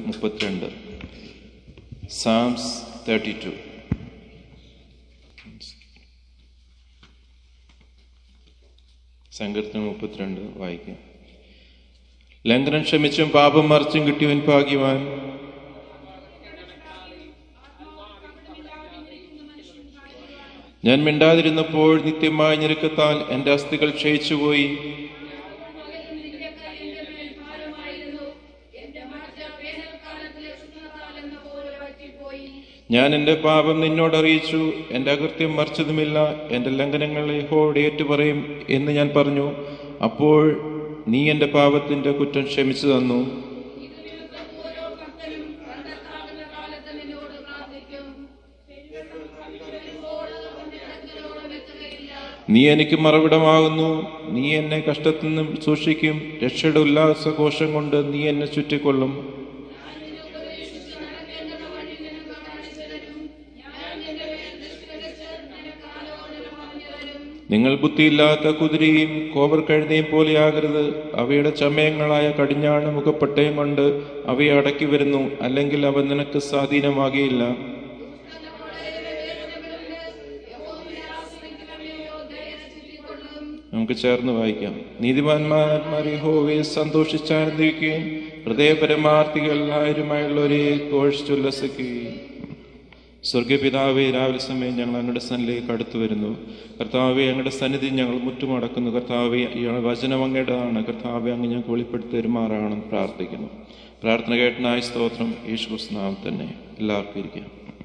മുപ്പത്തിരണ്ട് സാംസ് thirty two സങ്കീർത്തനം മുപ്പത്തിരണ്ട് വായിക്കാം ലംഘനം ക്ഷമിച്ചും പാപം മറിച്ചും കിട്ടിയവൻ ഭാഗ്യവാൻ ഞാൻ മിണ്ടാതിരുന്നപ്പോൾ നിത്യമായ ഞെരുക്കത്താൽ എൻ്റെ അസ്ഥികൾ ക്ഷയിച്ചുപോയി ഞാൻ എൻ്റെ പാപം നിന്നോട് അറിയിച്ചു എൻ്റെ അകൃത്യം മറിച്ചതുമില്ല എൻ്റെ ലംഘനങ്ങൾ യഹോവയോട് ഏറ്റുപറയും എന്ന് ഞാൻ പറഞ്ഞു അപ്പോൾ നീ എൻ്റെ പാപത്തിൻ്റെ കുറ്റം ക്ഷമിച്ചു തന്നു നീ എനിക്ക് മറവിടമാകുന്നു നീ എന്നെ കഷ്ടത്തിൽ നിന്നും സൂക്ഷിക്കും രക്ഷയുടെ ഉല്ലാസഘോഷം കൊണ്ട് നീ എന്നെ ചുറ്റിക്കൊള്ളും നിങ്ങൾ ബുദ്ധിയില്ലാത്ത കുതിരയും കോവർ കഴുതയും പോലെയാകരുത് അവയുടെ ചമയങ്ങളായ കടിഞ്ഞാണ് മുഖപ്പട്ടയം കൊണ്ട് അവയെ അടക്കി വരുന്നു അല്ലെങ്കിൽ അവ നിനക്ക് സ്വാധീനമാകിയില്ല നമുക്ക് ചേർന്ന് വായിക്കാം നീതിമാന്മാർ യഹോവയെ സന്തോഷിച്ചാനന്ദിക്കുകയും ഹൃദയപരമാർത്ഥികൾ ആയിരമായുള്ളവരെ ഘോഷിച്ചുല്ലസിക്കുകയും സ്വർഗപിതാവെ രാവിലെ സമയം ഞങ്ങൾ അങ്ങയുടെ സന്നിലേക്ക് അടുത്തു വരുന്നു കർത്താവെ അങ്ങയുടെ സന്നിധി ഞങ്ങൾ മുറ്റുമടക്കുന്നു കർത്താവെ ഈ വചനം അങ്ങയുടേതാണ് കർത്താവെ അങ്ങ് ഞങ്ങൾക്ക് വെളിപ്പെടുത്തി തരുമാറാണെന്ന് പ്രാർത്ഥിക്കുന്നു പ്രാർത്ഥന കേട്ടനായ സ്തോത്രം യേശു നാം തന്നെ എല്ലാവർക്കും ഇരിക്കാം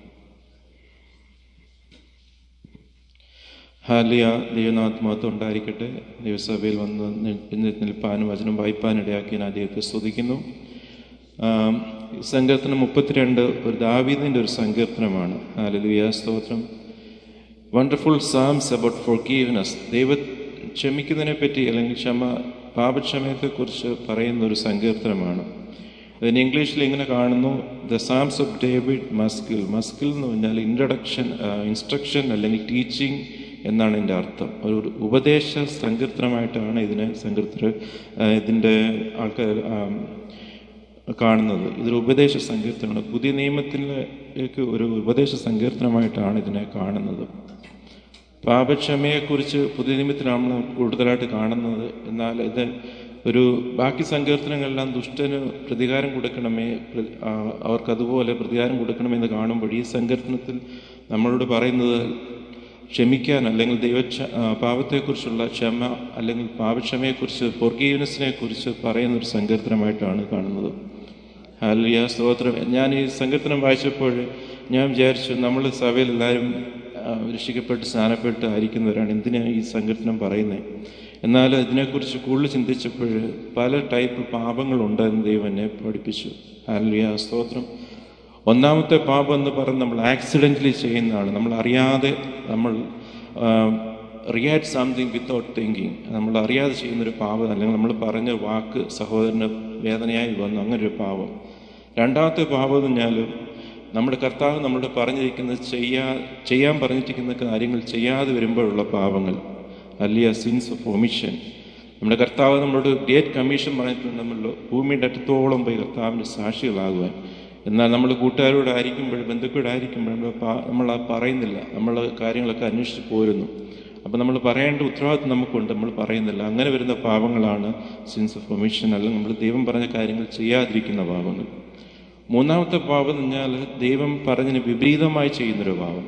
ഹാലിയ ദൈവനാത്മാത്വം ഉണ്ടായിരിക്കട്ടെ ദൈവസഭയിൽ വന്ന് നി- നിൽപ്പാനും വചനം വായിപ്പാനും ഇടയാക്കി ഞാൻ ദൈവത്തെ സ്തുതിക്കുന്നു ആം, ഈ സങ്കീർത്തനം മുപ്പത്തിരണ്ട് ഒരു ദാവീദിൻ്റെ ഒരു സങ്കീർത്തനമാണ് ഹാലലുയ സ്തോത്രം wonderful psalms about forgiveness ദൈവ ക്ഷമിക്കുന്നതിനെ പറ്റി അല്ലെങ്കിൽ ക്ഷമ പാപക്ഷമയത്തെക്കുറിച്ച് പറയുന്ന ഒരു സങ്കീർത്തനമാണ് അതിന് ഇംഗ്ലീഷിൽ ഇങ്ങനെ കാണുന്നു the psalms of David maskil maskil എന്ന് പറഞ്ഞാൽ ഇൻട്രഡക്ഷൻ ഇൻസ്ട്രക്ഷൻ അല്ലെങ്കിൽ ടീച്ചിങ് എന്നാണ് എൻ്റെ അർത്ഥം ഒരു ഉപദേശ സങ്കീർത്തനമായിട്ടാണ് ഇതിനെ സങ്കീർത്തന ഇതിൻ്റെ ആൾക്കാർ ആം, കാണുന്നത് ഇതൊരു ഉപദേശ സങ്കീർത്തനമാണ് പുതിയ നിയമത്തിലേക്ക് ഒരു ഉപദേശ സങ്കീർത്തനമായിട്ടാണ് ഇതിനെ കാണുന്നത് പാപക്ഷമയെക്കുറിച്ച് പുതിയ നിയമത്തിലാണ് നമ്മൾ കൂടുതലായിട്ട് കാണുന്നത് എന്നാൽ ഇത് ഒരു ബാക്കി സങ്കീർത്തനങ്ങളെല്ലാം ദുഷ്ടന് പ്രതികാരം കൊടുക്കണമേ പ്ര- ആ, അവർക്കതുപോലെ പ്രതികാരം കൊടുക്കണമെന്ന് കാണുമ്പോൾ ഈ സങ്കീർത്തനത്തിൽ നമ്മളോട് പറയുന്നത് ക്ഷമിക്കാൻ അല്ലെങ്കിൽ ദൈവ പാപത്തെക്കുറിച്ചുള്ള ക്ഷമ അല്ലെങ്കിൽ പാപക്ഷമയെക്കുറിച്ച് പൊർഗീവനസിനെ കുറിച്ച് പറയുന്ന ഒരു സങ്കീർത്തനമായിട്ടാണ് കാണുന്നത് ഹാലിയ സ്തോത്രം ഞാൻ ഈ സങ്കീർത്തനം വായിച്ചപ്പോൾ ഞാൻ വിചാരിച്ചു നമ്മൾ സഭയിൽ എല്ലാവരും ആ, രക്ഷിക്കപ്പെട്ട് സ്നാനപ്പെട്ട് ആയിരിക്കുന്നവരാണ് എന്തിനാണ് ഈ സങ്കീർത്തനം പറയുന്നത് എന്നാൽ ഇതിനെക്കുറിച്ച് കൂടുതൽ ചിന്തിച്ചപ്പോൾ പല ടൈപ്പ് പാപങ്ങളുണ്ടെന്ന് ദൈവം എന്നെ പഠിപ്പിച്ചു ഹാലിയ സ്തോത്രം ഒന്നാമത്തെ പാപം എന്ന് പറഞ്ഞ് നമ്മൾ ആക്സിഡൻ്റലി ചെയ്യുന്നതാണ് നമ്മൾ അറിയാതെ നമ്മൾ റിയാക്ട് സംതിങ് വിത്തൗട്ട് തിങ്കിങ് നമ്മൾ അറിയാതെ ചെയ്യുന്നൊരു പാപം അല്ലെങ്കിൽ നമ്മൾ പറഞ്ഞ വാക്ക് സഹോദരന് വേദനയായി വന്നു അങ്ങനെ ഒരു പാപം രണ്ടാമത്തെ പാപം എന്ന് പറഞ്ഞാൽ നമ്മുടെ കർത്താവ് നമ്മളോട് പറഞ്ഞിരിക്കുന്നത് ചെയ്യാ ചെയ്യാൻ പറഞ്ഞിരിക്കുന്ന കാര്യങ്ങൾ ചെയ്യാതെ വരുമ്പോഴുള്ള പാപങ്ങൾ അല്ലിയ സിൻസ് ഓഫ് ഒമിഷൻ നമ്മുടെ കർത്താവ് നമ്മളോട് ഗ്രേറ്റ് കമ്മീഷൻ പറഞ്ഞിട്ടുണ്ട് നമ്മൾ ഭൂമിയുടെ അറ്റത്തോളം പോയി കർത്താവിൻ്റെ സാക്ഷികളാകുവാൻ എന്നാൽ നമ്മൾ കൂട്ടുകാരോടായിരിക്കുമ്പോൾ ബന്ധുക്കളോടായിരിക്കുമ്പോൾ നമ്മൾ പാ- നമ്മൾ ആ പറയുന്നില്ല നമ്മൾ കാര്യങ്ങളൊക്കെ അന്വേഷിച്ച് പോരുന്നു അപ്പം നമ്മൾ പറയേണ്ട ഉത്തരവാദിത്വം നമുക്കുണ്ട് നമ്മൾ പറയുന്നില്ല അങ്ങനെ വരുന്ന പാപങ്ങളാണ് സിൻസ് ഓഫ് ഒമിഷൻ അല്ലെങ്കിൽ നമ്മൾ ദൈവം പറഞ്ഞ കാര്യങ്ങൾ ചെയ്യാതിരിക്കുന്ന പാപങ്ങൾ മൂന്നാമത്തെ പാപം എന്ന് പറഞ്ഞാൽ ദൈവം പറഞ്ഞതിന് വിപരീതമായി ചെയ്യുന്നൊരു പാപം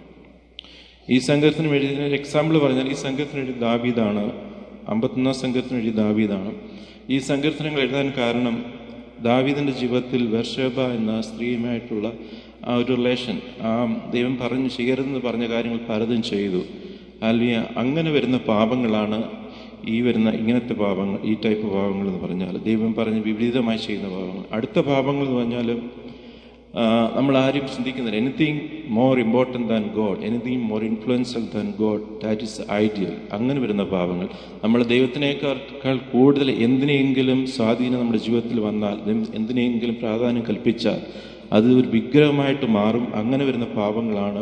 ഈ സംഘത്തിന് എഴുതിയ ഒരു എക്സാമ്പിൾ പറഞ്ഞാൽ ഈ സംഘത്തിന് എഴുതിയ ദാബീദാണ് അമ്പത്തൊന്നാം സംഘത്തിന് എഴുതിയ ദാബീദാണ് ഈ സങ്കീർത്തനങ്ങൾ എഴുതാൻ കാരണം ദാവീദിൻ്റെ ജീവിതത്തിൽ വർഷേബ എന്ന സ്ത്രീയുമായിട്ടുള്ള ആ ഒരു റിലേഷൻ ആ ദൈവം പറഞ്ഞു ചെയ്യരുതെന്ന് പറഞ്ഞ കാര്യങ്ങൾ പലതും ചെയ്തു ആൽവിയ അങ്ങനെ വരുന്ന പാപങ്ങളാണ് ഈ വരുന്ന ഇങ്ങനത്തെ പാപങ്ങൾ ഈ ടൈപ്പ് പാപങ്ങൾ എന്ന് പറഞ്ഞാൽ ദൈവം പറഞ്ഞ് വിപരീതമായി ചെയ്യുന്ന പാപങ്ങൾ അടുത്ത പാപങ്ങൾ എന്ന് പറഞ്ഞാൽ ആ, നമ്മൾ ആരും ചിന്തിക്കുന്നില്ല anything more important than God anything more influential than God that is ideal അങ്ങനെ വരുന്ന പാപങ്ങൾ നമ്മൾ ദൈവത്തിനേക്കാൾ കൂടുതൽ എന്തിനെങ്കിലും സ്വാധീനം നമ്മുടെ ജീവിതത്തിൽ വന്നാൽ ദൈവം എന്തിനെങ്കിലും പ്രാധാന്യം കൽപ്പിച്ചാൽ അത് ഒരു വിഗ്രഹമായിട്ട് മാറും അങ്ങനെ വരുന്ന പാപങ്ങളാണ്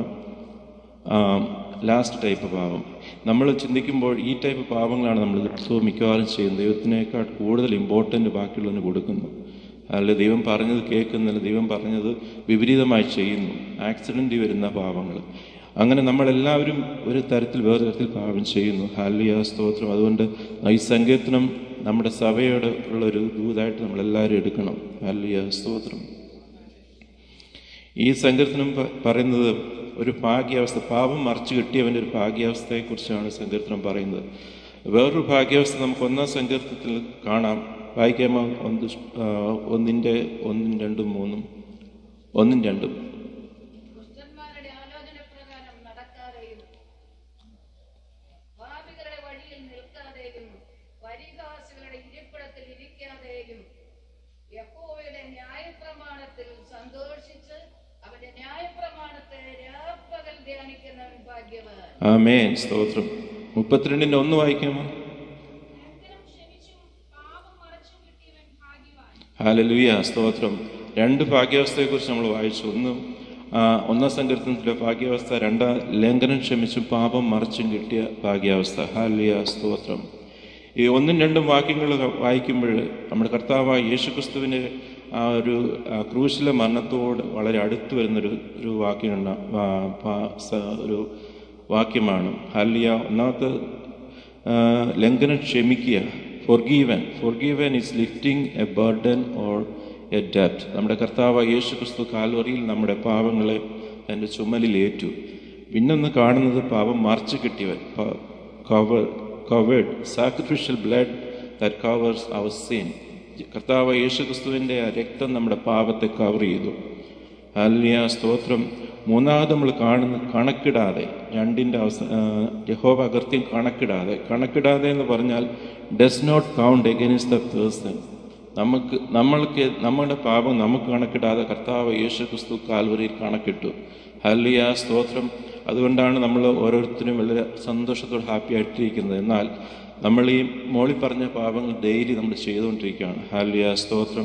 ലാസ്റ്റ് ടൈപ്പ് പാപം നമ്മൾ ചിന്തിക്കുമ്പോൾ ഈ ടൈപ്പ് പാപങ്ങളാണ് നമ്മൾ ദിവസവും മിക്കവാറും ചെയ്യുന്നത് ദൈവത്തിനേക്കാൾ കൂടുതൽ ഇമ്പോർട്ടൻ്റ് ബാക്കിയുള്ളതിന് കൊടുക്കുന്നു അല്ല ദൈവം പറഞ്ഞത് കേൾക്കുന്നില്ല ദൈവം പറഞ്ഞത് വിപരീതമായി ചെയ്യുന്നു ആക്സിഡൻ്റ് വരുന്ന പാവങ്ങൾ അങ്ങനെ നമ്മളെല്ലാവരും ഒരു തരത്തിൽ വേറെ തരത്തിൽ പാപം ചെയ്യുന്നു ഹാലിയ സ്തോത്രം അതുകൊണ്ട് ഈ സങ്കീർത്തനം നമ്മുടെ സഭയോട് ഉള്ള ഒരു ദൂതായിട്ട് നമ്മളെല്ലാവരും എടുക്കണം ഹാലിയ സ്തോത്രം ഈ സങ്കീർത്തനം പ- പറയുന്നത് ഒരു ഭാഗ്യാവസ്ഥ പാപം മറച്ചു കിട്ടിയവൻ്റെ ഒരു ഭാഗ്യാവസ്ഥയെക്കുറിച്ചാണ് സങ്കീർത്തനം പറയുന്നത് വേറൊരു ഭാഗ്യാവസ്ഥ നമുക്ക് ഒന്നാം സങ്കീർത്തനത്തിൽ കാണാം വായിക്കാമോ ഒന്ന് സ്- ആ, ഒന്നിൻ്റെ ഒന്നും രണ്ടും മൂന്നും ഒന്നും രണ്ടും ദുഷ്ടന്മാരുടെ ആലോചന പ്രകാരം നടക്കാതെയും പാപികളുടെ വഴിയിൽ നിൽക്കാതെയും പരിഹാസികളുടെ ഇരിപ്പിടത്തിൽ ഇരിക്കാതെയും യഹോവയുടെ ന്യായപ്രമാണത്തിൽ സന്തോഷിച്ച് അവന്റെ ന്യായപ്രമാണത്തെ രാപ്പകൽ ധ്യാനിക്കുന്നവൻ ഭാഗ്യവാൻ ആമേൻ സ്തോത്രം മുപ്പത്തിരണ്ടിൻ്റെ ഒന്ന് വായിക്കാമോ ലംഘനം ക്ഷമിച്ചും പാപം മറച്ചും കിട്ടിയവൻ ഭാഗ്യവാൻ ഹാലലുയ സ്തോത്രം രണ്ട് ഭാഗ്യാവസ്ഥയെക്കുറിച്ച് നമ്മൾ വായിച്ചു ഒന്ന് ആ, ഒന്നാം സങ്കീർത്തനത്തിലെ ഭാഗ്യാവസ്ഥ രണ്ടാം ലംഘനം ക്ഷമിച്ചും പാപം മറിച്ചും കിട്ടിയ ഭാഗ്യാവസ്ഥ ഹാലിയ സ്തോത്രം ഈ ഒന്നും രണ്ടും വാക്യങ്ങൾ വായിക്കുമ്പോൾ നമ്മുടെ കർത്താവായ യേശുക്രിസ്തുവിൻ്റെ ആ ഒരു ആ, ക്രൂശിലെ മരണത്തോട് വളരെ അടുത്ത് വരുന്നൊരു ഒരു വാക്യമാണ് ആ, പാ- സ- ഒരു വാക്യമാണ് ഹാലിയ ഒന്നാമത്തെ ആ, ലംഘനം ക്ഷമിക്കുക forgiven forgiven is lifting a burden or a ഡെപ്റ്റ് നമ്മുടെ കർത്താവ് യേശു ക്രിസ്തു കാൽവറിയിൽ നമ്മുടെ പാവങ്ങളെ തൻ്റെ ചുമലിൽ ഏറ്റു പിന്നൊന്ന് കാണുന്നത് പാപം മറച്ചു കിട്ടിയവൻ cover covered sacrificial blood that covers our sin കർത്താവ് യേശു ക്രിസ്തുവിൻ്റെ ആ രക്തം നമ്മുടെ പാപത്തെ കവർ ചെയ്തു ഹല്ലിയ സ്തോത്രം മൂന്നാമത് നമ്മൾ കാണുന്ന കണക്കിടാതെ രണ്ടിൻ്റെ അവസ യഹോവ അകൃത്യം കണക്കിടാതെ കണക്കിടാതെ എന്ന് പറഞ്ഞാൽ does not count against the person നമുക്ക് നമ്മൾക്ക് നമ്മുടെ പാപം നമുക്ക് കണക്കിടാതെ കർത്താവ് യേശു ക്രിസ്തു കാൽവരിയിൽ കണക്കിട്ടു ഹല്ലിയ സ്തോത്രം അതുകൊണ്ടാണ് നമ്മൾ ഓരോരുത്തരും വളരെ സന്തോഷത്തോടെ ഹാപ്പി ആയിട്ടിരിക്കുന്നത് എന്നാൽ നമ്മൾ ഈ മോളി പറഞ്ഞ പാപങ്ങൾ ഡെയിലി നമ്മൾ ചെയ്തുകൊണ്ടിരിക്കുകയാണ് ഹല്ലിയ സ്തോത്രം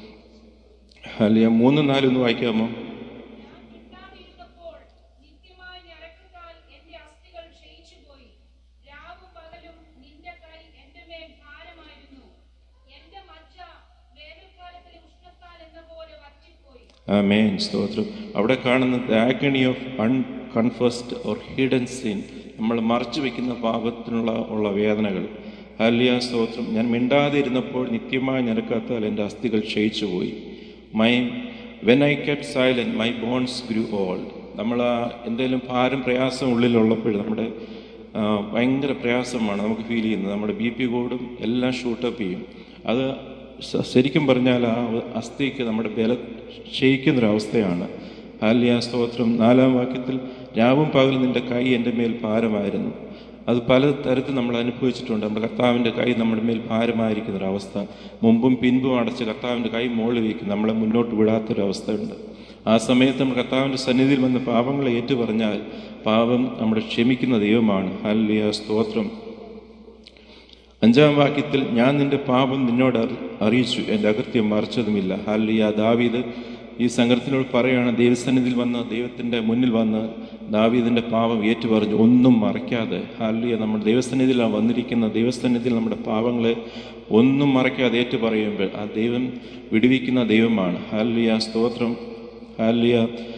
ഹല്ലിയ മൂന്ന് നാലൊന്ന് വായിക്കാമോ ഞാൻ മിണ്ടാതിരുന്നപ്പോൾ നിത്യമായി ഞരക്കുകാൽ എന്റെ അസ്ഥികൾ ക്ഷയിച്ചുപോയി രാവും പകലും നിന്റെ കൈ എന്റെ മേൽ ഭാരമായിരുന്നു എന്റെ മജ്ജ വേനൽക്കാലത്തിലെ ഉഷ്ണത്താൽ എന്ന പോലെ വറ്റിപ്പോയി ആമേൻ സ്തോത്രം അവിടെ കാണുന്ന agony of unconfessed or hidden sin നമ്മൾ മറച്ചു വെക്കുന്ന പാപത്തിനുള്ള ഉള്ള വേദനകൾ ഹല്ലിയ സ്തോത്രം ഞാൻ മിണ്ടാതെ ഇരുന്നപ്പോൾ നിത്യമായി നിരക്കാത്താൽ എൻ്റെ അസ്ഥികൾ ക്ഷയിച്ചു പോയി my when I kept silent my bones grew old നമ്മൾ ആ എന്തെങ്കിലും ഭാരം പ്രയാസം ഉള്ളിലുള്ളപ്പോൾ നമ്മുടെ ആ, ഭയങ്കര പ്രയാസമാണ് നമുക്ക് ഫീൽ ചെയ്യുന്നത് നമ്മുടെ ബി പി കൂടും എല്ലാം ഷൂട്ടപ്പ് ചെയ്യും അത് ശ- ശരിക്കും പറഞ്ഞാൽ ആ അസ്ഥിക്ക് നമ്മുടെ ബല ക്ഷയിക്കുന്നൊരവസ്ഥയാണ് ഹാലിയ സ്തോത്രം നാലാം വാക്യത്തിൽ രാവും പകലും നിന്റെ കൈ എൻ്റെ മേൽ ഭാരമായിരുന്നു അത് പല തരത്തിൽ നമ്മൾ അനുഭവിച്ചിട്ടുണ്ട് നമ്മുടെ കർത്താവിൻ്റെ കൈ നമ്മുടെ മേൽ ഭാരമായിരിക്കുന്ന ഒരു അവസ്ഥ മുമ്പും പിൻപും അടച്ച് കർത്താവിൻ്റെ കൈ മുകളിൽ വയ്ക്കും നമ്മളെ മുന്നോട്ട് വിടാത്തൊരവസ്ഥയുണ്ട് ആ സമയത്ത് നമ്മൾ കർത്താവിൻ്റെ സന്നിധിയിൽ വന്ന് പാപങ്ങളെ ഏറ്റുപറഞ്ഞാൽ പാപം നമ്മുടെ ക്ഷമിക്കുന്ന ദൈവമാണ് ഹല്ലിയ സ്തോത്രം അഞ്ചാം വാക്യത്തിൽ ഞാൻ നിന്റെ പാപം നിന്നോട് അറി- അറിയിച്ചു എൻ്റെ അകൃത്യം മറിച്ചതുമില്ല ഹല്ലിയ ദാവീദ് ഈ സംഘത്തിനോട് പറയുകയാണ് ദൈവസന്നിധിയിൽ വന്ന് ദൈവത്തിൻ്റെ മുന്നിൽ വന്ന് ദാവീദിൻ്റെ പാപം ഏറ്റുപറഞ്ഞു ഒന്നും മറയ്ക്കാതെ ഹല്ലിയ നമ്മുടെ ദൈവസന്നിധിയിലാണ് വന്നിരിക്കുന്ന ദൈവസന്നിധിയിൽ നമ്മുടെ പാപങ്ങളെ ഒന്നും മറയ്ക്കാതെ ഏറ്റു പറയുമ്പോൾ ആ ദൈവം വിടുവിക്കുന്ന ദൈവമാണ് ഹല്ലിയ സ്തോത്രം ഹല്ലിയ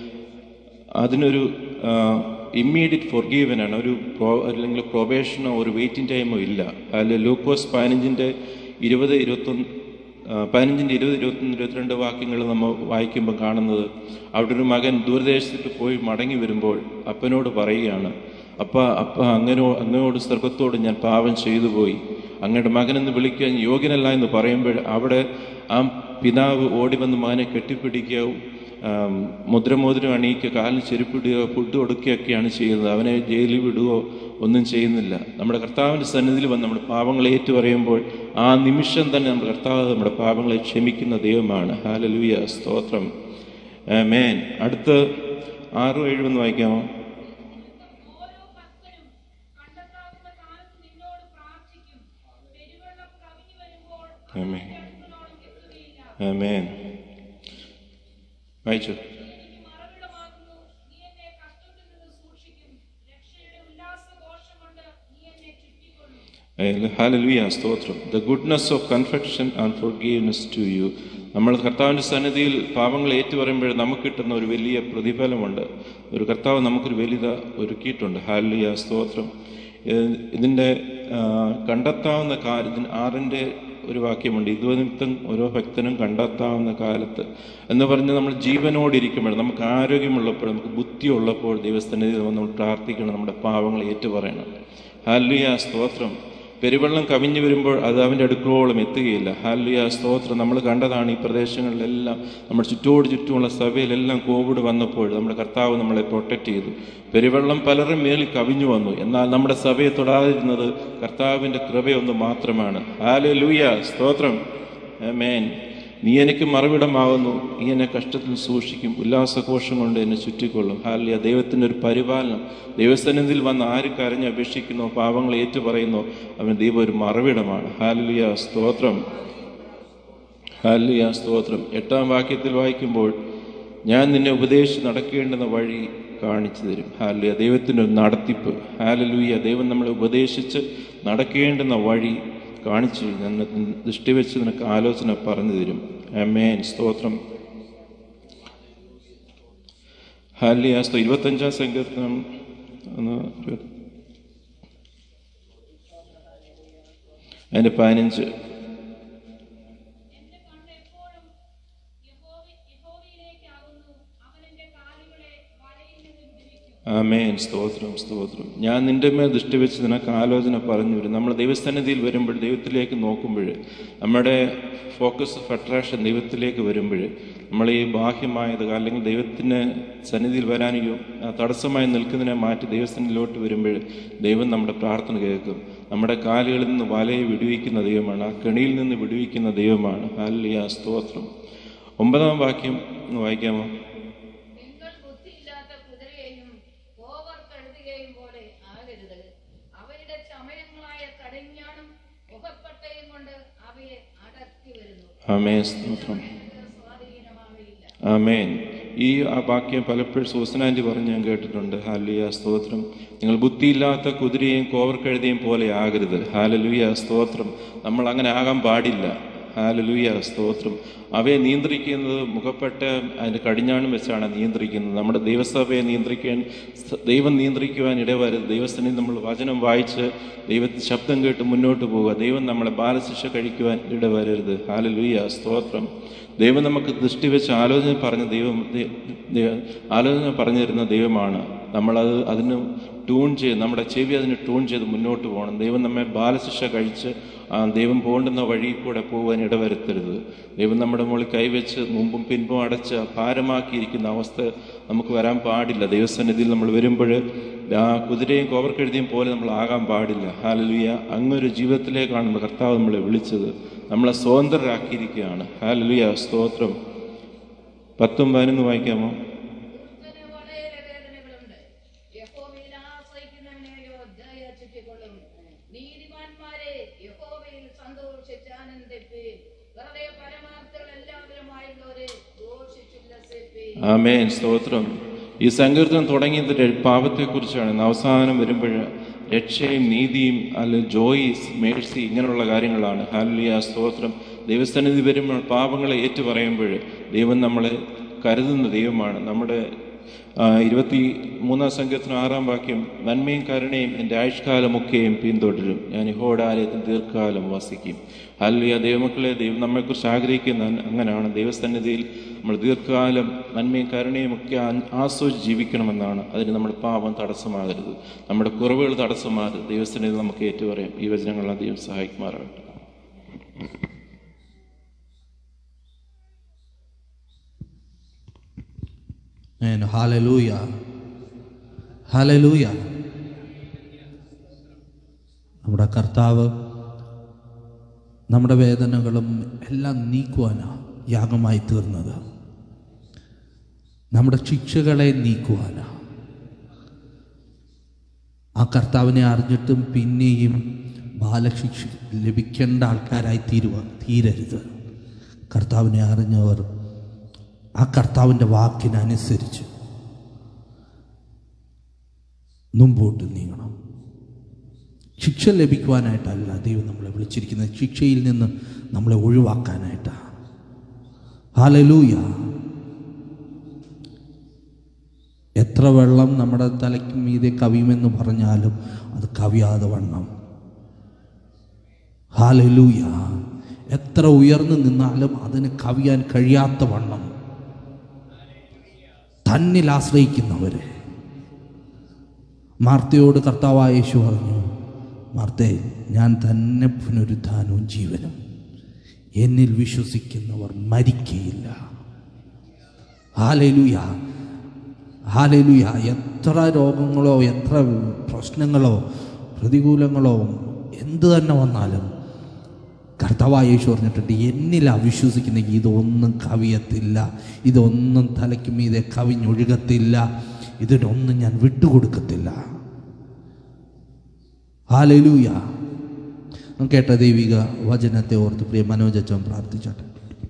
അതിനൊരു ഇമ്മീഡിയറ്റ് ഫോർഗീവനാണ് ഒരു പ്രോ അല്ലെങ്കിൽ പ്രൊബേഷനോ ഒരു വെയിറ്റിംഗ് ടൈമോ ഇല്ല അതിൽ ലൂക്കോസ് പതിനഞ്ചിൻ്റെ ഇരുപത് ഇരുപത്തൊന്ന് ആ, പതിനഞ്ചിൻ്റെ ഇരുപത് ഇരുപത്തൊന്ന് ഇരുപത്തിരണ്ട് വാക്യങ്ങൾ നമ്മൾ വായിക്കുമ്പോൾ കാണുന്നത് അവിടെ ഒരു മകൻ ദൂരദേശത്ത് പോയി മടങ്ങി വരുമ്പോൾ അപ്പനോട് പറയുകയാണ് അപ്പ അപ്പ അങ്ങനോ അങ്ങനോട് സ്വർഗത്തോട് ഞാൻ പാപം ചെയ്തു പോയി അങ്ങയുടെ മകനെന്ന് വിളിക്കാൻ യോഗ്യനല്ല എന്ന് പറയുമ്പോൾ അവിടെ ആ പിതാവ് ഓടി വന്ന് മകനെ കെട്ടിപ്പിടിക്കുകയും ആം, മുദ്രമോതിരം അണിയിക്കുക കാലിന് ചെരുപ്പിടുകയോ ഫുഡ് കൊടുക്കുകയൊക്കെയാണ് ചെയ്യുന്നത് അവനെ ജയിലിൽ വിടുകയോ ഒന്നും ചെയ്യുന്നില്ല നമ്മുടെ കർത്താവിൻ്റെ സന്നിധിയിൽ വന്ന് നമ്മുടെ പാപങ്ങളെ ഏറ്റു പറയുമ്പോൾ ആ നിമിഷം തന്നെ നമ്മുടെ കർത്താവ് നമ്മുടെ പാപങ്ങളെ ക്ഷമിക്കുന്ന ദൈവമാണ് ഹാലലൂയ സ്തോത്രം മേൻ അടുത്ത് ആറും ഏഴുമെന്ന് വായിക്കാമോ ഓരോ ഭക്തനും കണ്ടെത്താവുന്ന കാലത്ത് നിന്നോട് പ്രാർത്ഥിക്കും പെരുവെള്ളം കവിഞ്ഞു വരുമ്പോൾ ആമേൻ അടുക്കളോളം എത്തുകയില്ല മേൻ വായിച്ചു നീ എനിക്ക് മറവിടമാകുന്നു നീ എന്നെ കഷ്ടത്തിൽ നിന്ന് സൂക്ഷിക്കും രക്ഷയുടെ ഉല്ലാസഘോഷം കൊണ്ട് നീ എന്നെ ചുറ്റിക്കൊള്ളും Hallelujah, സ്തോത്രം. The goodness of confession and forgiveness to you, നമ്മൾ കർത്താവിൻ്റെ സന്നിധിയിൽ പാപങ്ങൾ ഏറ്റുപറയുമ്പോൾ നമുക്ക് കിട്ടുന്ന ഒരു വലിയ പ്രതിഫലമുണ്ട് ഒരു കർത്താവ് നമുക്കൊരു വലുത ഒരുക്കിയിട്ടുണ്ട് ഹാലിയ സ്തോത്രം ഇത് ഇതിൻ്റെ ആ, കണ്ടെത്താവുന്ന കാര്യം ആറിൻ്റെ ഒരു വാക്യമുണ്ട് ഇതുനിമിത്തം ഓരോ ഭക്തനും കണ്ടെത്താവുന്ന കാലത്ത് എന്ന് പറഞ്ഞ് നമ്മൾ ജീവനോടിരിക്കുമ്പോൾ നമുക്ക് ആരോഗ്യമുള്ളപ്പോൾ നമുക്ക് ബുദ്ധിയുള്ളപ്പോൾ ദൈവസ്ഥനിധിയിൽ നമ്മൾ പ്രാർത്ഥിക്കണം നമ്മുടെ പാവങ്ങൾ ഏറ്റുപറയണം ഹാലിയ സ്തോത്രം പെരുവെള്ളം കവിഞ്ഞു വരുമ്പോൾ അത് അവൻ്റെ അടുക്കളോളം എത്തുകയില്ല ഹാലിയ സ്തോത്രം നമ്മൾ കണ്ടതാണ് ഈ പ്രദേശങ്ങളിലെല്ലാം നമ്മുടെ ചുറ്റോട് ചുറ്റുമുള്ള സഭയിലെല്ലാം കോവിഡ് വന്നപ്പോൾ നമ്മുടെ കർത്താവ് നമ്മളെ പ്രൊട്ടക്റ്റ് ചെയ്തു പെരുവെള്ളം പലരും മേളിൽ കവിഞ്ഞു വന്നു എന്നാൽ നമ്മുടെ സഭയെ തൊടാതിരുന്നത് കർത്താവിൻ്റെ കൃപയൊന്ന് മാത്രമാണ് ഹാല ലൂയ സ്തോത്രം മേൻ നീ എനിക്ക് മറുവിടമാകുന്നു നീ എന്നെ കഷ്ടത്തിൽ സൂക്ഷിക്കും ഉല്ലാസഘോഷം കൊണ്ട് എന്നെ ചുറ്റിക്കൊള്ളും ഹാലിയ ദൈവത്തിൻ്റെ ഒരു പരിപാലനം ദൈവസന്നിധിയിൽ വന്ന് ആര് കരഞ്ഞ് അപേക്ഷിക്കുന്നോ പാവങ്ങൾ ഏറ്റുപറയുന്നോ അവൻ ദൈവം ഒരു മറുവിടമാണ് ഹാലിയ സ്തോത്രം ഹാലിയ സ്തോത്രം എട്ടാം വാക്യത്തിൽ വായിക്കുമ്പോൾ ഞാൻ നിന്നെ ഉപദേശിച്ച് നടക്കേണ്ടുന്ന വഴി കാണിച്ചു തരും ഹാലിയ ദൈവത്തിൻ്റെ ഒരു നടത്തിപ്പ് ഹാലലൂയ ദൈവം നമ്മളെ ഉപദേശിച്ച് നടക്കേണ്ടുന്ന വഴി കാണിച്ചു തരും ഞാൻ ദൃഷ്ടി വെച്ച് നിനക്ക് ആലോചന പറഞ്ഞു തരും അമേൻ സ്തോത്രം ഹാലിയ സ്തോ ഇരുപത്തഞ്ചാം സങ്കീർത്തനം ഒന്ന് ഇരുപത്- അതിൻ്റെ പതിനഞ്ച് എന്റെ കണ്ണ് എപ്പോഴും യഹോവ- യഹോവയിലേക്കാകുന്നു. അവൻ എന്റെ കാലുകളെ വലയിൽ നിന്ന് വിടുവിക്കും. ആമേൻ സ്തോത്രം സ്തോത്രം ഞാൻ നിന്റെ മേൽ ദൃഷ്ടി വെച്ച് നിനക്ക് ആലോചന പറഞ്ഞു വരും നമ്മൾ ദൈവസന്നിധിയിൽ വരുമ്പോൾ ദൈവത്തിലേക്ക് നോക്കുമ്പോൾ നമ്മുടെ ഫോക്കസ് ഓഫ് അട്രാക്ഷൻ ദൈവത്തിലേക്ക് വരുമ്പോൾ നമ്മൾ ഈ ബാഹ്യമായത് അല്ലെങ്കിൽ ദൈവത്തിന് സന്നിധിയിൽ വരാനും ആ തടസ്സമായി നിൽക്കുന്നതിനെ മാറ്റി ദൈവസന്നിധിയിലോട്ട് വരുമ്പോൾ ദൈവം നമ്മുടെ പ്രാർത്ഥന കേൾക്കും നമ്മുടെ കാലുകളിൽ നിന്ന് വലയെ വിടുവിക്കുന്ന ദൈവമാണ് ആ കെണിയിൽ നിന്ന് വിടുവിക്കുന്ന ദൈവമാണ് ഹാലിയ സ്തോത്രം ഒമ്പതാം വാക്യം ഒന്ന് വായിക്കാമോ നിങ്ങൾ ബുദ്ധിയില്ലാത്ത കുതിരയെയും കോവർ കഴുതുകയും പോലെ ആകരുത് അവയുടെ ചമയങ്ങളായ കടിഞ്ഞാണും മുഖപ്പട്ടയും കൊണ്ട് അവയെ അടക്കി വരുന്നു ആമേ സ്തോത്രം ഇത് സ്വാധീനമാവില്ല ആമേൻ ഈ ആ വാക്യം പലപ്പോഴും സൂസനാൻറ്റി പറഞ്ഞ് ഞാൻ കേട്ടിട്ടുണ്ട് ഹാലിയ സ്തോത്രം നിങ്ങൾ ബുദ്ധിയില്ലാത്ത കുതിരയും കോവർക്കഴുതയും പോലെ ആകരുത് ഹാലലുയ സ്തോത്രം നമ്മൾ അങ്ങനെ ആകാൻ പാടില്ല ഹാലലുയ സ്തോത്രം അവയെ നിയന്ത്രിക്കുന്നത് മുഖപ്പെട്ട അതിൻ്റെ കടിഞ്ഞാണം വെച്ചാണ് നിയന്ത്രിക്കുന്നത് നമ്മുടെ ദൈവസഭയെ നിയന്ത്രിക്കാൻ സ- ദൈവം നിയന്ത്രിക്കുവാൻ ഇടവരുത് ദൈവസ്ഥനിൽ നമ്മൾ വചനം വായിച്ച് ദൈവത്തിന് ശബ്ദം കേട്ട് മുന്നോട്ട് പോവുക ദൈവം നമ്മളെ ബാലശിക്ഷ കഴിക്കുവാൻ ഇടവരരുത് ഹാലലുയ സ്തോത്രം ദൈവം നമുക്ക് ദൃഷ്ടി വെച്ച് ആലോചന പറഞ്ഞ ദൈവം ദൈ- ദൈ- ആലോചന പറഞ്ഞു തരുന്ന ദൈവമാണ് നമ്മളത് അതിന് ട്യൂൺ ചെയ്ത് നമ്മുടെ ചെവി അതിന് ട്യൂൺ ചെയ്ത് മുന്നോട്ട് പോകണം ദൈവം നമ്മെ ബാലശിക്ഷ കഴിച്ച് ആ ദൈവം പോകേണ്ടുന്ന വഴി കൂടെ പോകാൻ ഇടവരുത്തരുത് ദൈവം നമ്മുടെ മുകളിൽ കൈവച്ച് മുമ്പും പിൻപും അടച്ച് ഭാരമാക്കിയിരിക്കുന്ന അവസ്ഥ നമുക്ക് വരാൻ പാടില്ല ദൈവസന്നിധിയിൽ നമ്മൾ വരുമ്പോൾ ആ കുതിരയും കോവർക്കെഴുതിയും പോലെ നമ്മൾ ആകാൻ പാടില്ല ഹാലലുയ അങ്ങൊരു ജീവിതത്തിലേക്കാണ് നമ്മുടെ കർത്താവ് നമ്മളെ വിളിച്ചത് നമ്മളെ സ്വതന്ത്രരാക്കിയിരിക്കുകയാണ് ഹാലലുയ സ്തോത്രം പത്തും പതിനൊന്ന് വായിക്കാമോ ദുഷ്ടന് വളരെയേറെ വേദനകളുണ്ട് യഹോവയിൽ ആശ്രയിക്കുന്നവനെയോ ദയ ചുറ്റിക്കൊള്ളും നീതിമാന്മാരെ യഹോവയിൽ സന്തോഷിച്ച് ആനന്ദിപ്പീൻ വെറുതെ പരമാർത്ഥകൾ എല്ലാവരുമായുള്ളവരെ ഘോഷിച്ചുല്ലസിപ്പീൻ ആമേൻ സ്തോത്രം ഈ സങ്കീർത്തനം തുടങ്ങിയത് ര- പാപത്തെക്കുറിച്ചാണ് ഇന്ന് അവസാനം വരുമ്പോൾ രക്ഷയും നീതിയും അല്ല ജോയിസ് മേഴ്സി ഇങ്ങനെയുള്ള കാര്യങ്ങളാണ് ഹാലിയ സ്തോത്രം ദൈവസന്നിധി വരുമ്പോൾ പാപങ്ങളെ ഏറ്റു പറയുമ്പോൾ ദൈവം നമ്മളെ കരുതുന്ന ദൈവമാണ് നമ്മുടെ ആ, ഇരുപത്തി മൂന്നാം സങ്കീർത്തനം ആറാം വാക്യം നന്മയും കരുണയും എൻ്റെ ആയുഷ്കാലമൊക്കെയും പിന്തുടരും ഞാൻ ഇഹോടെ ആലയത്തിൽ ദീർഘകാലം വസിക്കും ഹല്ലിയ ദൈവമക്കളെ ദൈവം നമ്മെക്കുറിച്ച് ആഗ്രഹിക്കുന്ന അങ്ങനെയാണ് ദൈവസന്നിധിയിൽ നമ്മൾ ദീർഘകാലം നന്മയും കരുണയും ഒക്കെ ആ- ആസ്വദിച്ച് ജീവിക്കണമെന്നാണ് അതിന് നമ്മുടെ പാപം തടസ്സമാകരുത് നമ്മുടെ കുറവുകൾ തടസ്സമാകരുത് ദൈവസന്നിധി നമുക്ക് ഏറ്റുപറയാം ഈ വചനങ്ങളെല്ലാം ദൈവം സഹായിക്കുമാറാകട്ടെ And hallelujah. Hallelujah. നമ്മുടെ കർത്താവ് നമ്മുടെ വേദനകളും എല്ലാം നീക്കുവാനാണ് യാഗമായി തീർന്നത് നമ്മുടെ ശിക്ഷകളെ നീക്കുവാനാണ് ആ കർത്താവിനെ അറിഞ്ഞിട്ടും പിന്നെയും ബാലശിക്ഷ ലഭിക്കേണ്ട ആൾക്കാരായി തീരുവാൻ തീരരുത് കർത്താവിനെ അറിഞ്ഞവർ ആ കർത്താവിൻ്റെ വാക്കിനനുസരിച്ച് മുമ്പോട്ട് നീങ്ങണം ശിക്ഷ ലഭിക്കുവാനായിട്ടല്ല ദൈവം നമ്മളെ വിളിച്ചിരിക്കുന്നത് ശിക്ഷയിൽ നിന്ന് നമ്മളെ ഒഴിവാക്കാനായിട്ടാണ് ഹാലലൂയ എത്ര വെള്ളം നമ്മുടെ തലയ്ക്ക് മീതെ കവിയുമെന്ന് പറഞ്ഞാലും അത് കവിയാതെ വണ്ണം ഹാലലൂയ എത്ര ഉയർന്നു നിന്നാലും അതിന് കവിയാൻ കഴിയാത്ത വണ്ണം തന്നിൽ ആശ്രയിക്കുന്നവർ മാർത്തയോട് കർത്താവായ യേശു പറഞ്ഞു മാർത്തേ ഞാൻ തന്നെ പുനരുദ്ധാനവും ജീവനും എന്നിൽ വിശ്വസിക്കുന്നവർ മരിക്കയില്ല ഹാലലുയ ഹാലലുയ എത്ര രോഗങ്ങളോ എത്ര പ്രശ്നങ്ങളോ പ്രതികൂലങ്ങളോ എന്ത് തന്നെ വന്നാലും കർത്താവായ യേശു പറഞ്ഞിട്ടുണ്ട് എന്നിൽ അവിശ്വസിക്കുന്നെങ്കിൽ ഇതൊന്നും കവിയത്തില്ല ഇതൊന്നും തലയ്ക്ക് മീതെ കവിഞ്ഞൊഴുകത്തില്ല ഇതിനൊന്നും ഞാൻ വിട്ടുകൊടുക്കത്തില്ല ഹാലലൂയ കേട്ട ദൈവിക വചനത്തെ ഓർത്ത് പ്രിയ മനോജച്ചൻ പ്രാർത്ഥിച്ചോട്ടെ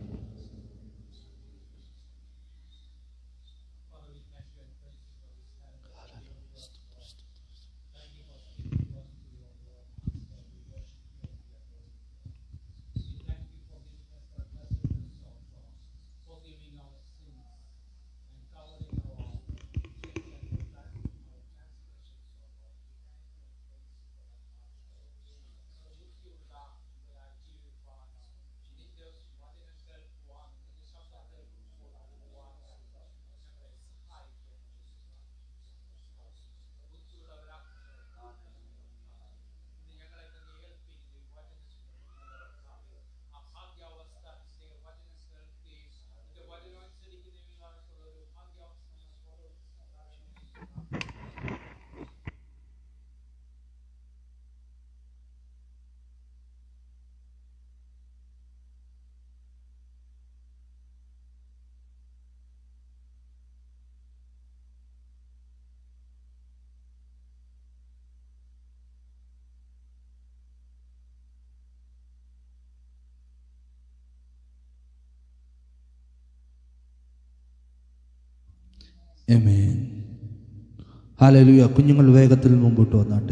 എമേൻ ഹാലലുയ കുഞ്ഞുങ്ങൾ വേഗത്തിൽ മുമ്പോട്ട് വന്നാട്ടെ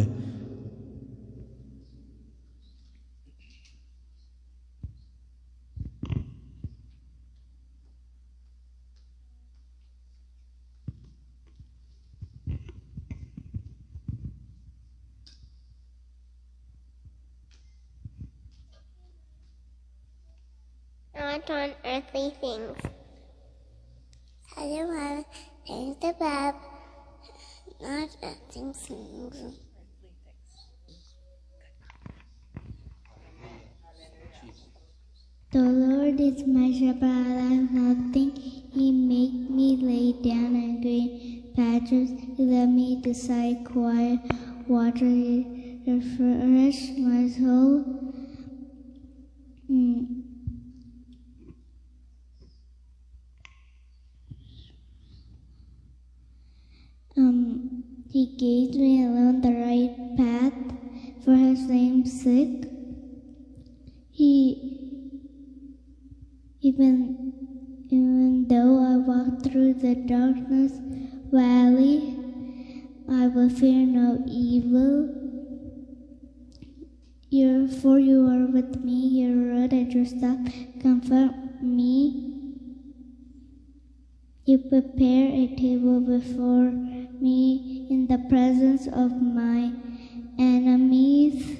not on earthly things. Otherwise, there's the bab, not earthly things. The Lord is my shepherd, I lack nothing. He make me lay down in green pastures. He let me beside quiet water. He refresh my soul. Mm. Um, he gave me along the right path for his name's sake. He even even though I walk through the darkness valley, I will fear no evil. Your, for you are with me, your rod and your staff comfort me. You prepare a table before me in the presence of my enemies.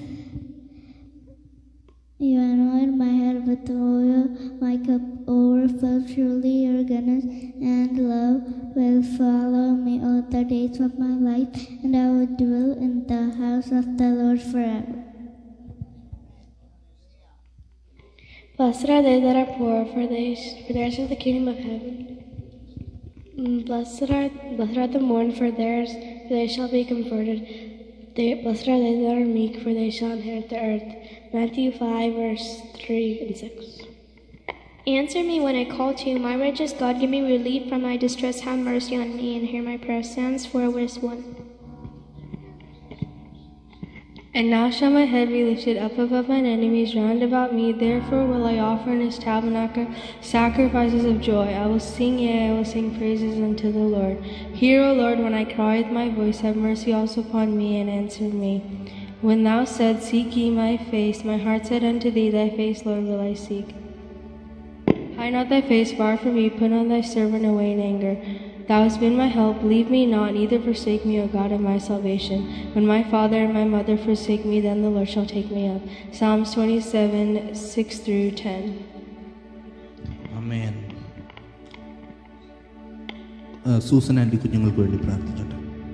You anoint my head with oil, my cup overflows. Surely your goodness and love will follow me all the days of my life, and I will dwell in the house of the Lord forever. Blessed are they that are poor, for they for theirs is the kingdom of heaven. Mm, Blessed are blessed are the mourn, for theirs for they shall be comforted. They, blessed are they that are meek, for they shall inherit the earth. Matthew five verse three and six. Answer me when I call to you, my righteous God. Give me relief from my distress. Have mercy on me and hear my prayer. Stands for verse 1. And now shall my head be lifted up above mine enemies round about me. Therefore will I offer in his tabernacle sacrifices of joy. I will sing, yea, I will sing praises unto the Lord. Hear, O Lord, when I cry with my voice. Have mercy also upon me and answer me. When thou said, Seek ye my face, my heart said unto thee, Thy face, Lord, will I seek. Hide not thy face far from me, put not thy servant away in anger. Thou hast been my help, leave me not, neither forsake me, O God of my salvation. When my father and my mother forsake me, then the Lord shall take me up. Psalms 27 6 through 10. അമേൻ ആ, Susan anti കുഞ്ഞുങ്ങൾക്ക് വേണ്ടി പ്രാർത്ഥിച്ചോട്ടെ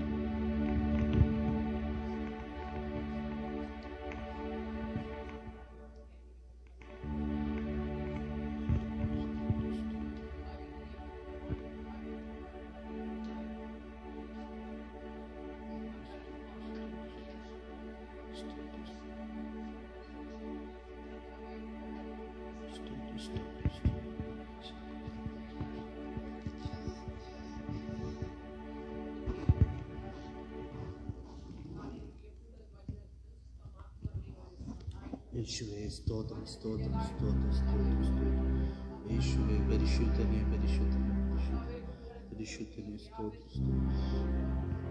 യേശുവേ സ്തോത്രം സ്തോത്രം സ്തോത്രം സ്തോത്രം സ്തോത്രം യേശുവേ പരിശുദ്ധനെ പരിശുദ്ധനെ പരിശുദ്ധ പരിശുദ്ധനെ സ്തോത്രം സ്തോത്രം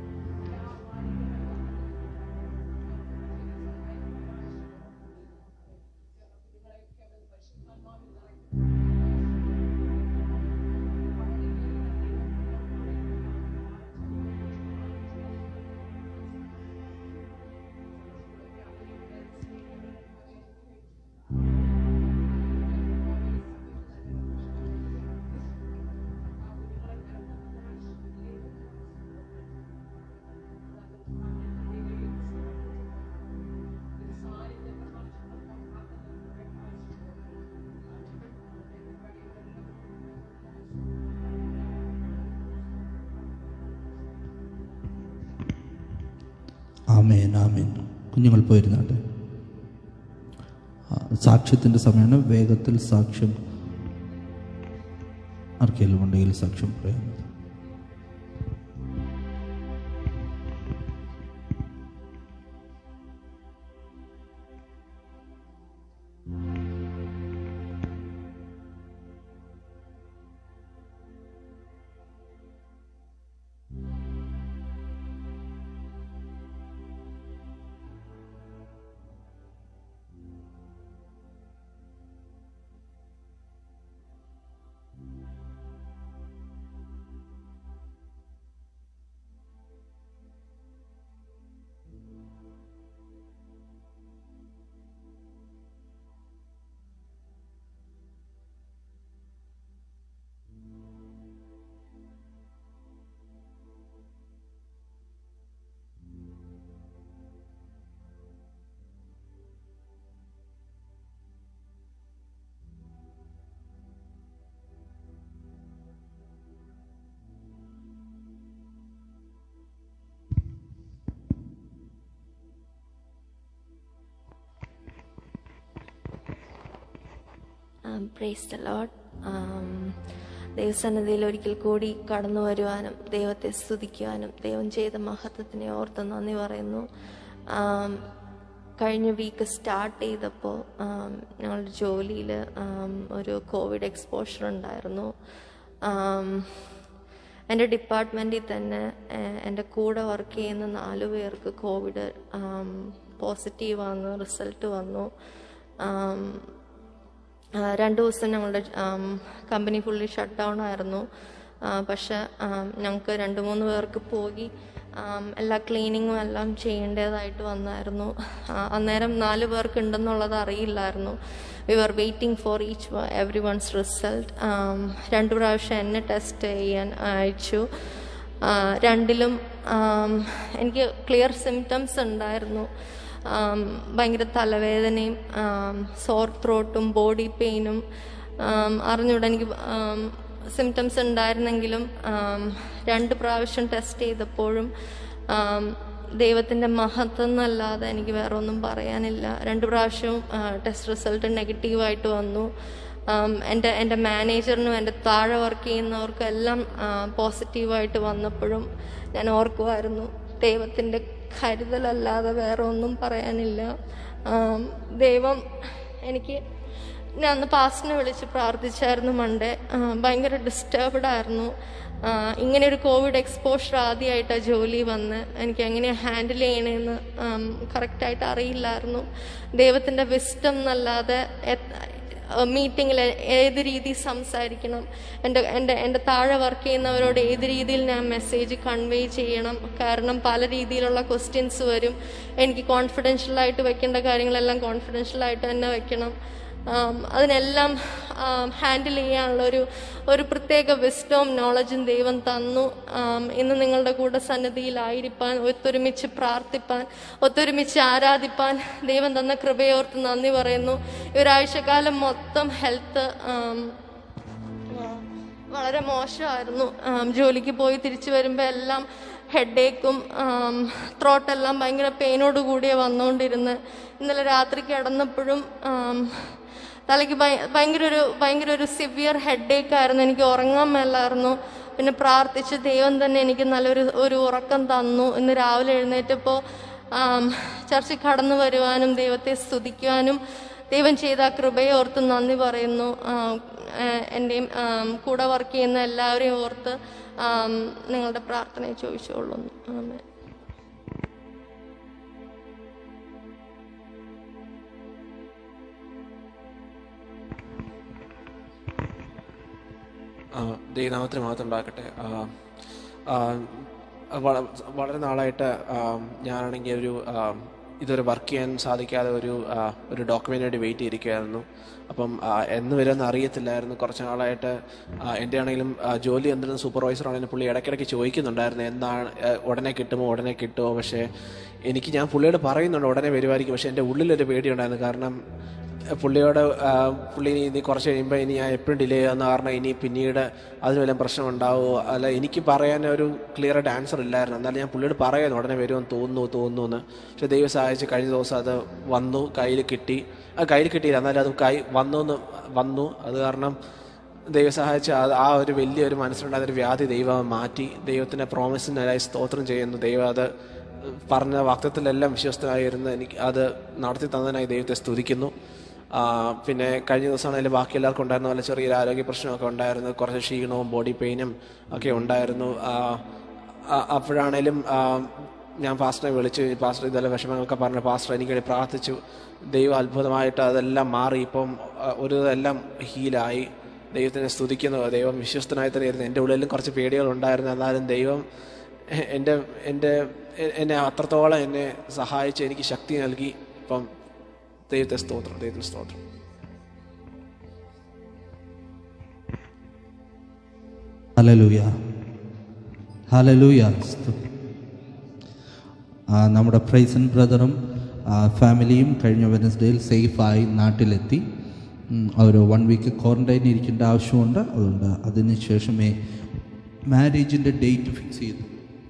ആമേൻ ആമേൻ കുഞ്ഞുങ്ങൾ പോയിരുന്നാട്ടെ സാക്ഷ്യത്തിൻ്റെ സമയമാണ് വേഗത്തിൽ സാക്ഷ്യം ആർക്കെങ്കിലും ഉണ്ടെങ്കിൽ സാക്ഷ്യം പറയാം പ്രേസ് ദ ലോഡ് ദൈവസന്നിധിയിൽ ഒരിക്കൽ കൂടി കടന്നു വരുവാനും ദൈവത്തെ സ്തുതിക്കുവാനും ദൈവം ചെയ്ത മഹത്വത്തിനെ ഓർത്ത് നന്ദി പറയുന്നു ആം, കഴിഞ്ഞ വീക്ക് സ്റ്റാർട്ട് ചെയ്തപ്പോൾ ഞങ്ങളുടെ ജോലിയിൽ ഒരു കോവിഡ് എക്സ്പോഷർ ഉണ്ടായിരുന്നു ആം, എൻ്റെ ഡിപ്പാർട്ട്മെൻറ്റിൽ തന്നെ ഏഹ്, എൻ്റെ കൂടെ വർക്ക് ചെയ്യുന്ന നാലു പേർക്ക് കോവിഡ് പോസിറ്റീവ് വന്നു റിസൾട്ട് വന്നു ആം, ആ, രണ്ട് ദിവസം ഞങ്ങളുടെ കമ്പനി ഫുള്ളി ഷട്ട് ഡൗൺ ആയിരുന്നു ആ, പക്ഷെ ഞങ്ങൾക്ക് രണ്ട് മൂന്ന് പേർക്ക് പോയി ആം, എല്ലാ ക്ലീനിങ്ങും എല്ലാം ചെയ്യേണ്ടതായിട്ട് വന്നായിരുന്നു ആ, അന്നേരം നാല് പേർക്ക് ഉണ്ടെന്നുള്ളത് അറിയില്ലായിരുന്നു we are waiting for each every one's result രണ്ട് പ്രാവശ്യം എന്നെ ടെസ്റ്റ് ചെയ്യാൻ അയച്ചു ആ, രണ്ടിലും ആം, എനിക്ക് ക്ലിയർ സിംറ്റംസ് ഉണ്ടായിരുന്നു ആം, ഭയങ്കര തലവേദനയും സോർ ത്രോട്ടും ബോഡി പെയിനും അറിഞ്ഞൂടെ എനിക്ക് സിംറ്റംസ് ഉണ്ടായിരുന്നെങ്കിലും ആം, രണ്ട് പ്രാവശ്യം ടെസ്റ്റ് ചെയ്തപ്പോഴും ആം, ദൈവത്തിൻ്റെ മഹത്വം എന്നല്ലാതെ എനിക്ക് വേറെ ഒന്നും പറയാനില്ല രണ്ട് പ്രാവശ്യവും ടെസ്റ്റ് റിസൾട്ട് നെഗറ്റീവായിട്ട് വന്നു ആം, എൻ്റെ എൻ്റെ മാനേജറിനും എൻ്റെ താഴെ വർക്ക് ചെയ്യുന്നവർക്കും എല്ലാം പോസിറ്റീവായിട്ട് വന്നപ്പോഴും ഞാൻ ഓർക്കുമായിരുന്നു ദൈവത്തിൻ്റെ കരുതലല്ലാതെ വേറെ ഒന്നും പറയാനില്ല ആം, ദൈവം എനിക്ക് ഞാൻ അന്ന് പാസ്റ്റിനെ വിളിച്ച് പ്രാർത്ഥിച്ചായിരുന്നു മണ്ടേ ആ, ഭയങ്കര ഡിസ്റ്റർബ്ഡ് ആയിരുന്നു ആ, ഇങ്ങനെ ഒരു കോവിഡ് എക്സ്പോഷർ ആദ്യമായിട്ടാണ് ജോലി വന്ന് എനിക്ക് എങ്ങനെയാണ് ഹാൻഡിൽ ചെയ്യണമെന്ന് കറക്റ്റായിട്ട് അറിയില്ലായിരുന്നു ദൈവത്തിൻ്റെ വിസ്റ്റം എന്നല്ലാതെ എ- മീറ്റിങ്ങിൽ ഏത് രീതി സംസാരിക്കണം എൻ്റെ എൻ്റെ എൻ്റെ താഴെ വർക്ക് ചെയ്യുന്നവരോട് ഏത് രീതിയിൽ ഞാൻ മെസ്സേജ് കൺവേ ചെയ്യണം കാരണം പല രീതിയിലുള്ള ക്വസ്റ്റ്യൻസ് വരും എനിക്ക് കോൺഫിഡൻഷ്യലായിട്ട് വെക്കേണ്ട കാര്യങ്ങളെല്ലാം കോൺഫിഡൻഷ്യലായിട്ട് തന്നെ വെക്കണം ആം, അതിനെല്ലാം ഹാൻഡിൽ ചെയ്യാനുള്ള ഒരു ഒരു പ്രത്യേക വിസ്ഡവും നോളജും ദൈവം തന്നു ആം, ഇന്ന് നിങ്ങളുടെ കൂടെ സന്നിധിയിലായിരിക്കാൻ ഒത്തൊരുമിച്ച് പ്രാർത്ഥിപ്പാൻ ഒത്തൊരുമിച്ച് ആരാധിപ്പാൻ ദൈവം തന്ന കൃപയോർത്ത് നന്ദി പറയുന്നു ഈ ഒരാഴ്ചക്കാലം മൊത്തം ഹെൽത്ത് വളരെ മോശമായിരുന്നു ആം, ജോലിക്ക് പോയി തിരിച്ചു വരുമ്പോൾ എല്ലാം ഹെഡേക്കും ത്രോട്ടെല്ലാം ഭയങ്കര പെയിനോട് കൂടിയേ വന്നുകൊണ്ടിരുന്നത് ഇന്നലെ രാത്രി കിടന്നപ്പോഴും ആം, തലയ്ക്ക് ഭയ- ഭയങ്കര ഒരു ഭയങ്കര ഒരു സിവിയർ ഹെഡേക്ക് ആയിരുന്നു എനിക്ക് ഉറങ്ങാൻ മേലായിരുന്നു പിന്നെ പ്രാർത്ഥിച്ച് ദൈവം തന്നെ എനിക്ക് നല്ലൊരു ഒരു ഉറക്കം തന്നു ഇന്ന് രാവിലെ എഴുന്നേറ്റപ്പോൾ ചർച്ചിൽ കടന്നു വരുവാനും ദൈവത്തെ സ്തുതിക്കുവാനും ദൈവം ചെയ്ത ആ കൃപയെ ഓർത്ത് നന്ദി പറയുന്നു ആം, ഏഹ് എൻ്റെയും ആം, കൂടെ വർക്ക് ചെയ്യുന്ന എല്ലാവരെയും ഓർത്ത് ആം, നിങ്ങളുടെ പ്രാർത്ഥനയെ ചോദിച്ചുകൊള്ളുന്നു ആമേൻ ആ, ദൈവനാമത്തിന് മാത്രം ഉണ്ടാക്കട്ടെ ആ, ആ, വള- വളരെ നാളായിട്ട് ആ, ഞാനാണെങ്കിൽ ഒരു ആ, ഇതുവരെ വർക്ക് ചെയ്യാൻ സാധിക്കാതെ ഒരു ആ, ഒരു ഡോക്യുമെൻ്റ് വേണ്ടി വെയിറ്റ് ചെയ്തിരിക്കുകയായിരുന്നു അപ്പം ആ, എന്ന് വരുമെന്ന് അറിയത്തില്ലായിരുന്നു കുറച്ച് നാളായിട്ട് ആ, എൻ്റെ ആണെങ്കിലും ആ, ജോലി എന്തെങ്കിലും സൂപ്പർവൈസർ ആണെങ്കിലും പുള്ളി ഇടയ്ക്കിടയ്ക്ക് ചോദിക്കുന്നുണ്ടായിരുന്നു എന്താണ് ആ, ഉടനെ കിട്ടുമോ ഉടനെ കിട്ടുമോ പക്ഷേ എനിക്ക് ഞാൻ പുള്ളിയോട് പറയുന്നുണ്ട് ഉടനെ വരുമായിരിക്കും പക്ഷേ എൻ്റെ ഉള്ളിലൊരു പേടിയുണ്ടായിരുന്നു കാരണം പുള്ളിയോട് ആ, പുള്ളി ഇനി ഇനി കുറച്ച് കഴിയുമ്പോൾ ഇനി ഞാൻ എപ്പോഴും ഡിലേ ചെയ്യുന്ന കാരണം ഇനി പിന്നീട് അതിന് വല്ല പ്രശ്നം ഉണ്ടാവുമോ അല്ല എനിക്ക് പറയാൻ ഒരു ക്ലിയർ ആയിട്ട് ആൻസർ ഇല്ലായിരുന്നു എന്നാലും ഞാൻ പുള്ളിയോട് പറയുന്നു ഉടനെ വരുമെന്ന് തോന്നുന്നു തോന്നുന്നു എന്ന് പക്ഷേ ദൈവം സഹായിച്ച് കഴിഞ്ഞ ദിവസം അത് വന്നു കയ്യിൽ കിട്ടി ആ കയ്യിൽ കിട്ടിയില്ല എന്നാലും അത് കൈ വന്നു എന്ന് വന്നു അത് കാരണം ദൈവം സഹായിച്ച് അത് ആ ഒരു വലിയൊരു മനസ്സിലുണ്ടായ ഒരു വ്യാധി ദൈവം മാറ്റി ദൈവത്തിൻ്റെ പ്രോമിസിനായി സ്തോത്രം ചെയ്യുന്നു ദൈവം അത് പറഞ്ഞ വാക്തത്തിലെല്ലാം വിശ്വസ്തനായിരുന്നു എനിക്ക് അത് നടത്തി തന്നതിനായി ദൈവത്തെ സ്തുതിക്കുന്നു ആ, പിന്നെ കഴിഞ്ഞ ദിവസമാണെങ്കിലും ബാക്കി എല്ലാവർക്കും ഉണ്ടായിരുന്ന പോലെ ചെറിയൊരു ആരോഗ്യ പ്രശ്നമൊക്കെ ഉണ്ടായിരുന്നു കുറച്ച് ക്ഷീണവും ബോഡി പെയിനും ഒക്കെ ഉണ്ടായിരുന്നു ആ, ആ, അപ്പോഴാണേലും ആ, ഞാൻ പാസ്റ്ററെ വിളിച്ച് പാസ്റ്റർ ഇതെല്ലാം വിഷമങ്ങളൊക്കെ പറഞ്ഞു പാസ്റ്റർ എനിക്ക് വേണ്ടി പ്രാർത്ഥിച്ചു ദൈവം അത്ഭുതമായിട്ട് അതെല്ലാം മാറി ഇപ്പം ആ, ഒരു ഇതെല്ലാം ഹീലായി ദൈവത്തിനെ സ്തുതിക്കുന്നു ദൈവം വിശ്വസ്തനായി തന്നെ ഇരുന്നു എൻ്റെ ഉള്ളിലും കുറച്ച് പേടികളുണ്ടായിരുന്നു എന്നാലും ദൈവം എ- എൻ്റെ എൻ്റെ എ- എന്നെ അത്രത്തോളം എന്നെ സഹായിച്ച് എനിക്ക് ശക്തി നൽകി ഇപ്പം ദൈവത്തെ സ്തോത്രം ദൈവത്തിന് സ്തോത്രം ഹലലൂയ ഹലലൂയ സ്തു- ആ, നമ്മുടെ പ്രൈസൻ ബ്രദറും ആ, ഫാമിലിയും കഴിഞ്ഞ വെനസ്ഡേയിൽ സേഫായി നാട്ടിലെത്തി ഉം, അവർ വൺ വീക്ക് ക്വാറന്റൈൻ ഇരിക്കേണ്ട ആവശ്യമുണ്ട് അതുകൊണ്ട് അതിന് ശേഷമേ മാരേജിൻ്റെ ഡേറ്റ് ഫിക്സ് ചെയ്തു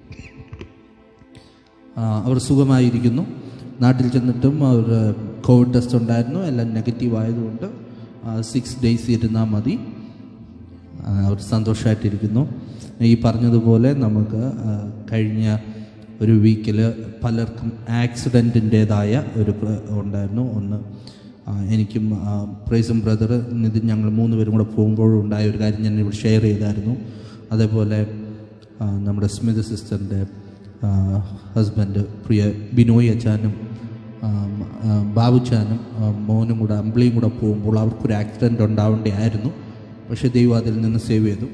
ആ, അവർ സുഖമായിരിക്കുന്നു നാട്ടിൽ ചെന്നിട്ടും അവർ കോവിഡ് ടെസ്റ്റ് ഉണ്ടായിരുന്നു എല്ലാം നെഗറ്റീവ് ആയതുകൊണ്ട് സിക്സ് ഡേയ്സ് ഇരുന്നാൽ മതി ആ, അവർ സന്തോഷമായിട്ടിരിക്കുന്നു ഈ പറഞ്ഞതുപോലെ നമുക്ക് ആ, കഴിഞ്ഞ ഒരു വീക്കിൽ പലർക്കും ആക്സിഡൻറ്റിൻ്റേതായ ഒരു പ്ര- ഉണ്ടായിരുന്നു ഒന്ന് ആ, എനിക്കും ആ, പ്രൈസും ബ്രദർ നിതിൻ ഞങ്ങൾ മൂന്ന് പേരും കൂടെ പോകുമ്പോഴും ഉണ്ടായ ഒരു കാര്യം ഞാൻ ഇവിടെ ഷെയർ ചെയ്തായിരുന്നു അതേപോലെ ആ, നമ്മുടെ സ്മിത സിസ്റ്ററിൻ്റെ ഹസ്ബൻഡ് പ്രിയ ബിനോയ് അച്ചാനും ആ, ആ, ബാബുച്ചാനും ആ, മോനും കൂടെ അമ്പിളിയും കൂടെ പോകുമ്പോൾ അവർക്കൊരു ആക്സിഡൻറ്റ് ഉണ്ടാവേണ്ടിയായിരുന്നു പക്ഷേ ദൈവം അതിൽ നിന്ന് സേവ് ചെയ്തു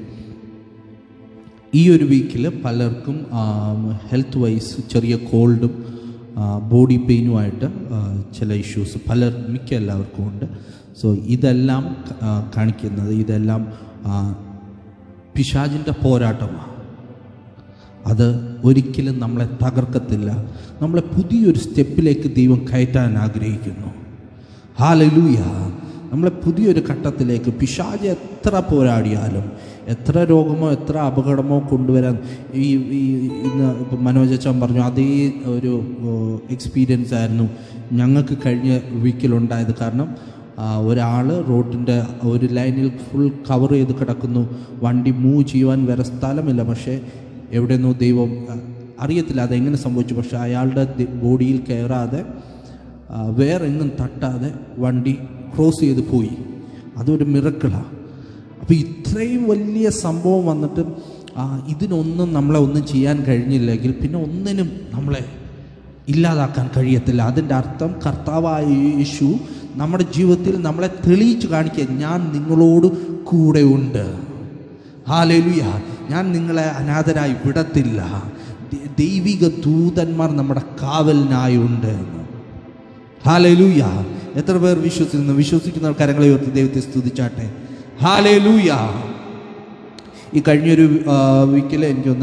ഈ ഒരു വീക്കിൽ പലർക്കും ഹെൽത്ത് വൈസ് ചെറിയ കോൾഡും ബോഡി പെയിനുമായിട്ട് ചില ഇഷ്യൂസ് പലർ മിക്ക എല്ലാവർക്കും ഉണ്ട് സോ ഇതെല്ലാം ആ, കാണിക്കുന്നത് ഇതെല്ലാം പിശാജിൻ്റെ പോരാട്ടമാണ് അത് ഒരിക്കലും നമ്മളെ തകർക്കത്തില്ല നമ്മളെ പുതിയൊരു സ്റ്റെപ്പിലേക്ക് ദൈവം കയറ്റാൻ ആഗ്രഹിക്കുന്നു ഹാലലൂയ നമ്മളെ പുതിയൊരു ഘട്ടത്തിലേക്ക് പിശാജ് എത്ര പോരാടിയാലും എത്ര രോഗമോ എത്ര അപകടമോ കൊണ്ടുവരാൻ ഈ ഈ ഇന്ന് ഇപ്പം മനോജ് അച്ഛൻ പറഞ്ഞു അതേ ഒരു എക്സ്പീരിയൻസ് ആയിരുന്നു ഞങ്ങൾക്ക് കഴിഞ്ഞ വീക്കിലുണ്ടായത് കാരണം ഒരാൾ റോഡിൻ്റെ ഒരു ലൈനിൽ ഫുൾ കവർ ചെയ്ത് കിടക്കുന്നു വണ്ടി മൂവ് ചെയ്യുവാൻ വേറെ സ്ഥലമില്ല പക്ഷേ എവിടെ നിന്നോ ദൈവം ആ, അറിയത്തില്ല അതെങ്ങനെ സംഭവിച്ചു പക്ഷെ അയാളുടെ ദി- ബോഡിയിൽ കയറാതെ ആ, വേറെ എങ്ങും തട്ടാതെ വണ്ടി ക്രോസ് ചെയ്ത് പോയി അതൊരു മിറക്കിളാണ് അപ്പോൾ ഇത്രയും വലിയ സംഭവം വന്നിട്ട് ആ, ഇതിനൊന്നും നമ്മളെ ഒന്നും ചെയ്യാൻ കഴിഞ്ഞില്ലെങ്കിൽ പിന്നെ ഒന്നിനും നമ്മളെ ഇല്ലാതാക്കാൻ കഴിയത്തില്ല അതിൻ്റെ അർത്ഥം കർത്താവായ യേശു നമ്മുടെ ജീവിതത്തിൽ നമ്മളെ തെളിയിച്ച് കാണിക്കുക ഞാൻ നിങ്ങളോട് കൂടെ ഉണ്ട് ഹാലേലുയ ഞാൻ നിങ്ങളെ അനാഥരായി വിടത്തില്ല ദ- ദൈവിക ദൂതന്മാർ നമ്മുടെ കാവലിനായുണ്ട് ഹാലേലൂയ എത്ര പേർ വിശ്വസിക്കുന്നു വിശ്വസിക്കുന്ന കരങ്ങളെ ഉയർത്തി ദൈവത്തെ സ്തുതിച്ചാട്ടെ ഹാലേലൂയ ഈ കഴിഞ്ഞൊരു വീക്കിൽ എനിക്കൊന്ന്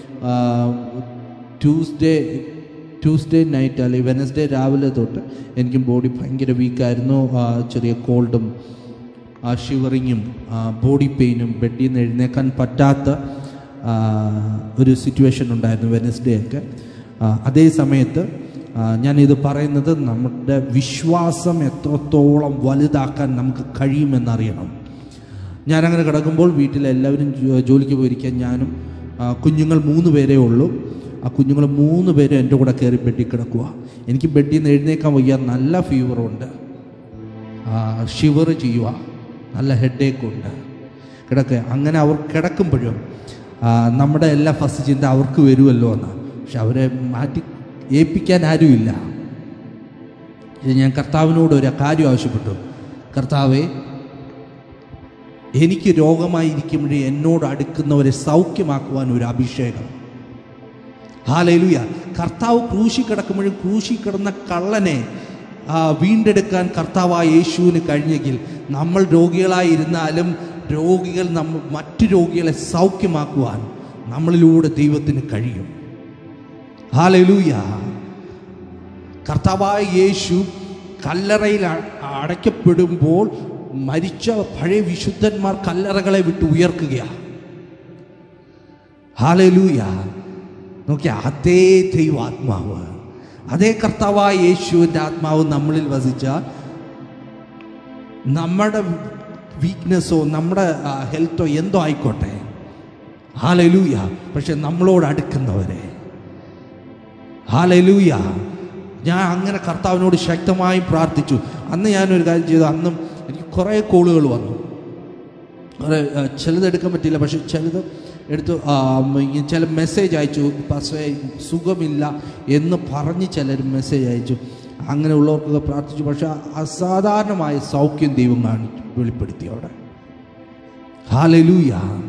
ട്യൂസ്ഡേ ട്യൂസ്ഡേ നൈറ്റ് അല്ലെങ്കിൽ വെനസ്ഡേ രാവിലെ തൊട്ട് എനിക്ക് ബോഡി ഭയങ്കര വീക്കായിരുന്നു ചെറിയ കോൾഡും ആ ഷിവറിങ്ങും ബോഡി പെയിനും ബെഡിൽ നിന്ന് എഴുന്നേക്കാൻ പറ്റാത്ത ആ, ഒരു സിറ്റുവേഷൻ ഉണ്ടായിരുന്നു വെനസ്ഡേ ഒക്കെ ആ, അതേ സമയത്ത് ആ, ഞാനിത് പറയുന്നത് നമ്മുടെ വിശ്വാസം എത്രത്തോളം വലുതാക്കാൻ നമുക്ക് കഴിയുമെന്നറിയണം ഞാനങ്ങനെ കിടക്കുമ്പോൾ വീട്ടിലെല്ലാവരും ജോ- ജോലിക്ക് പോയിരിക്കാൻ ഞാനും ആ, കുഞ്ഞുങ്ങൾ മൂന്ന് പേരേ ഉള്ളൂ ആ കുഞ്ഞുങ്ങൾ മൂന്ന് പേരും എൻ്റെ കൂടെ കയറി ബെഡിൽ കിടക്കുക എനിക്ക് ബെഡിൽ നിന്ന് എഴുന്നേക്കാൻ വയ്യ നല്ല ഫീവറുണ്ട് ഷിവർ ചെയ്യുക നല്ല ഹെഡേക്ക് ഉണ്ട് കിടക്കുക അങ്ങനെ അവർ കിടക്കുമ്പോഴും ആ, നമ്മുടെ എല്ലാ ഫസ്റ്റ് ചിന്ത അവർക്ക് വരുമല്ലോ എന്ന് പക്ഷെ അവരെ മാറ്റി ഏൽപ്പിക്കാൻ ആരുമില്ല ഇത് ഞാൻ കർത്താവിനോട് ഒരു കാര്യം ആവശ്യപ്പെട്ടു കർത്താവെ എനിക്ക് രോഗമായിരിക്കുമ്പോഴേ എന്നോട് അടുക്കുന്നവരെ സൗഖ്യമാക്കുവാൻ ഒരു അഭിഷേകം ഹാലേലുയ കർത്താവ് ക്രൂശി കിടക്കുമ്പോഴും ക്രൂശി കിടന്ന കള്ളനെ ആ, വീണ്ടെടുക്കാൻ കർത്താവായ യേശുവിന് കഴിഞ്ഞെങ്കിൽ നമ്മൾ രോഗികളായിരുന്നാലും രോഗികൾ നമ്മൾ മറ്റു രോഗികളെ സൗഖ്യമാക്കുവാൻ നമ്മളിലൂടെ ദൈവത്തിന് കഴിയും ഹാലേലൂയ കർത്താവായ യേശു കല്ലറയിൽ അ- അടയ്ക്കപ്പെടുമ്പോൾ മരിച്ച പഴയ വിശുദ്ധന്മാർ കല്ലറകളെ വിട്ട് ഉയർക്കുകയാണ് ഹാലലൂയ നോക്കിയ അതേ ദൈവാത്മാവ് അതേ കർത്താവായ യേശുവിൻ്റെ ആത്മാവ് നമ്മളിൽ വസിച്ച നമ്മുടെ വീക്ക്നെസ്സോ നമ്മുടെ ഹെൽത്തോ എന്തോ ആയിക്കോട്ടെ ഹാലലൂയ പക്ഷെ നമ്മളോട് അടുക്കുന്നവരെ ഹാലലൂയ ഞാൻ അങ്ങനെ കർത്താവിനോട് ശക്തമായി പ്രാർത്ഥിച്ചു അന്ന് ഞാനൊരു കാര്യം ചെയ്തു അന്നും എനിക്ക് കുറേ കോളുകൾ വന്നു കുറേ ആ, ചിലത് എടുക്കാൻ പറ്റിയില്ല പക്ഷെ ചിലത് എടുത്തു ആ, ഉം, ഈ ചില മെസ്സേജ് അയച്ചു പക്ഷേ സുഖമില്ല എന്ന് പറഞ്ഞ് ചിലർ മെസ്സേജ് അയച്ചു അങ്ങനെയുള്ളവർക്കൊക്കെ പ്രാർത്ഥിച്ചു പക്ഷെ അസാധാരണമായ സൗഖ്യം ദൈവം കാണി വെളിപ്പെടുത്തി അവിടെ ഹാലലൂയ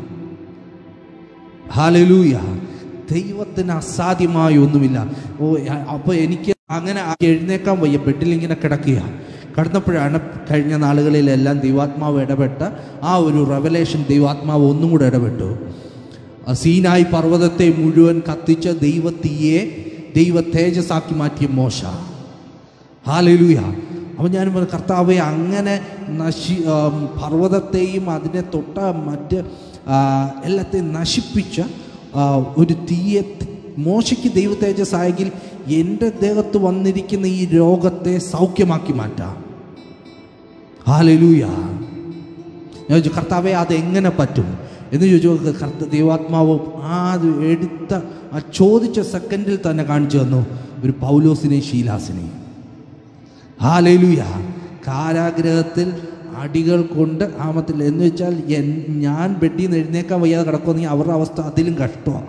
ഹാലലൂയ ദൈവത്തിന് അസാധ്യമായ ഒന്നുമില്ല ഓ അപ്പോൾ എനിക്ക് അങ്ങനെ എഴുന്നേക്കാൻ വയ്യ ബെഡിൽ ഇങ്ങനെ കിടക്കുക കിടന്നപ്പോഴാണ് കഴിഞ്ഞ നാളുകളിലെല്ലാം ദൈവാത്മാവ് ഇടപെട്ട ആ ഒരു റെവലേഷൻ ദൈവാത്മാവ് ഒന്നും കൂടെ ഇടപെട്ടു ആ സീനായി പർവ്വതത്തെ മുഴുവൻ കത്തിച്ച ദൈവത്തീയെ ദൈവ തേജസ്സാക്കി മാറ്റിയ മോശ ഹാലലൂയ അപ്പം ഞാൻ പറഞ്ഞു, കർത്താവെ അങ്ങനെ നശി ആം, പർവ്വതത്തെയും അതിനെ തൊട്ട മറ്റ് ആ, എല്ലാത്തെയും നശിപ്പിച്ച ആ, ഒരു തീയെ മോശയ്ക്ക് ദൈവ തേജസ്സായെങ്കിൽ എൻ്റെ ദേഹത്ത് വന്നിരിക്കുന്ന ഈ രോഗത്തെ സൗഖ്യമാക്കി മാറ്റാം ഹാലലൂയ ഞാൻ ചോദിച്ചു കർത്താവെ അതെങ്ങനെ പറ്റും എന്ന് ചോദിച്ചു കർത്ത ദൈവാത്മാവ് ആ അത് എടുത്ത ആ ചോദിച്ച സെക്കൻഡിൽ തന്നെ കാണിച്ചു തന്നു ഒരു പൗലോസിനെയും ശീലാസിനെയും ഹാലലൂയ കാരാഗ്രഹത്തിൽ അടികൾ കൊണ്ട് ആമത്തിൽ എന്ന് വെച്ചാൽ എൻ ഞാൻ ബെഡിൽ നിന്ന് എഴുന്നേക്കാൻ വയ്യാതെ കിടക്കുമെങ്കിൽ അവരുടെ അവസ്ഥ അതിലും കഷ്ടമാണ്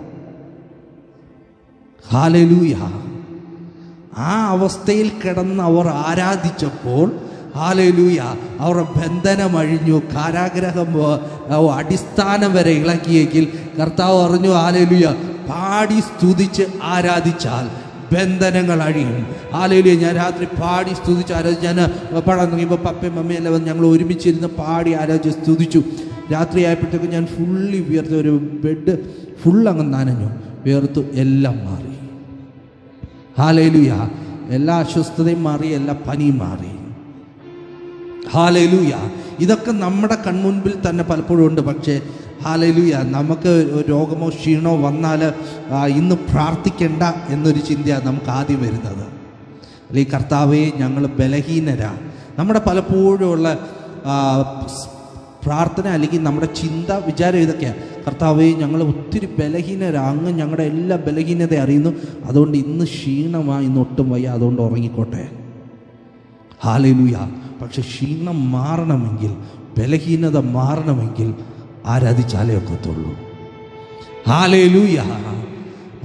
ഹാലലൂയ ആ അവസ്ഥയിൽ കിടന്ന് അവർ ആരാധിച്ചപ്പോൾ ഹാലലൂയ അവരുടെ ബന്ധനം അഴിഞ്ഞു കാരാഗ്രഹം ഓ, അടിസ്ഥാനം വരെ ഇളക്കിയെങ്കിൽ കർത്താവ് പറഞ്ഞു ഹാലലൂയ പാടി സ്തുതിച്ച് ആരാധിച്ചാൽ ബന്ധനങ്ങൾ അഴിയും ഹാലയില് ഞാൻ രാത്രി പാടി സ്തുതിച്ച് ആരാധിച്ച് ഞാൻ പാടാൻ തുടങ്ങിയപ്പോൾ പപ്പയും മമ്മയും എല്ലാം വന്ന് ഞങ്ങൾ ഒരുമിച്ചിരുന്ന് പാടി ആരാധിച്ച് സ്തുതിച്ചു രാത്രി ആയപ്പോഴത്തേക്കും ഞാൻ ഫുള്ളി വിയർത്ത് ഒരു ബെഡ് ഫുൾ അങ്ങ് നനഞ്ഞു വിയർത്തു എല്ലാം മാറി ഹാലയിലുയ എല്ലാ അസ്വസ്ഥതയും മാറി എല്ലാ പനിയും മാറി ഹാലയിലൂയ ഇതൊക്കെ നമ്മുടെ കൺമുൻപിൽ തന്നെ പലപ്പോഴും ഉണ്ട് പക്ഷേ ഹാലയിലൂയ നമുക്ക് ഒരു രോഗമോ ക്ഷീണമോ വന്നാൽ ആ, ഇന്ന് പ്രാർത്ഥിക്കേണ്ട എന്നൊരു ചിന്തയാണ് നമുക്ക് ആദ്യം വരുന്നത് അല്ലെങ്കിൽ കർത്താവെ ഞങ്ങൾ ബലഹീനരാ നമ്മുടെ പലപ്പോഴും ഉള്ള ആ, സ് പ്രാർത്ഥന അല്ലെങ്കിൽ നമ്മുടെ ചിന്ത വിചാരം ഇതൊക്കെയാണ് കർത്താവെ ഞങ്ങൾ ഒത്തിരി ബലഹീനരാ അങ്ങ് ഞങ്ങളുടെ എല്ലാ ബലഹീനത അറിയുന്നു അതുകൊണ്ട് ഇന്ന് ക്ഷീണമായി ഇന്ന് ഒട്ടും വയ്യ അതുകൊണ്ട് ഉറങ്ങിക്കോട്ടെ ഹാലലൂയ പക്ഷെ ക്ഷീണം മാറണമെങ്കിൽ ബലഹീനത മാറണമെങ്കിൽ ആരാധിച്ചാലേ ഒക്കത്തുള്ളൂ ഹാലേലൂയ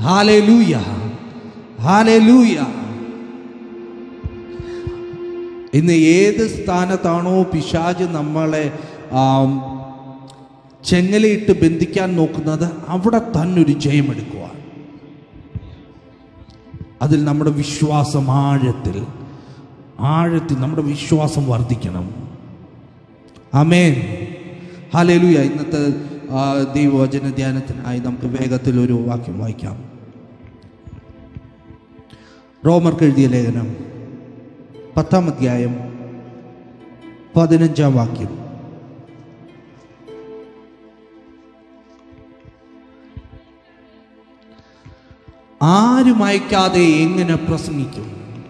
ഹാലേലൂയ ഹാലേലൂയ ഇന്ന് ഏത് സ്ഥാനത്താണോ പിശാജ് നമ്മളെ ആം, ചെങ്ങലയിട്ട് ബന്ധിക്കാൻ നോക്കുന്നത് അവിടെ തന്നെ ഒരു ജയമെടുക്കുവാൻ അതിൽ നമ്മുടെ വിശ്വാസം ആഴത്തിൽ ആഴത്തിൽ നമ്മുടെ വിശ്വാസം വർദ്ധിക്കണം അമേൻ ഹാലേലുയ ഇന്നത്തെ ആ, ദൈവവചന ധ്യാനത്തിനായി നമുക്ക് വേഗത്തിൽ ഒരു വാക്യം വായിക്കാം റോമർക്ക് എഴുതിയ ലേഖനം പത്താം അധ്യായം പതിനഞ്ചാം വാക്യം ആരും അയക്കാതെ എങ്ങനെ പ്രസംഗിക്കും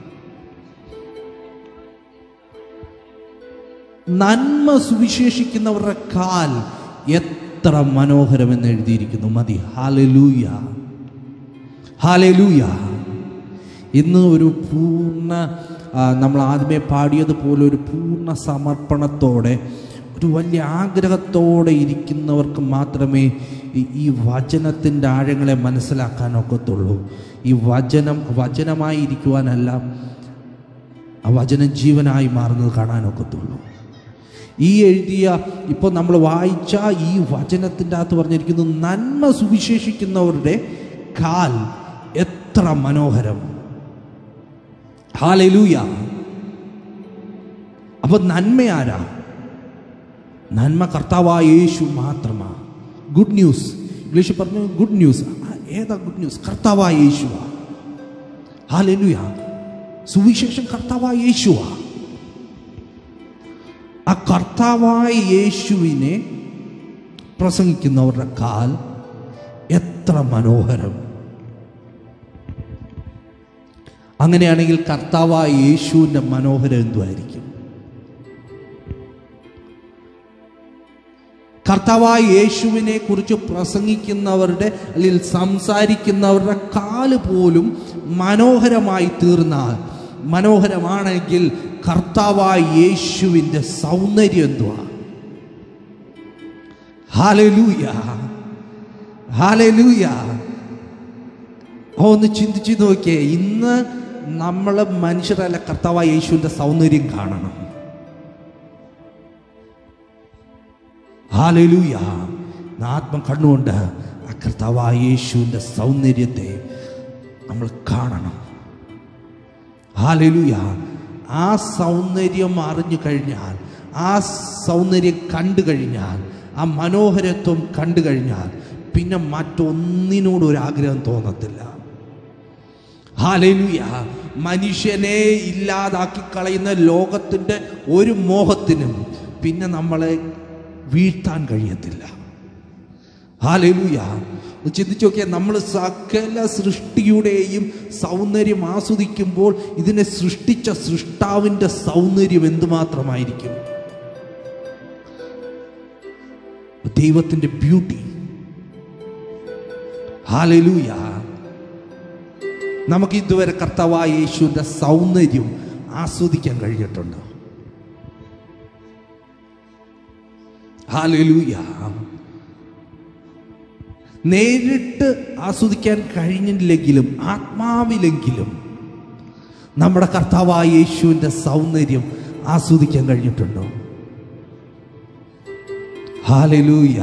നന്മ സുവിശേഷിക്കുന്നവരുടെ കാൽ എത്ര മനോഹരമെന്ന് എഴുതിയിരിക്കുന്നു മതി ഹാലലൂയ ഹാലലൂയ ഇന്ന് ഒരു പൂർണ്ണ ആ, നമ്മൾ ആദ്യമേ പാടിയതുപോലെ ഒരു പൂർണ്ണ സമർപ്പണത്തോടെ ഒരു വലിയ ആഗ്രഹത്തോടെ ഇരിക്കുന്നവർക്ക് മാത്രമേ ഈ- ഈ വചനത്തിൻ്റെ ആഴങ്ങളെ മനസ്സിലാക്കാൻ ഒക്കത്തുള്ളൂ ഈ വചനം വചനമായി ഇരിക്കുവാനല്ല ആ വചനം ജീവനായി മാറുന്നത് കാണാനൊക്കത്തുള്ളൂ ഈ എഴുതിയ ഇപ്പോൾ നമ്മൾ വായിച്ച ഈ വചനത്തിൻ്റെ അകത്ത് പറഞ്ഞിരിക്കുന്നു നന്മ സുവിശേഷിക്കുന്നവരുടെ കാൽ എത്ര മനോഹരം ഹാലലൂയ അപ്പൊ നന്മ ആരാ നന്മ കർത്താവായ യേശു മാത്രമാ ഗുഡ് ന്യൂസ് ഇംഗ്ലീഷിൽ പറഞ്ഞു ഗുഡ് ന്യൂസ് ഏതാ ഗുഡ് ന്യൂസ് കർത്താവായ യേശുവാ ഹാലലൂയ സുവിശേഷം കർത്താവായ യേശുവാ ആ കർത്താവായ യേശുവിനെ പ്രസംഗിക്കുന്നവരുടെ കാൽ എത്ര മനോഹരം അങ്ങനെയാണെങ്കിൽ കർത്താവായ യേശുവിൻ്റെ മനോഹരം എന്തുമായിരിക്കും കർത്താവായ യേശുവിനെ കുറിച്ച് പ്രസംഗിക്കുന്നവരുടെ അല്ലെങ്കിൽ സംസാരിക്കുന്നവരുടെ കാല് പോലും മനോഹരമായി തീർന്നാൽ മനോഹരമാണെങ്കിൽ കർത്താവായ യേശുവിൻ്റെ സൗന്ദര്യം എന്തുവാ ഹാലലൂയ ഹാലലൂയ ഓ ഒന്ന് ചിന്തിച്ചു നോക്കിയേ ഇന്ന് നമ്മൾ മനുഷ്യരല്ല കർത്താവായ യേശുവിൻ്റെ സൗന്ദര്യം കാണണം ഹാലലൂയ ആത്മ കണ്ണുകൊണ്ട് ആ കർത്താവായ യേശുവിൻ്റെ സൗന്ദര്യത്തെ നമ്മൾ കാണണം ഹാലലൂയ ആ സൗന്ദര്യം അറിഞ്ഞു കഴിഞ്ഞാൽ ആ സൗന്ദര്യം കണ്ടു കഴിഞ്ഞാൽ ആ മനോഹരത്വം കണ്ടു കഴിഞ്ഞാൽ പിന്നെ മറ്റൊന്നിനോട് ഒരു ആഗ്രഹം തോന്നത്തില്ല ഹാലലുയ മനുഷ്യനെ ഇല്ലാതാക്കി കളയുന്ന ലോകത്തിൻ്റെ ഒരു മോഹത്തിനും പിന്നെ നമ്മളെ വീഴ്ത്താൻ കഴിയത്തില്ല ഹാലലുയ ചിന്തിച്ചു നോക്കിയാൽ നമ്മൾ സകല സൃഷ്ടിയുടെയും സൗന്ദര്യം ആസ്വദിക്കുമ്പോൾ ഇതിനെ സൃഷ്ടിച്ച സൃഷ്ടാവിൻ്റെ സൗന്ദര്യം എന്തുമാത്രമായിരിക്കും ദൈവത്തിൻ്റെ ബ്യൂട്ടി ഹാലലൂയ നമുക്ക് ഇതുവരെ കർത്താവായ യേശുവിൻ്റെ സൗന്ദര്യം ആസ്വദിക്കാൻ കഴിഞ്ഞിട്ടുണ്ട് ഹാലലൂയ നേരിട്ട് ആസ്വദിക്കാൻ കഴിഞ്ഞില്ലെങ്കിലും ആത്മാവിലെങ്കിലും നമ്മുടെ കർത്താവായ യേശുവിൻ്റെ സൗന്ദര്യം ആസ്വദിക്കാൻ കഴിഞ്ഞിട്ടുണ്ടോ ഹാലലൂയ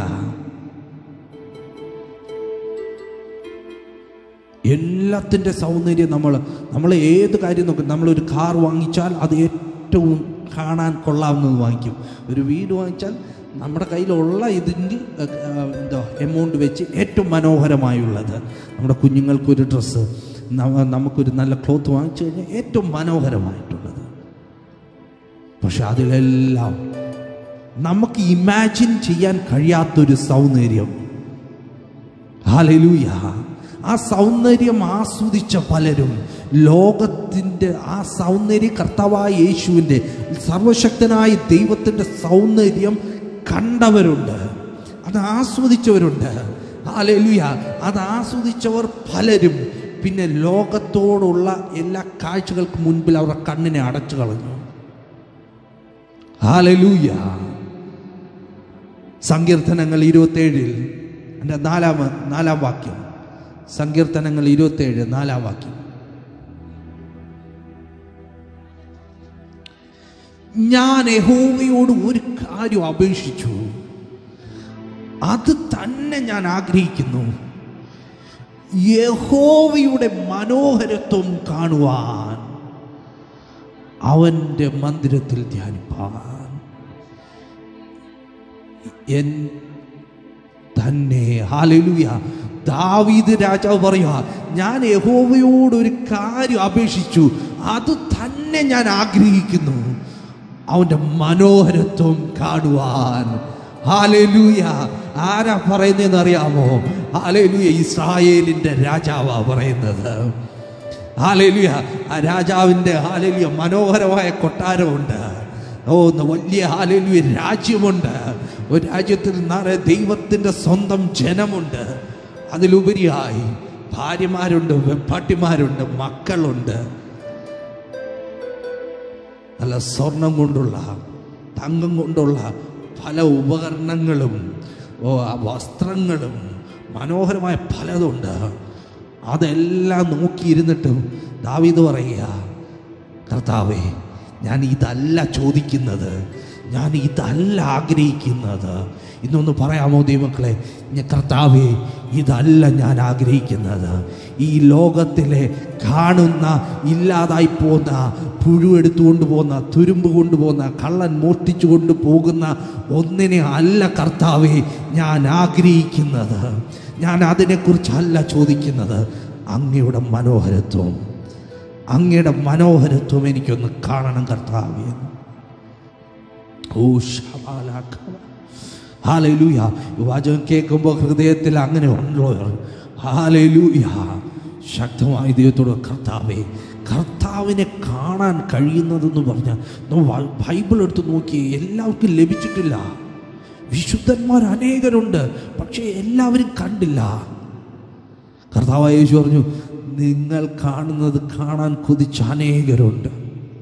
എല്ലാത്തിൻ്റെ സൗന്ദര്യം നമ്മൾ നമ്മൾ ഏത് കാര്യം നോക്കും നമ്മളൊരു കാർ വാങ്ങിച്ചാൽ അത് ഏറ്റവും കാണാൻ കൊള്ളാവുന്നത് വാങ്ങിക്കും ഒരു വീട് വാങ്ങിച്ചാൽ നമ്മുടെ കയ്യിലുള്ള ഇതിൻ്റെ എന്താ എമൗണ്ട് വെച്ച് ഏറ്റവും മനോഹരമായുള്ളത് നമ്മുടെ കുഞ്ഞുങ്ങൾക്കൊരു ഡ്രസ്സ് നമുക്കൊരു നല്ല ക്ലോത്ത് വാങ്ങിച്ചു കഴിഞ്ഞാൽ ഏറ്റവും മനോഹരമായിട്ടുള്ളത് പക്ഷെ അതിലെല്ലാം നമുക്ക് ഇമാജിൻ ചെയ്യാൻ കഴിയാത്തൊരു സൗന്ദര്യം ഹാലലൂയ ആ സൗന്ദര്യം ആസ്വദിച്ച പലരും ലോകത്തിൻ്റെ ആ സൗന്ദര്യം കർത്താവായ യേശുവിൻ്റെ സർവശക്തനായ ദൈവത്തിൻ്റെ സൗന്ദര്യം കണ്ടവരുണ്ട് അത് ആസ്വദിച്ചവരുണ്ട് ഹാലലുയ അത് ആസ്വദിച്ചവർ പലരും പിന്നെ ലോകത്തോടുള്ള എല്ലാ കാഴ്ചകൾക്ക് മുൻപിൽ അവരുടെ കണ്ണിനെ അടച്ചു കളഞ്ഞു ഹാലലൂയ സങ്കീർത്തനങ്ങൾ ഇരുപത്തേഴിൽ എൻ്റെ നാലാം നാലാം വാക്യം സങ്കീർത്തനങ്ങൾ ഇരുപത്തേഴ് നാലാം വാക്യം ഞാൻ യഹോവയോട് ഒരു കാര്യം അപേക്ഷിച്ചു അത് തന്നെ ഞാൻ ആഗ്രഹിക്കുന്നു യഹോവയുടെ മനോഹരത്വം കാണുവാൻ അവൻ്റെ മന്ദിരത്തിൽ ധ്യാനിപ്പാൻ എൻ തന്നെ ഹാലലുയ ദാവീദ് രാജാവ് പറയുക ഞാൻ യഹോവയോട് ഒരു കാര്യം അപേക്ഷിച്ചു അത് തന്നെ ഞാൻ ആഗ്രഹിക്കുന്നു അവൻ്റെ മനോഹരത്വം കാണുവാൻ ഹാലലൂയ ആരാ പറയുന്നതെന്ന് അറിയാമോ ഹാലലൂയ ഇസ്രായേലിൻ്റെ രാജാവാ പറയുന്നത് ഹാലലുയ ആ രാജാവിൻ്റെ ഹാലലുയ മനോഹരമായ കൊട്ടാരമുണ്ട് ഓ ഒന്ന് വലിയ ഹാലലുയ രാജ്യമുണ്ട് ഒരു രാജ്യത്തിൽ നിറയെ ദൈവത്തിൻ്റെ സ്വന്തം ജനമുണ്ട് അതിലുപരിയായി ഭാര്യമാരുണ്ട് വെപ്പാട്ടിമാരുണ്ട് മക്കളുണ്ട് നല്ല സ്വർണം കൊണ്ടുള്ള തങ്കം കൊണ്ടുള്ള പല ഉപകരണങ്ങളും ഓ ആ വസ്ത്രങ്ങളും മനോഹരമായ പലതുണ്ട് അതെല്ലാം നോക്കിയിരുന്നിട്ടും ദാവീദ് പറയുക കർത്താവേ ഞാൻ ഇതല്ല ചോദിക്കുന്നത് ഞാൻ ഇതല്ല ആഗ്രഹിക്കുന്നത് ഇന്നൊന്ന് പറയാമോ ദൈവമക്കളെ ഞാൻ കർത്താവേ ഇതല്ല ഞാൻ ആഗ്രഹിക്കുന്നത് ഈ ലോകത്തിലെ കാണുന്ന ഇല്ലാതായി പോകുന്ന പുഴുവെടുത്തു കൊണ്ടുപോകുന്ന തുരുമ്പ് കൊണ്ടുപോകുന്ന കള്ളൻ മോഷ്ടിച്ചു കൊണ്ട് പോകുന്ന ഒന്നിനെ അല്ല കർത്താവേ ഞാൻ ആഗ്രഹിക്കുന്നത് ഞാൻ അതിനെക്കുറിച്ചല്ല ചോദിക്കുന്നത് അങ്ങയുടെ മനോഹരത്വം അങ്ങയുടെ മനോഹരത്വം എനിക്കൊന്ന് കാണണം കർത്താവേ ഓ ശബാലാഖവ. ഹാലലൂയ ഈ വാചകം കേൾക്കുമ്പോൾ ഹൃദയത്തിൽ അങ്ങനെ ഉണ്ടോ ഹാലലൂയ ശക്തമായി ദൈവത്തോട് കർത്താവേ കർത്താവിനെ കാണാൻ കഴിയുന്നതെന്ന് പറഞ്ഞാൽ നമ്മൾ ബൈ- ബൈബിൾ എടുത്ത് നോക്കി എല്ലാവർക്കും ലഭിച്ചിട്ടില്ല വിശുദ്ധന്മാർ അനേകരുണ്ട് പക്ഷേ എല്ലാവരും കണ്ടില്ല കർത്താവായ യേശു പറഞ്ഞു നിങ്ങൾ കാണുന്നത് കാണാൻ കൊതിച്ച അനേകരുണ്ട്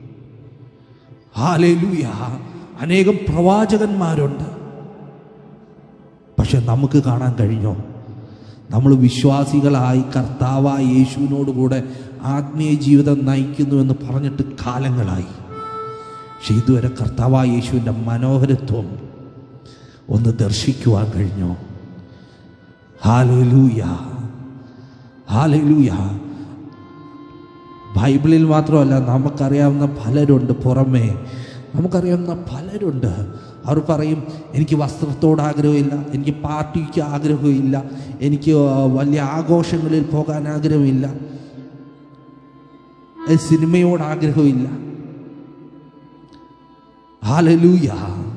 ഹാലേലൂയ അനേകം പ്രവാചകന്മാരുണ്ട് പക്ഷെ നമുക്ക് കാണാൻ കഴിഞ്ഞോ നമ്മൾ വിശ്വാസികളായി കർത്താവായ യേശുവിനോട് കൂടെ ആത്മീയ ജീവിതം നയിക്കുന്നു എന്ന് പറഞ്ഞിട്ട് കാലങ്ങളായി പക്ഷെ ഇതുവരെ കർത്താവായ യേശുവിൻ്റെ മനോഹരത്വം ഒന്ന് ദർശിക്കുവാൻ കഴിഞ്ഞോ ഹാലലൂയ ഹാലലൂയ ബൈബിളിൽ മാത്രമല്ല നമുക്കറിയാവുന്ന പലരുണ്ട് പുറമേ നമുക്കറിയാവുന്ന പലരുണ്ട് അവർ പറയും എനിക്ക് വസ്ത്രത്തോട് ആഗ്രഹമില്ല എനിക്ക് പാർട്ടിക്ക് ആഗ്രഹമില്ല എനിക്ക് വലിയ ആഘോഷങ്ങളിൽ പോകാൻ ആഗ്രഹമില്ല ഏ, സിനിമയോട് ആഗ്രഹമില്ല ഹാലലൂയ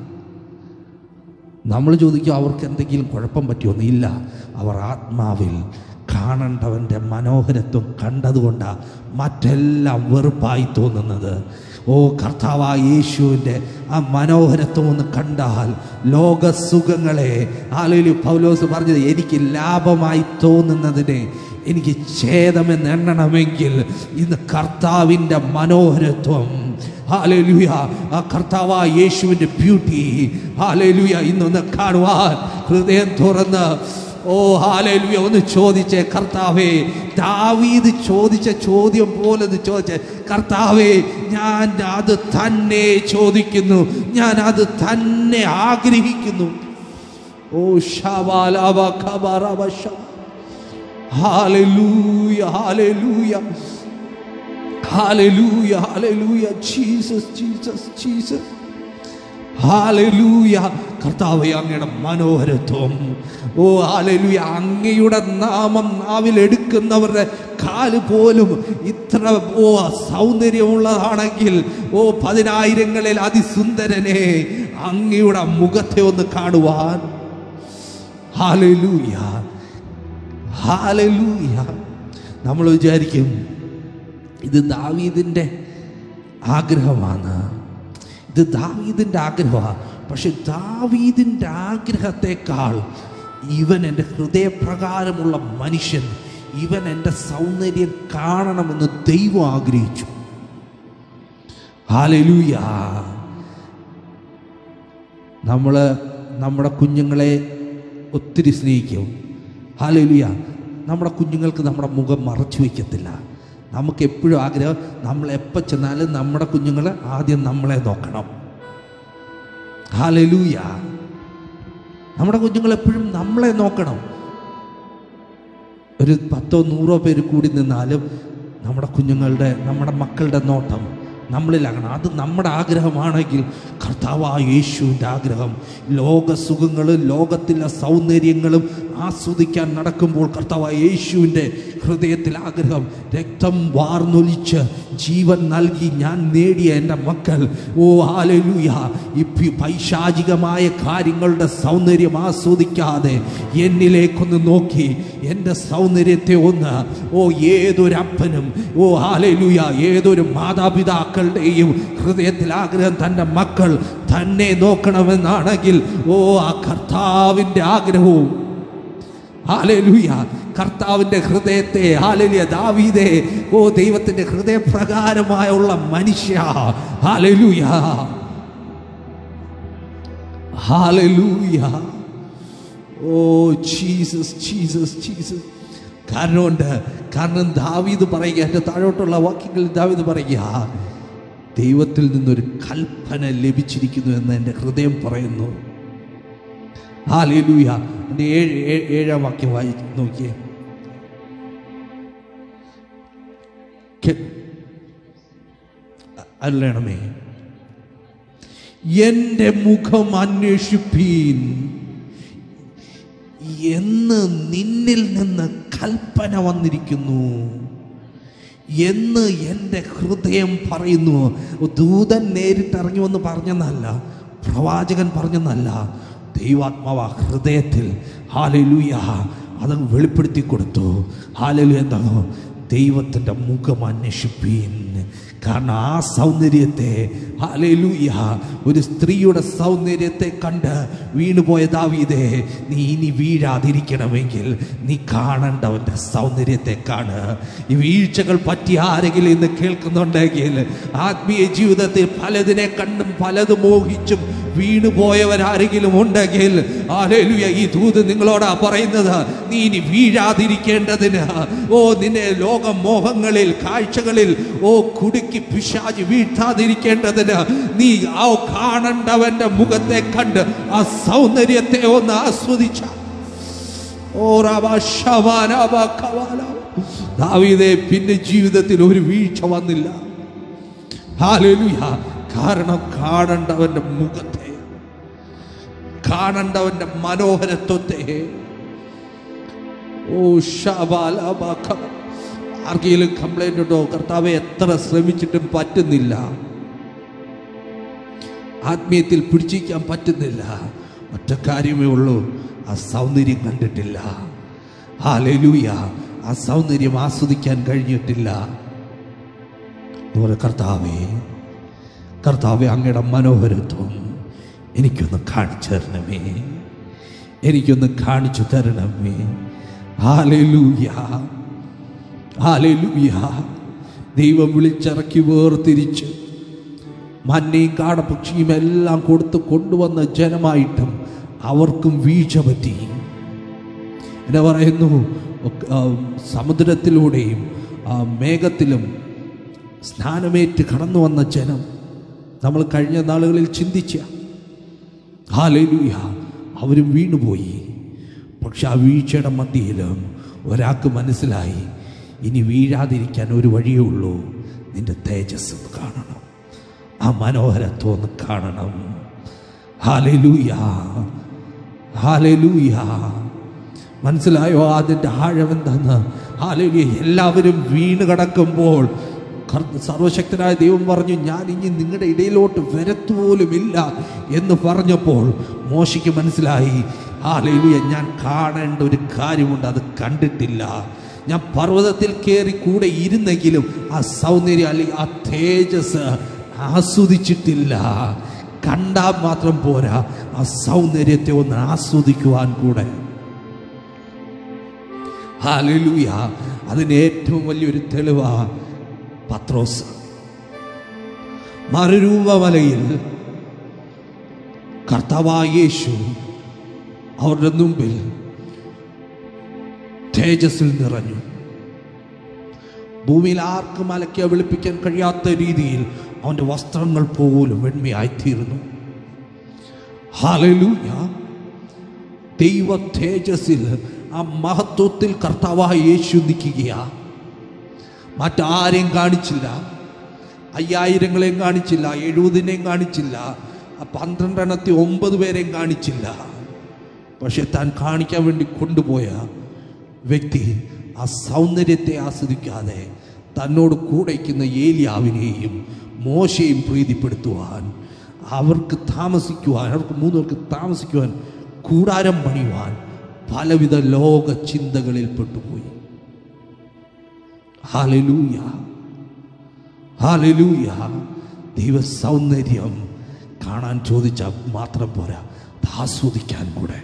നമ്മൾ ചോദിക്കും അവർക്ക് എന്തെങ്കിലും കുഴപ്പം പറ്റിയൊന്നും ഇല്ല അവർ ആത്മാവിൽ കാണേണ്ടവൻ്റെ മനോഹരത്വം കണ്ടതുകൊണ്ടാണ് മറ്റെല്ലാം വെറുപ്പായി തോന്നുന്നത് ഓ കർത്താവായ യേശുവിൻ്റെ ആ മനോഹരത്വം ഒന്ന് കണ്ടാൽ ലോകസുഖങ്ങളെ ആലൊലി പൗലോസ് പറഞ്ഞത് എനിക്ക് ലാഭമായി തോന്നുന്നതിനെ എനിക്ക് ഛേദമെന്ന് എണ്ണണമെങ്കിൽ ഇന്ന് കർത്താവിൻ്റെ മനോഹരത്വം ഹാലലുയ ആ കർത്താവായ യേശുവിൻ്റെ ബ്യൂട്ടി ഹാലലുയ ഇന്നൊന്ന് കാണുവാൻ ഹൃദയം തുറന്ന് ഓ ഹാലലുയ ഒന്ന് ചോദിച്ചേ കർത്താവേ ദാവീദ് ചോദിച്ച ചോദ്യം പോലെ ഒന്ന് ചോദിച്ചേ കർത്താവേ ഞാൻ അത് തന്നെ ചോദിക്കുന്നു ഞാൻ അത് തന്നെ ആഗ്രഹിക്കുന്നു ഓ ശബാലവ ഖബറവ ശബ Hallelujah, hallelujah. Hallelujah, hallelujah. Jesus, Jesus, Jesus. Hallelujah കർത്താവെ അങ്ങയുടെ മനോഹരത്വം ഓ ഹാലലൂയ അങ്ങയുടെ നാമം നാവിൽ എടുക്കുന്നവരുടെ കാല് പോലും ഇത്ര ഓ സൗന്ദര്യമുള്ളതാണെങ്കിൽ ഓ പതിനായിരങ്ങളിൽ അതിസുന്ദരനെ അങ്ങയുടെ മുഖത്തെ ഒന്ന് കാണുവാൻ ഹാലലൂയ ഹാലലൂയ നമ്മൾ വിചാരിക്കും ഇത് ദാവീദിൻ്റെ ആഗ്രഹമാണ് ഇത് ദാവീദിൻ്റെ ആഗ്രഹമാണ് പക്ഷെ ദാവീദിൻ്റെ ആഗ്രഹത്തെക്കാൾ ഇവൻ എൻ്റെ ഹൃദയപ്രകാരമുള്ള മനുഷ്യൻ ഇവൻ എൻ്റെ സൗന്ദര്യം കാണണമെന്ന് ദൈവം ആഗ്രഹിച്ചു ഹാലലൂയ നമ്മൾ നമ്മുടെ കുഞ്ഞുങ്ങളെ ഒത്തിരി സ്നേഹിക്കും ഹാലലുയ നമ്മുടെ കുഞ്ഞുങ്ങൾക്ക് നമ്മുടെ മുഖം മറച്ചു വയ്ക്കത്തില്ല നമുക്ക് എപ്പോഴും ആഗ്രഹം നമ്മൾ എപ്പോൾ ചെന്നാലും നമ്മുടെ കുഞ്ഞുങ്ങൾ ആദ്യം നമ്മളെ നോക്കണം ഹാലലൂയ നമ്മുടെ കുഞ്ഞുങ്ങൾ എപ്പോഴും നമ്മളെ നോക്കണം ഒരു പത്തോ നൂറോ പേര് കൂടി നിന്നാലും നമ്മുടെ കുഞ്ഞുങ്ങളുടെ നമ്മുടെ മക്കളുടെ നോട്ടം നമ്മളിലാകണം അത് നമ്മുടെ ആഗ്രഹമാണെങ്കിൽ കർത്താവായ യേശുവിൻ്റെ ആഗ്രഹം ലോക സുഖങ്ങളും ലോകത്തിലെ സൗന്ദര്യങ്ങളും ആസ്വദിക്കാൻ നടക്കുമ്പോൾ കർത്താവായ യേശുവിൻ്റെ ഹൃദയത്തിൽ ആഗ്രഹം രക്തം വാർന്നൊലിച്ച് ജീവൻ നൽകി ഞാൻ നേടിയ എൻ്റെ മക്കൾ ഓ ഹാലലൂയ ഈ പി- പൈശാചികമായ കാര്യങ്ങളുടെ സൗന്ദര്യം ആസ്വദിക്കാതെ എന്നിലേക്കൊന്ന് നോക്കി എൻ്റെ സൗന്ദര്യത്തെ ഒന്ന് ഓ ഏതൊരു അപ്പനും ഓ ഹാലലൂയ ഏതൊരു മാതാപിതാക്കളുടെയും ഹൃദയത്തിൽ ആഗ്രഹം തൻ്റെ മക്കൾ തന്നെ നോക്കണമെന്നാണെങ്കിൽ ഓ ആ കർത്താവിൻ്റെ ആഗ്രഹവും ഹാലലൂയ കർത്താവിൻ്റെ ഹൃദയത്തെ ഹാലലിയ ദാവീദേ ഓ ദൈവത്തിൻ്റെ ഹൃദയപ്രകാരമായുള്ള മനുഷ്യ ഹാലലൂയ ഹാലലൂയ ഓ ജീസസ് ജീസസ് ജീസസ് കാരണമുണ്ട് കാരണം ദാവീദ് പറയുക എൻ്റെ താഴോട്ടുള്ള വാക്യങ്ങളിൽ ദാവീദ് പറയുക ദൈവത്തിൽ നിന്നൊരു കൽപ്പന ലഭിച്ചിരിക്കുന്നു എന്ന് എൻ്റെ ഹൃദയം പറയുന്നു ഹാലൂയ എൻ്റെ ഏഴ് ഏ- ഏഴാം വാക്യം വായി നോക്കിയേ കെ- അല്ലണമേ എൻ്റെ മുഖം അന്വേഷിപ്പീൻ എന്ന് നിന്നിൽ നിന്ന് കൽപ്പന വന്നിരിക്കുന്നു എന്ന് എൻ്റെ ഹൃദയം പറയുന്നു ദൂതൻ നേരിട്ട് ഇറങ്ങി വന്ന് പറഞ്ഞെന്നല്ല പ്രവാചകൻ പറഞ്ഞെന്നല്ല ദൈവാത്മാവ ഹൃദയത്തിൽ ഹാലലുയ അത് വെളിപ്പെടുത്തി കൊടുത്തു ഹാലലു എന്താണോ ദൈവത്തിൻ്റെ മുഖം അന്വേഷിപ്പീൻ കാരണം ആ സൗന്ദര്യത്തെ ഹാലലൂയ ഒരു സ്ത്രീയുടെ സൗന്ദര്യത്തെ കണ്ട് വീണുപോയ ദാവീദേ നീ ഇനി വീഴാതിരിക്കണമെങ്കിൽ നീ കാണേണ്ടവൻ്റെ സൗന്ദര്യത്തെ കാണ് ഈ വീഴ്ചകൾ പറ്റി ആരെങ്കിലും ഇന്ന് കേൾക്കുന്നുണ്ടെങ്കിൽ ആത്മീയ ജീവിതത്തിൽ പലതിനെ കണ്ടും പലത് മോഹിച്ചും വീണുപോയവരാരെങ്കിലും ഉണ്ടെങ്കിൽ ആലേലുയ ഈ ദൂത് നിങ്ങളോടാ പറയുന്നത് നീ ഇനി വീഴാതിരിക്കേണ്ടതിന് ഓ നിന്നെ ലോകമോഹങ്ങളിൽ കാഴ്ചകളിൽ ഓ കുടുക്കി പിശാചി വീഴ്ത്താതിരിക്കേണ്ടതിന് നീ ആ കാണണ്ടവന്റെ മുഖത്തെ കണ്ട് ആ സൗന്ദര്യത്തെ ഒന്ന് ആസ്വദിച്ച ഓ റബ ശവാനബ കവാല. ദാവീദേ പിന്നെ ജീവിതത്തിൽ ഒരു വീഴ്ച വന്നില്ല ഹാലലുയ കാരണം കാണണ്ടവന്റെ മുഖത്തെ കാണണ്ടവന്റെ മനോഹരത്വത്തെ ഓ ശബാലബ കവ. ആർക്കെങ്കിലും കംപ്ലൈന്റ് ഉണ്ടോ കർത്താവെ എത്ര ശ്രമിച്ചിട്ടും പറ്റുന്നില്ല ആത്മീയത്തിൽ പിടിച്ചിരിക്കാൻ പറ്റുന്നില്ല ഒറ്റ കാര്യമേ ഉള്ളൂ ആ സൗന്ദര്യം കണ്ടിട്ടില്ല ഹാലലൂയ ആ സൗന്ദര്യം ആസ്വദിക്കാൻ കഴിഞ്ഞിട്ടില്ല അതുപോലെ കർത്താവേ കർത്താവെ അങ്ങയുടെ മനോഹരത്വം എനിക്കൊന്ന് കാണിച്ചു തരണമേ എനിക്കൊന്ന് കാണിച്ചു തരണമേ ഹാലലൂയ ഹാലലൂയ ദൈവം വിളിച്ചിറക്കി വേർതിരിച്ച് മന്നയും കാടപക്ഷിയും എല്ലാം കൊടുത്ത് കൊണ്ടുവന്ന ജനമായിട്ടും അവർക്കും വീഴ്ച പറ്റി എന്നെ പറയുന്നു ഒക്കെ, ആ, സമുദ്രത്തിലൂടെയും ആ, മേഘത്തിലും സ്നാനമേറ്റ് കടന്നു വന്ന ജനം നമ്മൾ കഴിഞ്ഞ നാളുകളിൽ ചിന്തിച്ച ഹാലൂയ അവരും വീണുപോയി പക്ഷെ ആ വീഴ്ചയുടെ മധ്യയിലും ഒരാൾക്ക് മനസ്സിലായി ഇനി വീഴാതിരിക്കാൻ ഒരു വഴിയേ ഉള്ളൂ നിന്റെ തേജസ് ഒന്ന് കാണണം ആ മനോഹരത്വം ഒന്ന് കാണണം ഹാലലൂയ ഹാലലൂയ മനസ്സിലായോ അതിൻ്റെ ആഴം എന്താന്ന് ഹാലലൂയ എല്ലാവരും വീണ് കിടക്കുമ്പോൾ കർ- സർവശക്തനായ ദൈവം പറഞ്ഞു ഞാൻ ഇനി നിങ്ങളുടെ ഇടയിലോട്ട് വരത്തുപോലുമില്ല എന്ന് പറഞ്ഞപ്പോൾ മോശയ്ക്ക് മനസ്സിലായി ഹാലലൂയ ഞാൻ കാണേണ്ട ഒരു കാര്യമുണ്ട് അത് കണ്ടിട്ടില്ല ഞാൻ പർവ്വതത്തിൽ കയറി കൂടെ ഇരുന്നെങ്കിലും ആ സൗന്ദര്യം അല്ലെങ്കിൽ ആ തേജസ് ആസ്വദിച്ചിട്ടില്ല കണ്ടാൽ മാത്രം പോരാ ആ സൗന്ദര്യത്തെ ഒന്ന് ആസ്വദിക്കുവാൻ കൂടെ ഹാലലൂയ അതിന് ഏറ്റവും വലിയൊരു തെളിവാ പത്രോസ് മറുരൂപമലയിൽ കർത്താവായ യേശു അവരുടെ മുമ്പിൽ തേജസ്സിൽ നിറഞ്ഞു ഭൂമിയിൽ ആർക്കും അലക്കിയ വെളുപ്പിക്കാൻ കഴിയാത്ത രീതിയിൽ അവൻ്റെ വസ്ത്രങ്ങൾ പോലും വെണ്മയായിത്തീർന്നു ഹാലലൂയ ദൈവ തേജസ്സിൽ ആ മഹത്വത്തിൽ കർത്താവായ യേശു നിൽക്കുകയാ മറ്റാരെയും കാണിച്ചില്ല അയ്യായിരങ്ങളെയും കാണിച്ചില്ല എഴുപതിനെയും കാണിച്ചില്ല ആ പന്ത്രണ്ടെണ്ണത്തി ഒമ്പത് പേരെയും കാണിച്ചില്ല പക്ഷെ താൻ കാണിക്കാൻ വേണ്ടി കൊണ്ടുപോയ വ്യക്തി ആ സൗന്ദര്യത്തെ ആസ്വദിക്കാതെ തന്നോട് കൂടയ്ക്കുന്ന ഏലിയാവിനെയും മോശയും പ്രീതിപ്പെടുത്തുവാൻ അവർക്ക് താമസിക്കുവാൻ അവർക്ക് മൂന്നുപേർക്ക് താമസിക്കുവാൻ കൂടാരം പണിയുവാൻ പലവിധ ലോക ചിന്തകളിൽ പെട്ടുപോയി ഹാലലൂയ ഹാലലൂയ ദൈവ സൗന്ദര്യം കാണാൻ ചോദിച്ചാൽ മാത്രം പോരാ അത് ആസ്വദിക്കാൻ കൂടെ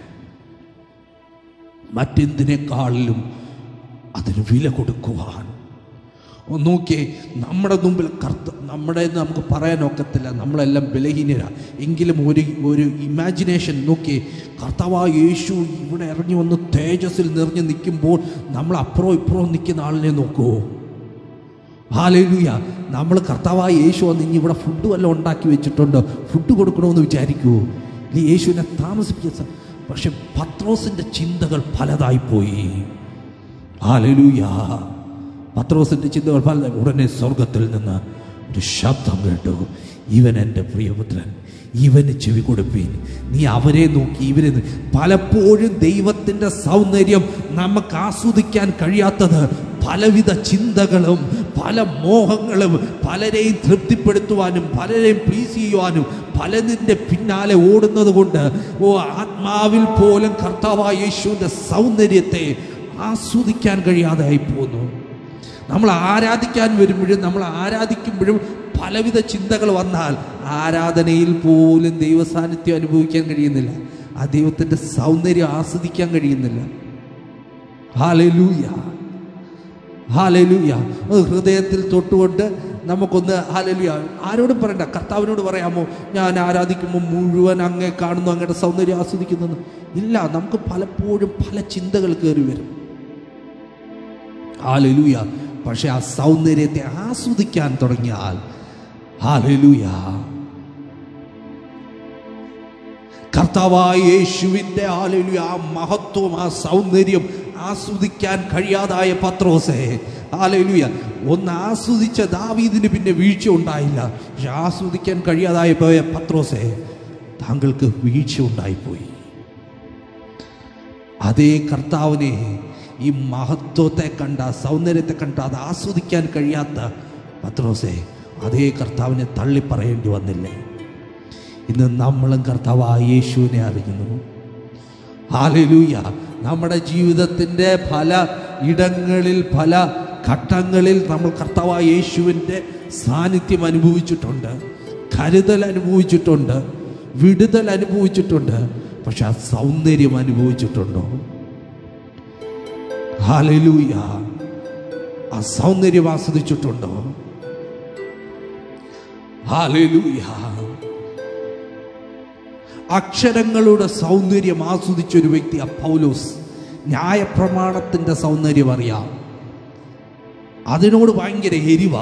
മറ്റെന്തിനേക്കാളിലും അതിന് വില കൊടുക്കുവാൻ ഒന്ന് നോക്കിയേ നമ്മുടെ മുമ്പിൽ കർത്ത നമ്മുടെ എന്ന് നമുക്ക് പറയാൻ ഒക്കത്തില്ല നമ്മളെല്ലാം ബലഹീനരാ എങ്കിലും ഒരു ഒരു ഇമാജിനേഷൻ നോക്കിയേ കർത്താവായ യേശു ഇവിടെ ഇറങ്ങി വന്ന് തേജസ്സിൽ നിറഞ്ഞു നിൽക്കുമ്പോൾ നമ്മൾ അപ്പുറവും ഇപ്പുറവും നിൽക്കുന്ന ആളിനെ നോക്കുമോ ഹാലേലൂയ നമ്മൾ കർത്താവായ യേശു വന്ന് ഇനി ഇവിടെ ഫുഡ് വല്ലതും ഉണ്ടാക്കി വെച്ചിട്ടുണ്ടോ ഫുഡ് കൊടുക്കണമെന്ന് വിചാരിക്കുമോ ഈ യേശുവിനെ താമസിപ്പിച്ച സ- പക്ഷെ പത്രോസിൻ്റെ ചിന്തകൾ പലതായിപ്പോയി ഹാലേലൂയ പത്രോസിൻ്റെ ചിന്തകൾ പല ഉടനെ സ്വർഗത്തിൽ നിന്ന് ഒരു ശബ്ദം കേട്ടു ഇവൻ എൻ്റെ പ്രിയപുത്രൻ ഇവന് ചെവി കൊടുപ്പീൻ നീ അവരെ നോക്കി ഇവരെ നോ- പലപ്പോഴും ദൈവത്തിൻ്റെ സൗന്ദര്യം നമുക്ക് ആസ്വദിക്കാൻ കഴിയാത്തത് പലവിധ ചിന്തകളും പല മോഹങ്ങളും പലരെയും തൃപ്തിപ്പെടുത്തുവാനും പലരെയും പ്ലീസ് ചെയ്യുവാനും പലതിൻ്റെ പിന്നാലെ ഓടുന്നത് കൊണ്ട് ഓ ആത്മാവിൽ പോലും കർത്താവായ യേശുവിൻ്റെ സൗന്ദര്യത്തെ ആസ്വദിക്കാൻ കഴിയാതെ ആയി പോകുന്നു നമ്മൾ ആരാധിക്കാൻ വരുമ്പോഴും നമ്മൾ ആരാധിക്കുമ്പോഴും പലവിധ ചിന്തകൾ വന്നാൽ ആരാധനയിൽ പോലും ദൈവ സാന്നിധ്യം അനുഭവിക്കാൻ കഴിയുന്നില്ല ആ ദൈവത്തിൻ്റെ സൗന്ദര്യം ആസ്വദിക്കാൻ കഴിയുന്നില്ല ഹാലലൂയ ഹാലലൂയ ഹൃദയത്തിൽ തൊട്ടുകൊണ്ട് നമുക്കൊന്ന് ഹാലലൂയ ആരോടും പറയണ്ട കർത്താവിനോട് പറയാമോ ഞാൻ ആരാധിക്കുമ്പോൾ മുഴുവൻ അങ്ങേ കാണുന്നു അങ്ങയുടെ സൗന്ദര്യം ആസ്വദിക്കുന്നു ഇല്ല നമുക്ക് പലപ്പോഴും പല ചിന്തകൾ കയറി വരും ഹാലലൂയ പക്ഷെ ആ സൗന്ദര്യത്തെ ആസ്വദിക്കാൻ തുടങ്ങിയാൽ ഹാലലൂയ കർത്താവായ യേശുവിൻ്റെ ഹാലലൂയ ആ മഹത്വം ആ സൗന്ദര്യം ആസ്വദിക്കാൻ കഴിയാതായ പത്രോസേ ഹാലലൂയ ഒന്ന് ആസ്വദിച്ച ദാവീദിന് പിന്നെ വീഴ്ച ഉണ്ടായില്ല പക്ഷെ ആസ്വദിക്കാൻ കഴിയാതായ പോയ പത്രോസേ താങ്കൾക്ക് വീഴ്ച ഉണ്ടായിപ്പോയി അതേ കർത്താവിനെ ഈ മഹത്വത്തെ കണ്ട സൗന്ദര്യത്തെ കണ്ട അത് ആസ്വദിക്കാൻ കഴിയാത്ത പത്രോസെ അതേ കർത്താവിനെ തള്ളിപ്പറയേണ്ടി വന്നില്ലേ ഇന്ന് നമ്മളും കർത്താവായ യേശുവിനെ അറിയുന്നു ഹാലലൂയ നമ്മുടെ ജീവിതത്തിൻ്റെ പല ഇടങ്ങളിൽ പല ഘട്ടങ്ങളിൽ നമ്മൾ കർത്താവായ യേശുവിൻ്റെ സാന്നിധ്യം അനുഭവിച്ചിട്ടുണ്ട് കരുതൽ അനുഭവിച്ചിട്ടുണ്ട് വിടുതൽ അനുഭവിച്ചിട്ടുണ്ട് പക്ഷെ ആ സൗന്ദര്യം അനുഭവിച്ചിട്ടുണ്ടോ ഹാലലൂയ ആ സൗന്ദര്യം ആസ്വദിച്ചിട്ടുണ്ടോ ഹാലലൂയ അക്ഷരങ്ങളുടെ സൗന്ദര്യം ആസ്വദിച്ച ഒരു വ്യക്തി ആ പൗലോസ് ന്യായപ്രമാണത്തിന്റെ സൗന്ദര്യം അറിയാം അതിനോട് ഭയങ്കര എരിവാ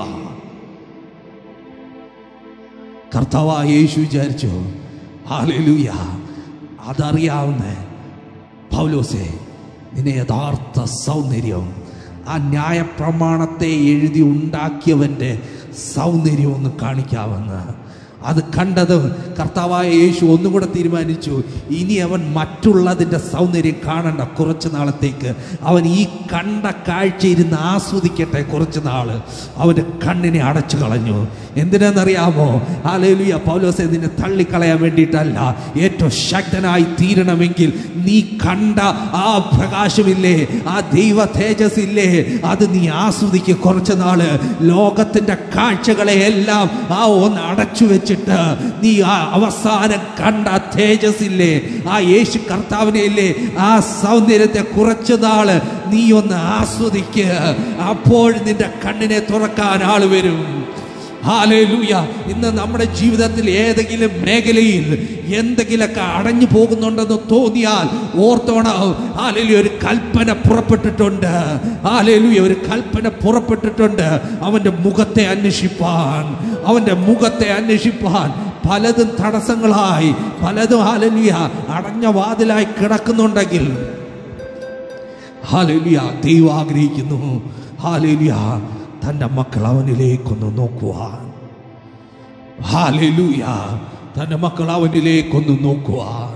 കർത്താവായ യേശു വിചാരിച്ചു ഹാലലൂയ അതറിയാവുന്ന പൗലോസെ നിന്നെ യഥാർത്ഥ സൗന്ദര്യം ആ ന്യായപ്രമാണത്തെ എഴുതി ഉണ്ടാക്കിയവൻ്റെ സൗന്ദര്യം ഒന്ന് കാണിക്കാമെന്ന് അത് കണ്ടത് കർത്താവായ യേശു ഒന്നും കൂടെ തീരുമാനിച്ചു ഇനി അവൻ മറ്റുള്ളതിൻ്റെ സൗന്ദര്യം കാണണ്ട കുറച്ച് നാളത്തേക്ക് അവൻ ഈ കണ്ട കാഴ്ച ഇരുന്ന് ആസ്വദിക്കട്ടെ കുറച്ച് നാൾ അവൻ്റെ കണ്ണിനെ അടച്ചു കളഞ്ഞു എന്തിനാണെന്നറിയാമോ ആലേലുയ പൗലോസെ നിന്നെ തള്ളിക്കളയാൻ വേണ്ടിയിട്ടല്ല ഏറ്റവും ശക്തനായി തീരണമെങ്കിൽ നീ കണ്ട ആ പ്രകാശമില്ലേ ആ ദൈവ തേജസ് ഇല്ലേ അത് നീ ആസ്വദിക്കുക കുറച്ച് നാള് ലോകത്തിന്റെ കാഴ്ചകളെ എല്ലാം ആ ഒന്ന് അടച്ചു വെച്ചിട്ട് നീ ആ അവസാനം കണ്ട ആ തേജസ് ഇല്ലേ ആ യേശു കർത്താവിനെ ഇല്ലേ ആ സൗന്ദര്യത്തെ കുറച്ച് നാള് നീ ഒന്ന് ആസ്വദിക്കുക അപ്പോൾ നിന്റെ കണ്ണിനെ തുറക്കാൻ ആള് വരും ഹാലേലൂയ ഇന്ന് നമ്മുടെ ജീവിതത്തിൽ ഏതെങ്കിലും മേഖലയിൽ എന്തെങ്കിലുമൊക്കെ അടഞ്ഞു പോകുന്നുണ്ടെന്ന് തോന്നിയാൽ ഓർത്തോണം ഹാലേലൂയ ഒരു കൽപ്പന പുറപ്പെട്ടിട്ടുണ്ട് ഹാലേലൂയ ഒരു കൽപ്പന പുറപ്പെട്ടിട്ടുണ്ട് അവൻ്റെ മുഖത്തെ അന്വേഷിപ്പാൻ അവൻ്റെ മുഖത്തെ അന്വേഷിപ്പാൻ പലതും തടസ്സങ്ങളായി പലതും ഹാലലിയ അടഞ്ഞ വാതിലായി കിടക്കുന്നുണ്ടെങ്കിൽ ഹാലലിയ ദൈവം ആഗ്രഹിക്കുന്നു ഹാലലിയ തൻ്റെ മക്കൾ അവനിലേക്കൊന്ന് നോക്കുവാൻ ഹാലലൂയ തൻ്റെ മക്കൾ അവനിലേക്കൊന്ന് നോക്കുവാൻ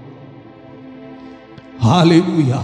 ഹാലലൂയ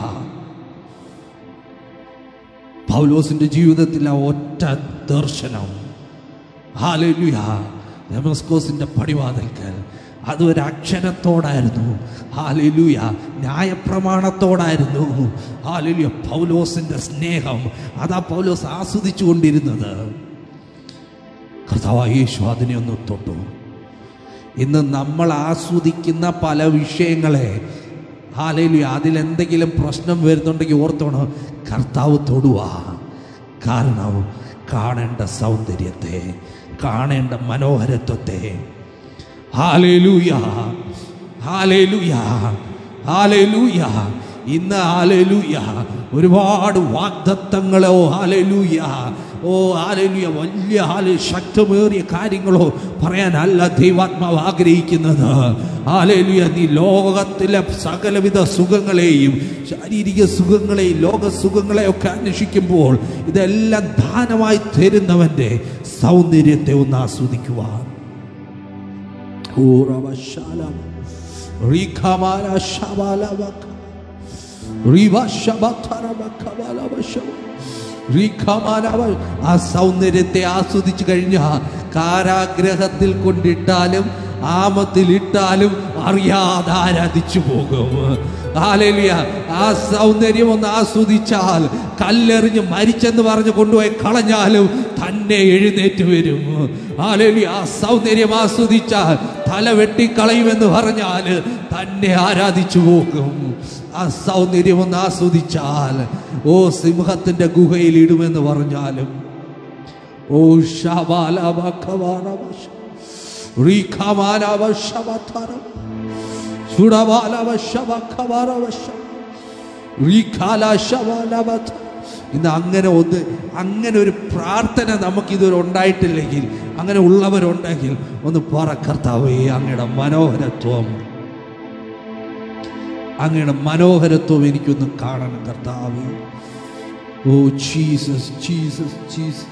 പൗലോസിന്റെ ജീവിതത്തിൽ ആ ഒറ്റ ദർശനം ഹാലലൂയ ഡെമസ്കോസിന്റെ പടിവാതിൽക്കൽ അത് ഒരു അക്ഷരത്തോടായിരുന്നു ഹാലലൂയ ന്യായപ്രമാണത്തോടായിരുന്നു ഹാലലൂയ പൗലോസിന്റെ സ്നേഹം അതാ പൗലോസ് ആസ്വദിച്ചു കൊണ്ടിരുന്നത് കർത്താവായ യേശു അതിനെ ഒന്ന് തൊട്ടു ഇന്ന് നമ്മൾ ആസ്വദിക്കുന്ന പല വിഷയങ്ങളെ ഹാലയിലു അതിലെന്തെങ്കിലും പ്രശ്നം വരുന്നുണ്ടെങ്കിൽ ഓർത്തോണം കർത്താവ് തൊടുക കാരണം കാണേണ്ട സൗന്ദര്യത്തെ കാണേണ്ട മനോഹരത്വത്തെ ഹാലേലൂയ ഹാലേലൂയ ഹാലേലൂയ ഇന്ന് ഹാലേലൂയ ഒരുപാട് വാഗ്ദത്തങ്ങളോ ഹാലേലൂയ ഓ ഹാലേലൂയ വലിയ ഹാലെ ശക്തമേറിയ കാര്യങ്ങളോ പറയാനല്ല ദൈവാത്മാവ് ആഗ്രഹിക്കുന്നത് ഹാലേലൂയ നീ ലോകത്തിലെ സകലവിധ സുഖങ്ങളെയും ശാരീരിക സുഖങ്ങളെയും ലോക സുഖങ്ങളെയൊക്കെ അന്വേഷിക്കുമ്പോൾ ഇതെല്ലാം ദാനമായി തരുന്നവന്റെ സൗന്ദര്യത്തെ ഒന്ന് ആസ്വദിക്കുവാൻ Urabashala. Rikamala Shabalabaka. Riva Shabatarabakabalabasha. റിഖമാനവ ആ സൗന്ദര്യത്തെ ആസ്വദിച്ചു കഴിഞ്ഞ കാരാഗ്രഹത്തിൽ കൊണ്ടിട്ടാലും ആമത്തിലിട്ടാലും അറിയാതെ ആരാധിച്ചു പോകും ഹാലേലിയ ആ സൗന്ദര്യം ഒന്ന് ആസ്വദിച്ചാൽ കല്ലെറിഞ്ഞ് മരിച്ചെന്ന് പറഞ്ഞ് കൊണ്ടുപോയി കളഞ്ഞാലും തന്നെ എഴുന്നേറ്റ് വരും ഹാലേലിയ ആ സൗന്ദര്യം ആസ്വദിച്ചാൽ തല വെട്ടിക്കളയുമെന്ന് പറഞ്ഞാൽ തന്നെ ആരാധിച്ചു പോകും ആ സൗന്ദര്യം ഒന്ന് ആസ്വദിച്ചാൽ ഓ സിംഹത്തിന്റെ ഗുഹയിൽ ഇടുമെന്ന് പറഞ്ഞാലും ഓ ശബാലബഖവാനവശ റീഖമാനവശബതരം ചുടബാലവശബഖവാനവശ റീഖാലശബാലബത ഇന്ന് അങ്ങനെ ഒന്ന് അങ്ങനെ ഒരു പ്രാർത്ഥന നമുക്ക് ഇതുവരെ ഉണ്ടായിട്ടില്ലെങ്കിൽ അങ്ങനെ ഉള്ളവരുണ്ടെങ്കിൽ ഒന്ന് പറ കർത്താവേ അങ്ങയുടെ മനോഹരത്വം അങ്ങയുടെ മനോഹരത്വം എനിക്കൊന്ന് കാണണം കർത്താവ് ഓ ജീസസ് ജീസസ് ജീസസ്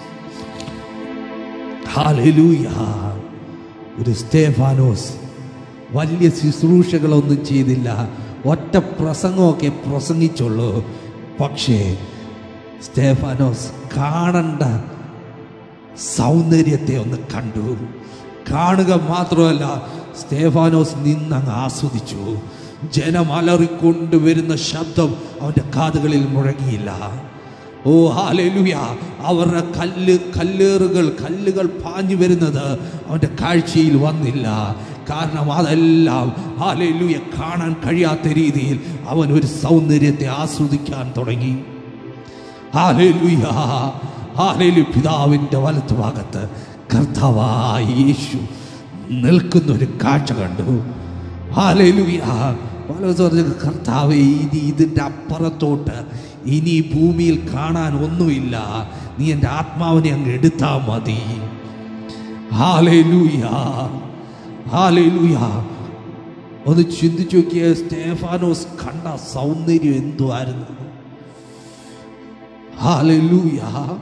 ഹാലലൂയ ഒരു സ്തേഫാനോസ് വലിയ ശുശ്രൂഷകളൊന്നും ചെയ്തില്ല ഒറ്റ പ്രസംഗമൊക്കെ പ്രസംഗിച്ചുള്ളൂ പക്ഷേ സ്തേഫാനോസ് കാണണ്ട സൗന്ദര്യത്തെ ഒന്ന് കണ്ടു കാണുക മാത്രമല്ല സ്തേഫാനോസ് നിന്നങ്ങ് ആസ്വദിച്ചു ജനം അലറിക്കൊണ്ട് വരുന്ന ശബ്ദം അവൻ്റെ കാതുകളിൽ മുഴങ്ങിയില്ല ഓ ഹാലലുയ അവരുടെ കല്ല് കല്ലേറുകൾ കല്ലുകൾ പാഞ്ഞു വരുന്നത് അവൻ്റെ കാഴ്ചയിൽ വന്നില്ല കാരണം അതെല്ലാം ഹാലലുയ കാണാൻ കഴിയാത്ത രീതിയിൽ അവൻ ഒരു സൗന്ദര്യത്തെ ആസ്വദിക്കാൻ തുടങ്ങി ഹാലലുയ ഹാലലു പിതാവിൻ്റെ വലത്ത് ഭാഗത്ത് കർത്താവായ യേശു നിൽക്കുന്ന ഒരു കാഴ്ച കണ്ടു ഹാലലുയ പലവസം പറഞ്ഞു കർത്താവ് ഇനി ഇതിൻ്റെ അപ്പുറത്തോട്ട് ഇനി ഈ ഭൂമിയിൽ കാണാൻ ഒന്നുമില്ല നീ എൻ്റെ ആത്മാവിനെ അങ്ങ് എടുത്താൽ മതി ഹാലൂയ ഹാലൂയ ഒന്ന് ചിന്തിച്ചു നോക്കിയ സ്റ്റേഫാനോസ് കണ്ട സൗന്ദര്യം എന്തുമായിരുന്നു ഹാലൂയ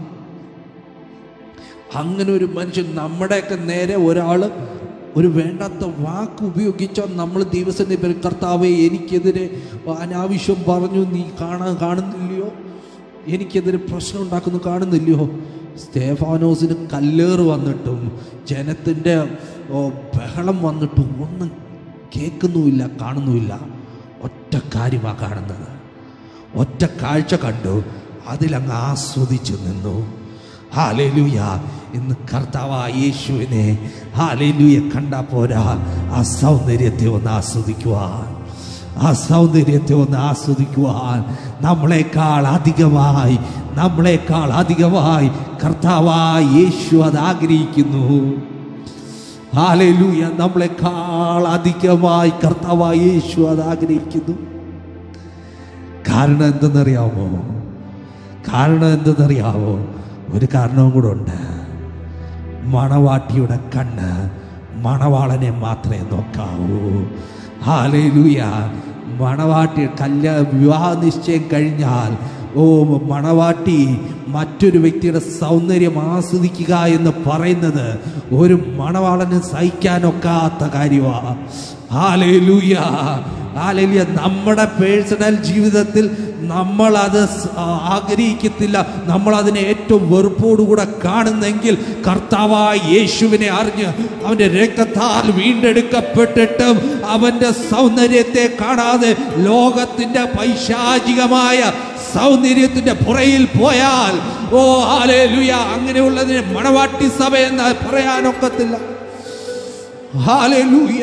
അങ്ങനെ ഒരു മനുഷ്യൻ നമ്മുടെയൊക്കെ നേരെ ഒരാള് ഒരു വേണ്ടാത്ത വാക്ക് ഉപയോഗിച്ചാൽ നമ്മൾ ദിവസത്തെ പേര് കർത്താവെ എനിക്കെതിരെ അനാവശ്യം പറഞ്ഞു നീ കാണാൻ കാണുന്നില്ലയോ എനിക്കെതിരെ പ്രശ്നം ഉണ്ടാക്കുന്നു കാണുന്നില്ലയോ സ്തേഫാനോസിന് കല്ലേറ് വന്നിട്ടും ജനത്തിൻ്റെ ഓ, ബഹളം വന്നിട്ടും ഒന്നും കേൾക്കുന്നുമില്ല കാണുന്നുമില്ല ഒറ്റ കാര്യമാണ് കാണുന്നത് ഒറ്റ കാഴ്ച കണ്ടു അതിലങ്ങ് ആസ്വദിച്ചു നിന്നു ഹാലേലൂയ ഇന്ന് കർത്താവായ യേശുവിനെ ഹാലേലൂയ കണ്ടാ പോരാ ആ സൗന്ദര്യത്തെ ഒന്ന് ആസ്വദിക്കുവാൻ ആ സൗന്ദര്യത്തെ ഒന്ന് ആസ്വദിക്കുവാൻ നമ്മളെക്കാൾ അധികമായി നമ്മളെക്കാൾ അധികമായി കർത്താവായ യേശു അത് ആഗ്രഹിക്കുന്നു ഹാലേലൂയ നമ്മളെക്കാൾ അധികമായി കർത്താവായ യേശു അത് ആഗ്രഹിക്കുന്നു കാരണം എന്തെന്നറിയാമോ കാരണം എന്തെന്നറിയാമോ ഒരു കാരണവും കൂടെ ഉണ്ട് മണവാട്ടിയുടെ കണ്ണ് മണവാളനെ മാത്രമേ നോക്കാവൂ ഹാലേലൂയ മണവാട്ടി കല്യാ വിവാഹ നിശ്ചയം കഴിഞ്ഞാൽ ഓ മണവാട്ടി മറ്റൊരു വ്യക്തിയുടെ സൗന്ദര്യം ആസ്വദിക്കുക എന്ന് പറയുന്നത് ഒരു മണവാളന് സഹിക്കാനൊക്കാത്ത കാര്യമാണ് ഹാലേലൂയ ഹാലേലൂയ നമ്മുടെ പേഴ്സണൽ ജീവിതത്തിൽ നമ്മൾ അത് സ്- ആഗ്രഹിക്കത്തില്ല നമ്മൾ അതിനെ ഏറ്റവും വെറുപ്പോടുകൂടെ കാണുന്നെങ്കിൽ കർത്താവായ യേശുവിനെ അറിഞ്ഞ് അവന്റെ രക്തത്താൽ വീണ്ടെടുക്കപ്പെട്ടിട്ടും അവന്റെ സൗന്ദര്യത്തെ കാണാതെ ലോകത്തിന്റെ പൈശാചികമായ സൗന്ദര്യത്തിന്റെ പുറയിൽ പോയാൽ ഓ ഹാലേലുയ അങ്ങനെയുള്ളതിനെ മണവാട്ടി സഭ എന്ന് പറയാനൊക്കത്തില്ല ഹാലേലൂയ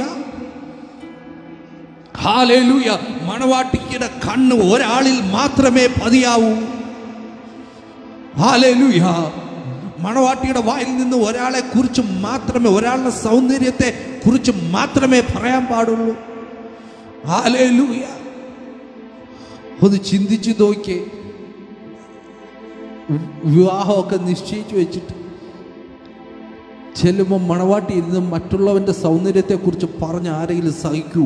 ഹാലേലൂയ മണവാട്ടിയുടെ കണ്ണ് ഒരാളിൽ മാത്രമേ പതിയാവൂ ഹാലേലൂയ മണവാട്ടിയുടെ വായിൽ നിന്ന് ഒരാളെ കുറിച്ച് മാത്രമേ ഒരാളുടെ സൗന്ദര്യത്തെ കുറിച്ച് മാത്രമേ പറയാൻ പാടുള്ളൂ ഹാലേലൂയ ഒന്ന് ചിന്തിച്ചു നോക്കിയേ വിവാഹമൊക്കെ നിശ്ചയിച്ചു വെച്ചിട്ട് ചെല്ലുമ്പോൾ മണവാട്ടി ഇരുന്ന് മറ്റുള്ളവന്റെ സൗന്ദര്യത്തെക്കുറിച്ച് പറഞ്ഞ് ആരെങ്കിലും സഹിക്കൂ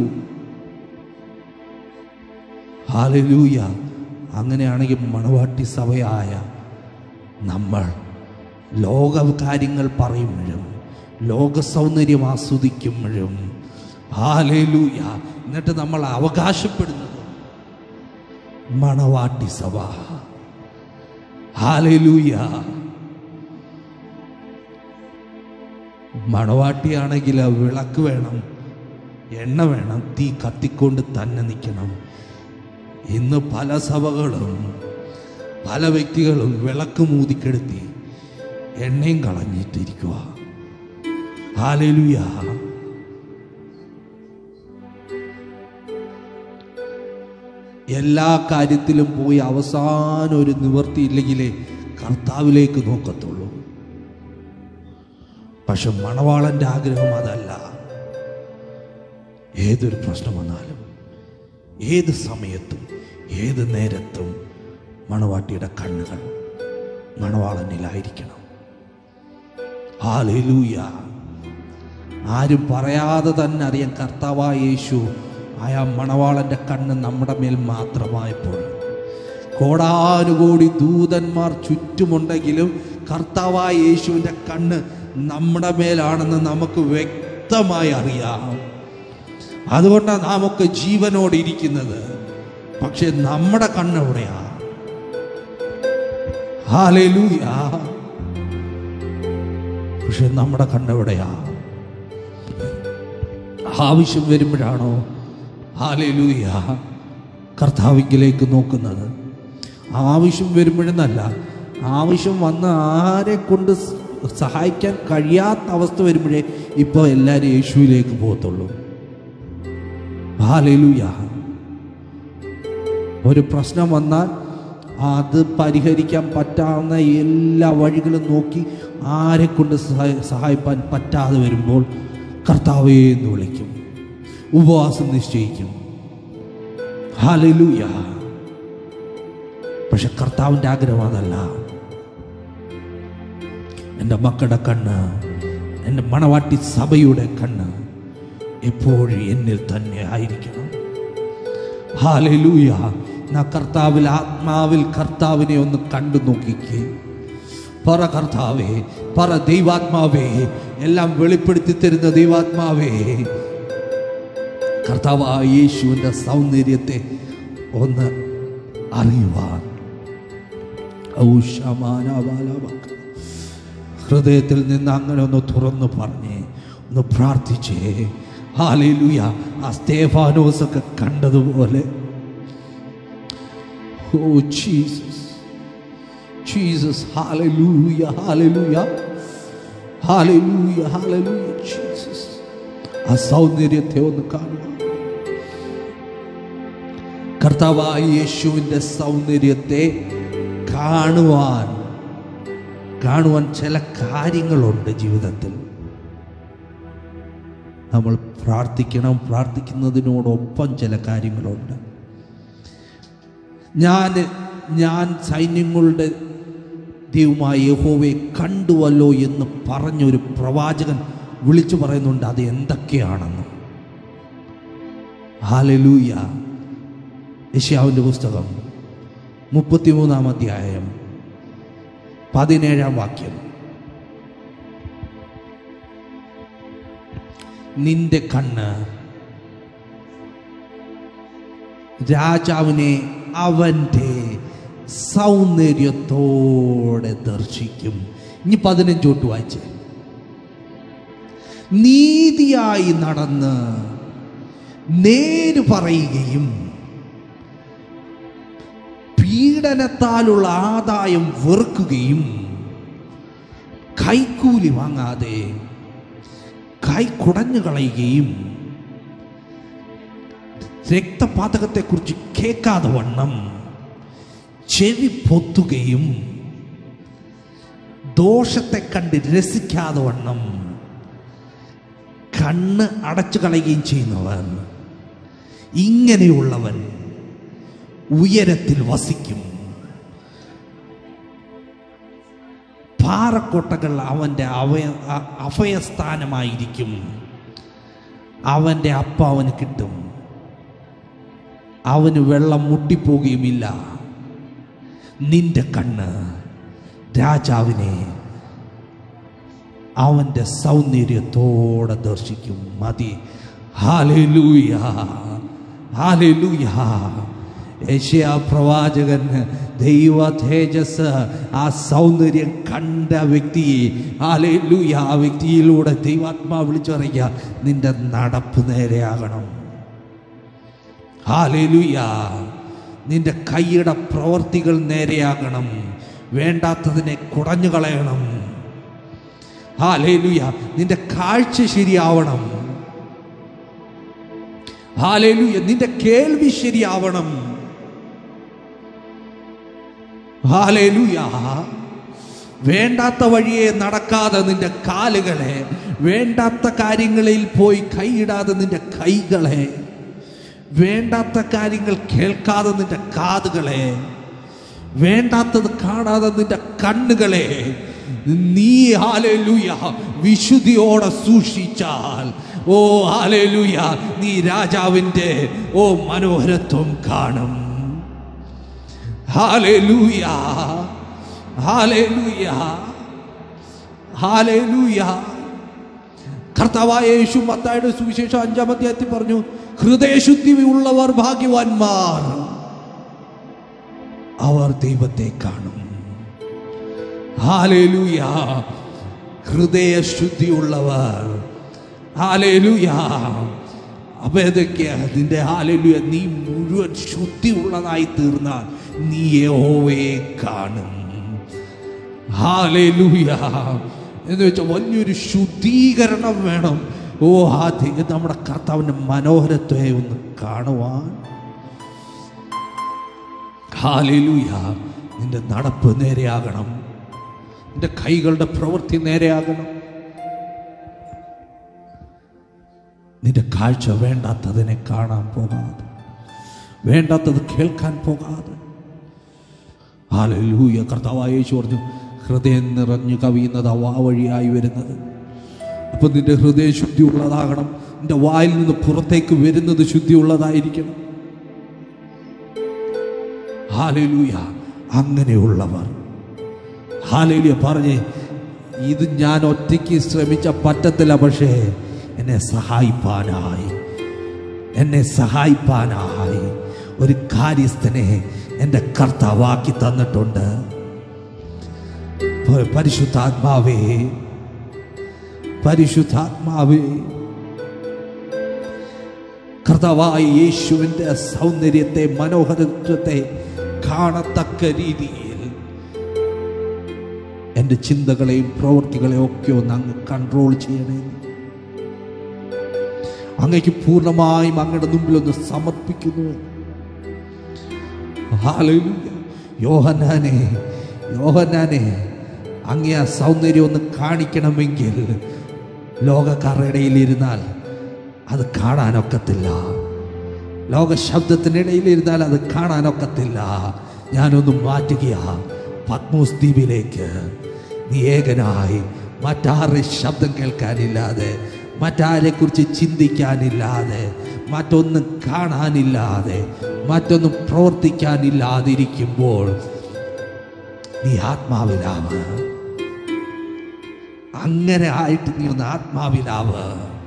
ഹാലലൂയ അങ്ങനെയാണെങ്കിൽ മണവാട്ടി സഭയായ നമ്മൾ ലോക കാര്യങ്ങൾ പറയുമ്പോഴും ലോക സൗന്ദര്യം ആസ്വദിക്കുമ്പോഴും ഹാലലൂയ എന്നിട്ട് നമ്മൾ അവകാശപ്പെടുന്നത് മണവാട്ടി സഭ ഹാലലൂയ മണവാട്ടിയാണെങ്കിൽ ആ വിളക്ക് വേണം എണ്ണ വേണം തീ കത്തിക്കൊണ്ട് തന്നെ നിൽക്കണം ഇന്ന് പല സഭകളും പല വ്യക്തികളും വിളക്ക് മൂതിക്കെടുത്തി എണ്ണയും കളഞ്ഞിട്ടിരിക്കുക ഹാലലുയ എല്ലാ കാര്യത്തിലും പോയി അവസാനം ഒരു നിവർത്തി ഇല്ലെങ്കിലേ കർത്താവിലേക്ക് നോക്കത്തുള്ളൂ പക്ഷെ മണവാളന്റെ ആഗ്രഹം അതല്ല ഏതൊരു പ്രശ്നം വന്നാലും ഏത് സമയത്തും ഏത് നേരത്തും മണവാട്ടിയുടെ കണ്ണുകൾ മണവാളനിലായിരിക്കണം ഹാലൂയ ആരും പറയാതെ തന്നെ അറിയാം കർത്താവായ യേശു ആ മണവാളന്റെ കണ്ണ് നമ്മുടെ മേൽ മാത്രമായപ്പോൾ കോടാനുകോടി ദൂതന്മാർ ചുറ്റുമുണ്ടെങ്കിലും കർത്താവായ യേശുവിൻ്റെ കണ്ണ് നമ്മുടെ മേലാണെന്ന് നമുക്ക് വ്യക്തമായി അറിയാം അതുകൊണ്ടാണ് നാം ഒക്കെ ജീവനോടെ ഇരിക്കുന്നത് പക്ഷെ നമ്മുടെ കണ്ണെവിടെയാ ഹാലൂയ പക്ഷെ നമ്മുടെ കണ്ണെവിടെയാ ആവശ്യം വരുമ്പോഴാണോ ഹാലൂയ കർത്താവിങ്കിലേക്ക് നോക്കുന്നത് ആവശ്യം വരുമ്പോഴെന്നല്ല ആവശ്യം വന്ന ആരെ കൊണ്ട് സഹായിക്കാൻ കഴിയാത്ത അവസ്ഥ വരുമ്പോഴേ ഇപ്പോൾ എല്ലാവരും യേശുവിലേക്ക് പോകത്തുള്ളൂ ഹാലൂയ ഒരു പ്രശ്നം വന്നാൽ അത് പരിഹരിക്കാൻ പറ്റാവുന്ന എല്ലാ വഴികളും നോക്കി ആരെ കൊണ്ട് സഹായ- സഹായിപ്പാൻ പറ്റാതെ വരുമ്പോൾ കർത്താവേ എന്ന് വിളിക്കും ഉപവാസം നിശ്ചയിക്കും ഹാലൂയ പക്ഷെ കർത്താവിൻ്റെ ആഗ്രഹം അതല്ല എൻ്റെ മക്കളുടെ കണ്ണ് എൻ്റെ മണവാട്ടി സഭയുടെ കണ്ണ് എപ്പോഴും എന്നിൽ തന്നെ ആയിരിക്കണം ഹാലൂയ നാ കർത്താവിൽ ആത്മാവിൽ കർത്താവിനെ ഒന്ന് കണ്ടു നോക്കിക്കേ പറ കർത്താവേ പറ ദൈവാത്മാവേ എല്ലാം വെളിപ്പെടുത്തി തരുന്ന ദൈവാത്മാവേ കർത്താവായ യേശുവിൻ്റെ സൗന്ദര്യത്തെ ഒന്ന് അറിയുവാൻ ഔഷമാനബാലബക. ഹൃദയത്തിൽ നിന്ന് അങ്ങനെ ഒന്ന് തുറന്നു പറഞ്ഞേ ഒന്ന് പ്രാർത്ഥിച്ചേ ഹാലൂയ ആ സ്തേഫാനോസ് ഒക്കെ കണ്ടതുപോലെ ഓ ജീസസ് ജീസസ് ഹാലൂയ ഹാലൂയ ഹാലൂയ ഹാലൂയ ജീസസ് ആ സൗന്ദര്യത്തെ ഒന്ന് കാണുക കർത്താവായ യേശുവിൻ്റെ സൗന്ദര്യത്തെ കാണുവാൻ കാണുവാൻ ചില കാര്യങ്ങളുണ്ട് ജീവിതത്തിൽ നമ്മൾ പ്രാർത്ഥിക്കണം പ്രാർത്ഥിക്കുന്നതിനോടൊപ്പം ചില കാര്യങ്ങളുണ്ട് ഞാൻ ഞാൻ സൈന്യങ്ങളുടെ ദൈവമായ യഹോവയെ കണ്ടുവല്ലോ എന്ന് പറഞ്ഞൊരു പ്രവാചകൻ വിളിച്ചു പറയുന്നുണ്ട് അത് എന്തൊക്കെയാണെന്ന് ഹാലലൂയ യശ്യാവിൻ്റെ പുസ്തകം മുപ്പത്തിമൂന്നാം അധ്യായം പതിനേഴാം വാക്യം നിന്റെ കണ്ണ് രാജാവിനെ അവൻ്റെ സൗന്ദര്യത്തോടെ ദർശിക്കും ഇനി പതിനഞ്ചോട്ട് വായിച്ചേ നീതിയായി നടന്ന് നേര് പറയുകയും പീഡനത്താലുള്ള ആദായം വെറുക്കുകയും കൈക്കൂലി വാങ്ങാതെ കൈ കുടഞ്ഞു കളയുകയും രക്തപാതകത്തെക്കുറിച്ച് കേൾക്കാതെ വണ്ണം ചെവി പൊത്തുകയും ദോഷത്തെ കണ്ട് രസിക്കാതെ വണ്ണം കണ്ണ് അടച്ചു കളയുകയും ചെയ്യുന്നവൻ ഇങ്ങനെയുള്ളവൻ ഉയരത്തിൽ വസിക്കും പാറക്കോട്ടകൾ അവൻ്റെ അവയ അ- അഭയസ്ഥാനമായിരിക്കും അവൻ്റെ അപ്പ അവന് കിട്ടും അവന് വെള്ളം മുട്ടിപ്പോകുകയുമില്ല നിന്റെ കണ്ണ് രാജാവിനെ അവൻ്റെ സൗന്ദര്യത്തോടെ ദർശിക്കും മതി ഹാലൂയ ഹാലൂയ യേശയ പ്രവാചകൻ ദൈവ തേജസ് ആ സൗന്ദര്യം കണ്ട വ്യക്തിയെ ഹാലൂയ ആ വ്യക്തിയിലൂടെ ദൈവാത്മാ വിളിച്ചു പറയുക നിന്റെ നടപ്പ് നേരെയാകണം ഹാലേലുയ നിന്റെ കൈയുടെ പ്രവർത്തികൾ നേരെയാകണം വേണ്ടാത്തതിനെ കുടഞ്ഞു കളയണം ഹാലേലുയ നിന്റെ കാഴ്ച ശരിയാവണം ഹാലേലുയ നിന്റെ കേൾവി ശരിയാവണം ഹാലേലുയ വേണ്ടാത്ത വഴിയെ നടക്കാതെ നിന്റെ കാലുകളെ വേണ്ടാത്ത കാര്യങ്ങളിൽ പോയി കൈയിടാതെ നിന്റെ കൈകളെ വേണ്ടാത്ത കാര്യങ്ങൾ കേൾക്കാതെ നിന്റെ കാതുകളെ വേണ്ടാത്തത് കാണാതെ നിന്റെ കണ്ണുകളെ നീ ഹാലേലൂയ വിശുദ്ധിയോടെ സൂക്ഷിച്ചാൽ ഓ ഹാലേലൂയ നീ രാജാവിൻ്റെ ഓ മനോഹരത്വം കാണും ഹാലേലൂയ ഹാലേലൂയ ഹാലേലൂയ കർത്താവായ യേശു മത്തായുടെ സുവിശേഷം അഞ്ചാം അധ്യായത്തിൽ പറഞ്ഞു ഹൃദയശുദ്ധി ഉള്ളവർ ഭാഗ്യവാന്മാർ അവർ ദൈവത്തെ കാണും ഹാലേലൂയ ഹൃദയശുദ്ധിയുള്ളവർ ഹാലേലൂയ അപ്പൊ ഏതൊക്കെയാ നിന്റെ ഹാലേലൂയ നീ മുഴുവൻ ശുദ്ധി ഉള്ളതായി തീർന്നാൽ നീ യഹോവയെ കാണും ഹാലേലൂയ എന്ന് വെച്ചാൽ വലിയൊരു ശുദ്ധീകരണം വേണം ഓ ആ ദൈ- നമ്മുടെ കർത്താവിൻ്റെ മനോഹരത്വത്തെ ഒന്ന് കാണുവാൻ ഹാലേലൂയ നിന്റെ നടപ്പ് നേരെയാകണം നിന്റെ കൈകളുടെ പ്രവൃത്തി നേരെയാകണം നിന്റെ കാഴ്ച വേണ്ടാത്തതിനെ കാണാൻ പോകാതെ വേണ്ടാത്തത് കേൾക്കാൻ പോകാതെ ഹാലൂയ കർത്താവായ യേശു പറഞ്ഞു ഹൃദയം നിറഞ്ഞു കവിയുന്നത് വാ വഴിയായി വരുന്നത് അപ്പം നിന്റെ ഹൃദയം ശുദ്ധി ഉള്ളതാകണം നിന്റെ വായിൽ നിന്ന് പുറത്തേക്ക് വരുന്നത് ശുദ്ധി ഉള്ളതായിരിക്കണം ഹാലലൂയ അങ്ങനെയുള്ളവർ ഹാലലൂയ പറഞ്ഞേ ഇത് ഞാൻ ഒറ്റയ്ക്ക് ശ്രമിച്ച പറ്റത്തില്ല പക്ഷേ എന്നെ സഹായിപ്പാനായി എന്നെ സഹായിപ്പാനായി ഒരു കാര്യസ്ഥനെ എൻ്റെ കർത്താവാക്കി തന്നിട്ടുണ്ട് പ- പരിശുദ്ധാത്മാവേ പരിശുദ്ധാത്മാവേ കർത്താവായ യേശുവിൻ്റെ സൗന്ദര്യത്തെ മനോഹരത്വത്തെ കാണത്തക്ക രീതിയിൽ എൻ്റെ ചിന്തകളെയും പ്രവൃത്തികളെയും ഒക്കെ ഒന്ന് അങ്ങ് കൺട്രോൾ ചെയ്യണേ അങ്ങയ്ക്ക് പൂർണ്ണമായും അങ്ങയുടെ മുമ്പിൽ ഒന്ന് സമർപ്പിക്കുന്നു ഹാലലൂയ. യോഹന്നാനെ യോഹന്നാനെ അങ്ങേ ആ സൗന്ദര്യം ഒന്ന് കാണിക്കണമെങ്കിൽ ലോകക്കാരുടെ ഇടയിലിരുന്നാൽ അത് കാണാനൊക്കത്തില്ല ലോക ശബ്ദത്തിനിടയിലിരുന്നാൽ അത് കാണാനൊക്കത്തില്ല ഞാനൊന്ന് മാറ്റുകയാ പത്മോസ് ദ്വീപിലേക്ക് നീ ഏകനായി മറ്റാരുടെ ശബ്ദം കേൾക്കാനില്ലാതെ മറ്റാരെക്കുറിച്ച് ചിന്തിക്കാനില്ലാതെ മറ്റൊന്നും കാണാനില്ലാതെ മറ്റൊന്നും പ്രവർത്തിക്കാനില്ലാതിരിക്കുമ്പോൾ നീ ആത്മാവിലാവ് അങ്ങനെ ആയിട്ട് നീ ഒന്ന് ആത്മാവിലാവ്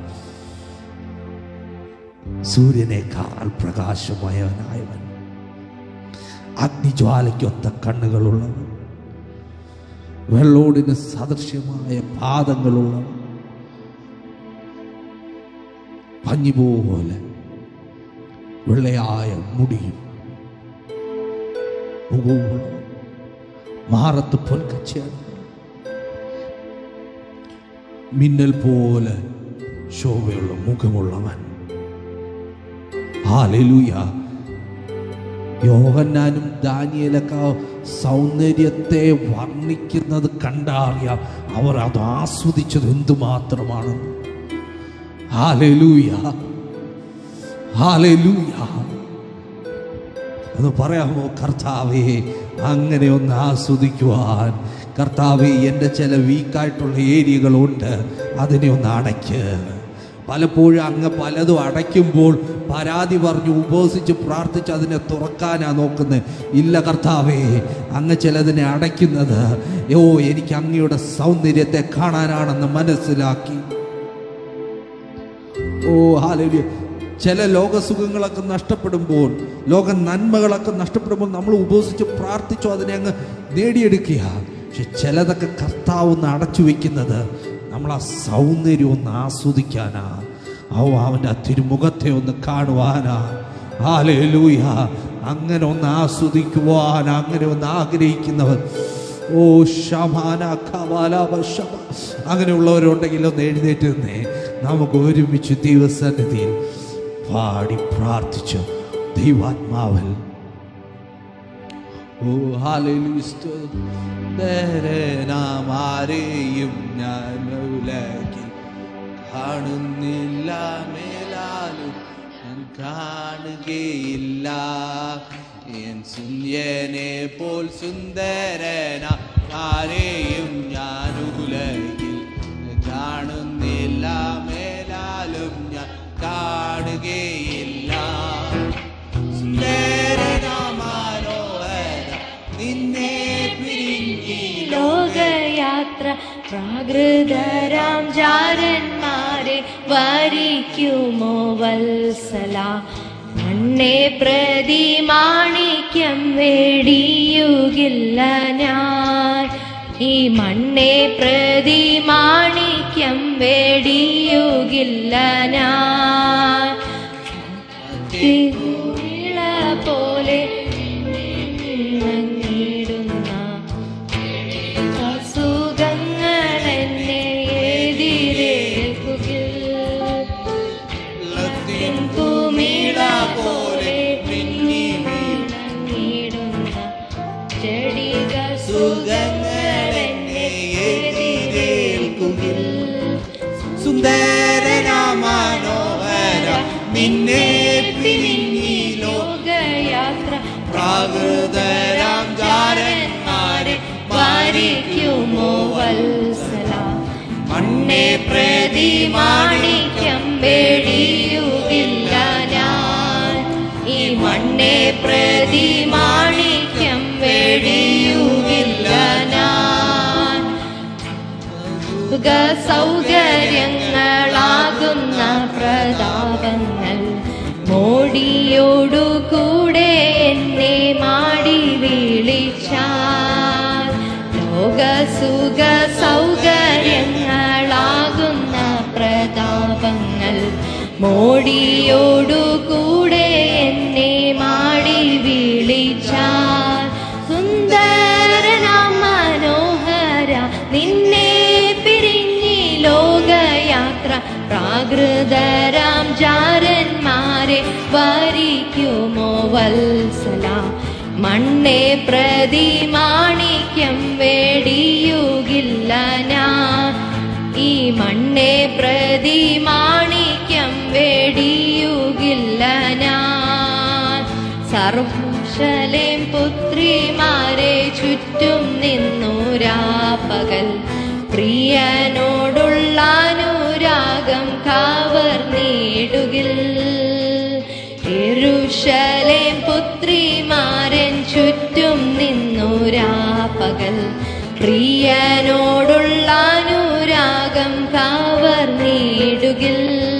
സൂര്യനേക്കാൾ പ്രകാശമയവനായവൻ അഗ്നിജ്വാലയ്ക്കൊത്ത കണ്ണുകളുള്ളവൻ വെള്ളോടിന് സദൃശ്യമായ പാദങ്ങളുള്ളവൻ പഞ്ഞി പോലെ വെള്ളയായ മുടിയും മുഖവുമുള്ളവൻ മാറത്ത് പൊൻകച്ചയാണ് മിന്നൽ പോലെ ശോഭയുള്ള മുഖമുള്ളവൻ ഹാലലൂയ യോഹന്നാനും ദാനിയലൊക്കെ സൗന്ദര്യത്തെ വർണ്ണിക്കുന്നത് കണ്ടറിയാം അവർ അത് ആസ്വദിച്ചത് എന്തുമാത്രമാണെന്ന് ഹാലലൂയ ഹാലലൂയ എന്ന് പറയാമോ കർത്താവേ അങ്ങനെ ഒന്ന് ആസ്വദിക്കുവാൻ കർത്താവേ എൻ്റെ ചില വീക്കായിട്ടുള്ള ഏരിയകളുണ്ട് അതിനെ ഒന്ന് അടയ്ക്ക് പലപ്പോഴും അങ്ങ് പലതും അടയ്ക്കുമ്പോൾ പരാതി പറഞ്ഞ് ഉപവസിച്ച് പ്രാർത്ഥിച്ച് അതിനെ തുറക്കാനാ നോക്കുന്നത് ഇല്ല കർത്താവേ അങ്ങ് ചിലതിനെ അടയ്ക്കുന്നത് ഓ എനിക്ക് അങ്ങയുടെ സൗന്ദര്യത്തെ കാണാനാണെന്ന് മനസ്സിലാക്കി ഓ ഹാലലൂയ ചില ലോകസുഖങ്ങളൊക്കെ നഷ്ടപ്പെടുമ്പോൾ ലോക നന്മകളൊക്കെ നഷ്ടപ്പെടുമ്പോൾ നമ്മൾ ഉപസിച്ച് പ്രാർത്ഥിച്ചോ അതിനെ അങ്ങ് നേടിയെടുക്കുക പക്ഷെ ചിലതൊക്കെ കർത്താവ് ഒന്ന് അടച്ചു വെക്കുന്നത് നമ്മൾ ആ സൗന്ദര്യം ഒന്ന് ആസ്വദിക്കാനാ ഓ അവൻ്റെ ആ തിരുമുഖത്തെ ഒന്ന് കാണുവാനാ ഹാലൂയ അങ്ങനെ ഒന്ന് ആസ്വദിക്കുവാൻ അങ്ങനെ ഒന്ന് ആഗ്രഹിക്കുന്നവർ ഓ ശമാന കവാലാപ ശമ അങ്ങനെയുള്ളവരുണ്ടെങ്കിൽ ഒന്ന് എഴുന്നേറ്റ് നിന്നേ നമുക്ക് ഒരുമിച്ച് ദൈവസന്നിധിയിൽ പാടി പ്രാർത്ഥിച്ചു ദൈവാത്മാവൽ ഓ ഹാലൂസ്തരനാമാരെയും ഞാൻ ഉലകിൽ കാണുന്നില്ല മേലാലും ഞാൻ കാണുകയില്ല എൻ സുന്യനെ പോൽ സുന്ദരന ആരെയും ഞാൻ ഉലകിൽ കാണുന്നില്ല മേലാലും ഞാൻ കാണുകയില്ല സുന്ദരനാമാനോഹര നിന്നെ പിരിഞ്ഞി ലോകയാത്ര പ്രാകൃതരാം ജാരന്മാരെ വരിക്കുമോ വത്സല മണ്ണെ പ്രതി മാണിക്യം വേടിയുകില്ല ഞാൻ ഈ മണ്ണെ പ്രതി മാണിക്യം വേടിയുകില്ല ഞാൻ തിരുവിള പോലെ മങ്ങിടുന്ന സുഖങ്ങൾ എന്നെ എതിരേൽക്കുകിൽ കുമിള പോലെ മങ്ങിടുന്ന ചെടിക സുഖങ്ങൾ എന്നെ എതിരേൽക്കുകിൽ സുന്ദരനാമാനോഹര നിന്നെ പിരിഞ്ഞി ലോകയാത്ര പ്രാകൃതരാം ജാരന്മാരെ വാരിക്കുമോ വത്സല മണ്ണെ പ്രതി മാണിക്യം വേടിയുകില്ല ഞാൻ ഈ മണ്ണെ പ്രതി മാണിക്യം വേടിയുകില്ല ഞാൻ സുഖ സൗകര്യങ്ങളാകുന്ന പ്രതാപങ്ങൾ മോടിയോടുകൂടെ എന്നെ മാടി വിളിച്ചാൽ ലോക സുഖ സൗകര്യങ്ങളാകുന്ന പ്രതാപങ്ങൾ മോടിയോടുകൂടെ എന്നെ മാടി വിളിച്ചാൽ സുന്ദരനാം മനോഹര നിന്നെ പിരിഞ്ഞി ലോകയാത്ര പ്രാകൃതരാം ജാരന്മാരെ വരിക്കുമോ വത്സല മണ്ണെ പ്രതി മാണിക്യം വേടിയുകില്ല ഞാൻ ഈ മണ്ണെ പ്രതി മാണിക്യം വേടിയുകില്ല ഞാൻ സർവശലേം പുത്രിമാരെ ചുറ്റും നിന്നു രാപ്പകൽ പ്രിയനോടുള്ള അനുരാഗം കവർന്നിടുകിൽ യെരൂശലേം പുത്രിമാരൻ ചുറ്റും നിന്നുരാ പകൽ പ്രിയനോടുള്ള അനുരാഗം കവർന്നിടുകിൽ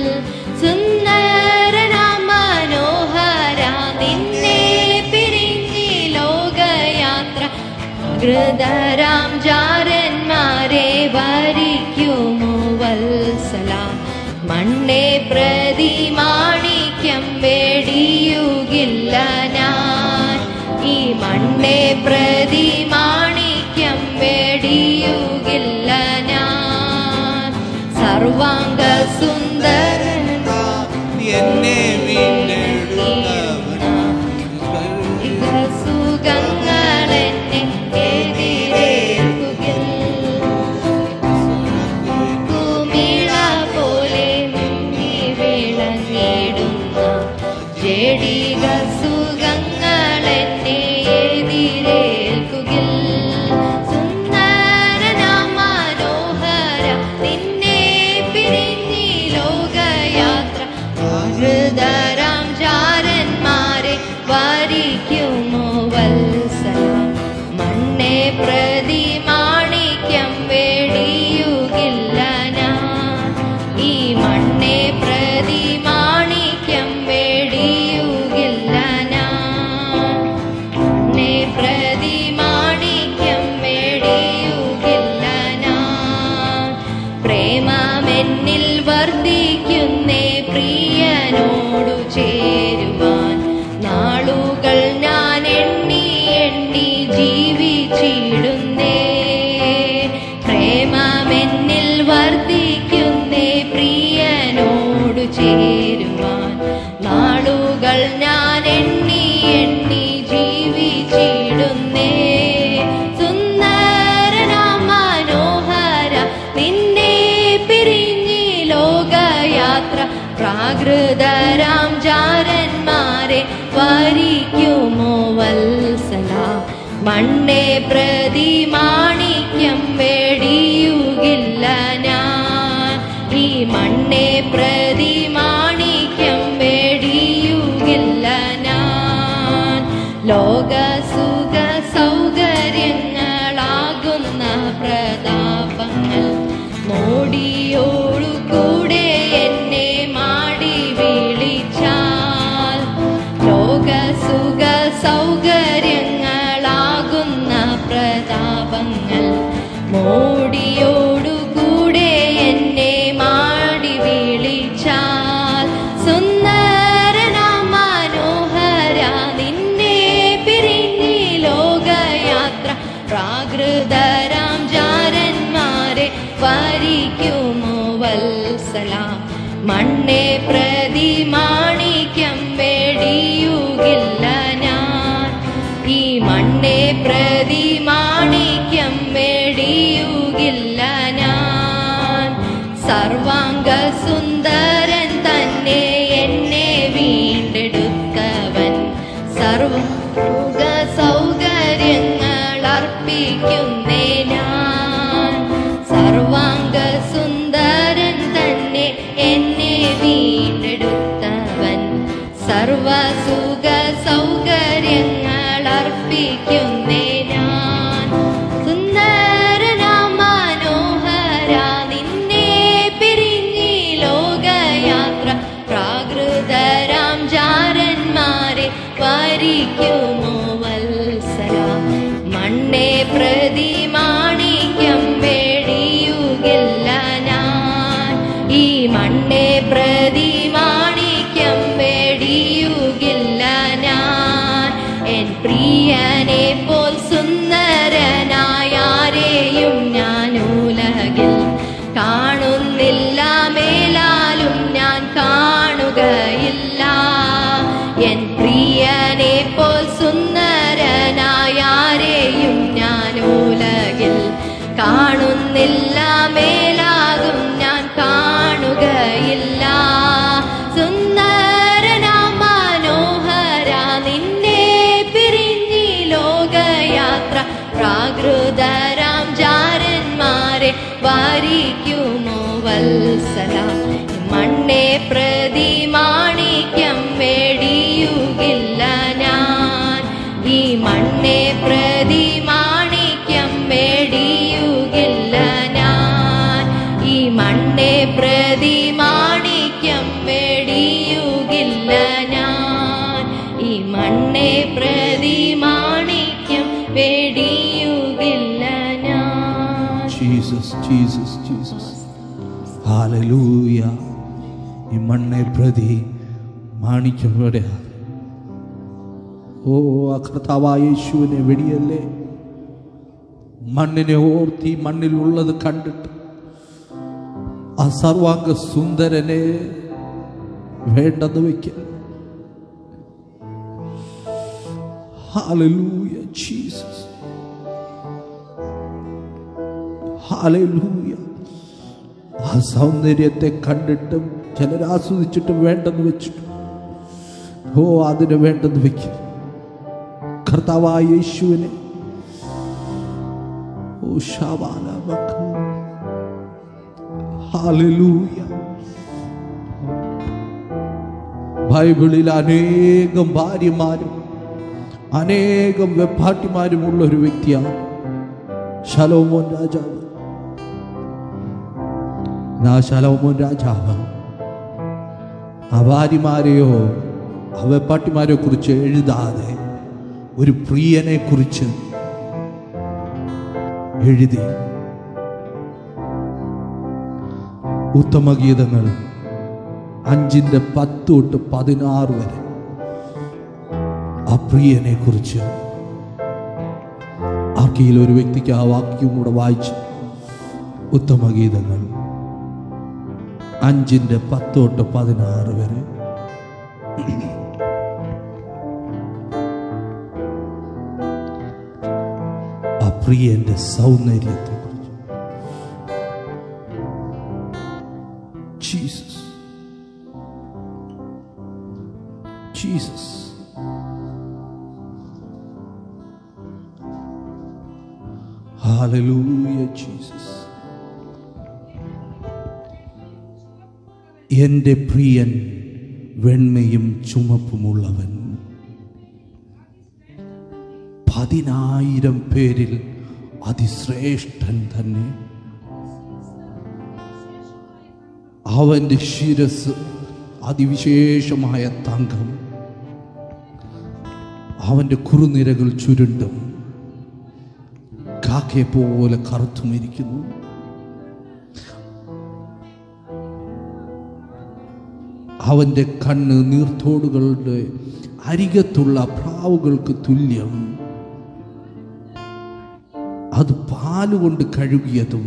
സുന്ദരനാം മനോഹര നിന്നെ പിരിഞ്ഞി ലോകയാത്ര ഹൃദരാം ജാരന്മാരെ വരിക്കുമോ വത്സല മണ്ണെ പ്രതി മാണിക്യം വേടിയുകില്ല ഞാൻ ഈ മണ്ണെ പ്രതി മാണിക്യം വേടിയുകില്ല ഞാൻ സർവാംഗ സുന്ദരൻ എന്നെ സുഖങ്ങൾ എന്നെ എതിരേൽക്കുകിൽ കുമിള പോലെ മുങ്ങി വിളങ്ങിടുന്ന ജഡിക സുഖങ്ങൾ എന്നെ എതിരേൽക്കുകിൽ സുന്ദരനാം മനോഹര നിന്നെ പിരിഞ്ഞി ലോകയാത്ര ഹൃദരാം ജാരന്മാരെ വരിക്കുമോ വത്സല മണ്ണെ പ്രതി മാണിക്യം വേടിയുകില്ല ഞാൻ ഈ മണ്ണെ പ്രതി മാണിക്യം വേടിയുകില്ല ഞാൻ മണ്ണെ പ്രതി മാണിക്യം വേടിയുകില്ല ഞാൻ പ്രേമമെന്നിൽ വർദ്ധിക്കുന്നേ പ്രിയനോടു ചേരുവാൻ നാളുകൾ ഞാൻ എണ്ണി എണ്ണി ജീവിച്ചിടുന്നേ പ്രേമമെന്നിൽ വർദ്ധിക്കുന്നേ പ്രിയനോടു ചേരുവാൻ നാളുകൾ ഞാൻ എണ്ണി എണ്ണി ജീവിച്ചിടുന്നേ സുന്ദരനാം മനോഹര നിന്നെ പിരിഞ്ഞി ലോകയാത്ര പ്രാകൃതരാം ജാരന്മാരെ വരിക്കുമോ വത്സല മണ്ണെ പ്രതി മാണിക്യം വേടിയുകില്ല ഞാൻ ഈ മണ്ണെ പ്രതി മാണിക്യം വേടിയുകില്ല ഞാൻ ലോക സുഖ സൗകര്യങ്ങളാകുന്ന പ്രതാപങ്ങൾ മോടിയോടു കൂടെ എന്നെ മാടി വിളിച്ചാൽ ലോക സുഖ സൗകര്യങ്ങളാകുന്ന പ്രതാപങ്ങൾ മോടിയോടു കൂടെ എന്നെ മാടി വിളിച്ചാൽ സുന്ദരനാം മനോഹര നിന്നെ പിരിഞ്ഞി ലോകയാത്ര പ്രാകൃതരാം ജാരന്മാരെ വരിക്കുമോ വത്സല മണ്ണെ പ്രതി മാണിക്യം വേടിയുകില്ല ഞാൻ ഈ മണ്ണെ പ്രതി മാണിക്യം വേടിയുകില്ല ഞാൻ സർവാംഗ സുന്ദരൻ തന്നെ എന്നെ വീണ്ടെടുത്തവൻ സർവ സൗകര്യങ്ങൾ അർപ്പിക്കുന്നേ ഞാൻ സർവാംഗ സുന്ദരൻ തന്നെ എന്നെ വീണ്ടെടുത്തവൻ സർവ സുഖ സൗകര്യങ്ങൾ അർപ്പിക്കുന്നേ ഞാൻ സുന്ദരനാം മനോഹര നിന്നെ പിരിഞ്ഞി ലോകയാത്ര പ്രാകൃതരാം ജാരന്മാരെ വരിക്കുമോ വത്സല മണ്ണെ പ്രതി മാണിക്യം വേടിയുകില്ല ഞാൻ ഈ മണ്ണെ പ്രതി മാണിക്യം വേടിയുകില്ല ഞാൻ എൻ പ്രിയനെ പോൽ സുന്ദരനായ ആരെയും ഞാൻ ഉലകിൽ കാണുന്നില്ല മേലാലും ഞാൻ കാണുകയില്ല എൻ പ്രിയനെ പോൽ സുന്ദരനായ ആരെയും ഞാൻ ഉലകിൽ കാണുന്നില്ല മേലാകും ഞാൻ കാണുകയില്ല സുന്ദരനാം മനോഹര നിന്നെ പിരിഞ്ഞി ലോകയാത്ര പ്രാകൃതരാം ജാരന്മാരെ വാരിക്കുമോ വത്സല മണ്ണെ പ്രതി മാണിക്യം വേടിയുകില്ല ഞാൻ ഈ മണ്ണെ പ്രതി മാണിക്യം വേടിയുകില്ല ഞാൻ ഈ മണ്ണെ പ്രതി മാണിക്യം വേടിയുകില്ല ഞാൻ ഈ മണ്ണെ പ്രതി മാണിക്യം വേടിയുകില്ല ഞാൻ ജീസസ് ജീസസ് ജീസസ് ഹാലലൂയ ഈ മണ്ണെ പ്രതി മാണിക്യം എവിടെയാ ഓ ആ കർത്താവായ യേശുവിനെ വെടിയല്ലേ മണ്ണിനെ ഓർത്തി മണ്ണിലുള്ളത് കണ്ടിട്ട് ആ സർവാംഗ സുന്ദരനെ വേണ്ടെന്ന് വയ്ക്കൽ ഹാലലൂയ ജീസസ് ഹാലലൂയ ആ സൗന്ദര്യത്തെ കണ്ടിട്ടും ചിലർ ആസ്വദിച്ചിട്ടും വേണ്ടെന്ന് വെച്ചിട്ടും ഓ അതിന് വേണ്ടെന്ന് വെക്കും കർത്താവായ യേശുവിനെ ഓ ശാബാല ഹാലലൂയ ബൈബിളിൽ അനേകം ഭാര്യമാരും അനേകം വെപ്പാട്ടിമാരും ഉള്ള ഒരു വ്യക്തിയാണ് ശലോമോൻ രാജാവ് ആ ശലോമോൻ രാജാവ് ആ ഭാര്യമാരെയോ ആ വെപ്പാട്ടിമാരെ കുറിച്ച് എഴുതാതെ ഒരു പ്രിയനെ കുറിച്ച് എഴുതി ഉത്തമഗീതങ്ങൾ അഞ്ചിന്റെ പത്ത് തൊട്ട് പതിനാറ് വരെ ആ പ്രിയനെ കുറിച്ച് ആർക്കെങ്കിലും ഒരു വ്യക്തിക്ക് ആ വാക്യം കൂടെ വായിച്ച് ഉത്തമഗീതങ്ങൾ അഞ്ചിന്റെ പത്ത് തൊട്ട് പതിനാറ് വരെ ആ പ്രിയന്റെ സൗന്ദര്യത്തെ ജീസസ് ജീസസ് ഹാലലൂയ ജീസസ് എൻ്റെ പ്രിയൻ വെണ്മയും ചുമപ്പുമുള്ളവൻ പതിനായിരം പേരിൽ അതിശ്രേഷ്ഠൻ തന്നെ അവൻ്റെ ശിരസ് അതിവിശേഷമായ തങ്കം അവൻ്റെ കുറുനിരകൾ ചുരുണ്ടും കാക്കയെ പോലെ കറുത്തുമിരിക്കുന്നു അവൻ്റെ കണ്ണ് നീർത്തോടുകളുടെ അരികത്തുള്ള പ്രാവുകൾക്ക് തുല്യം അത് പാലുകൊണ്ട് കഴുകിയതും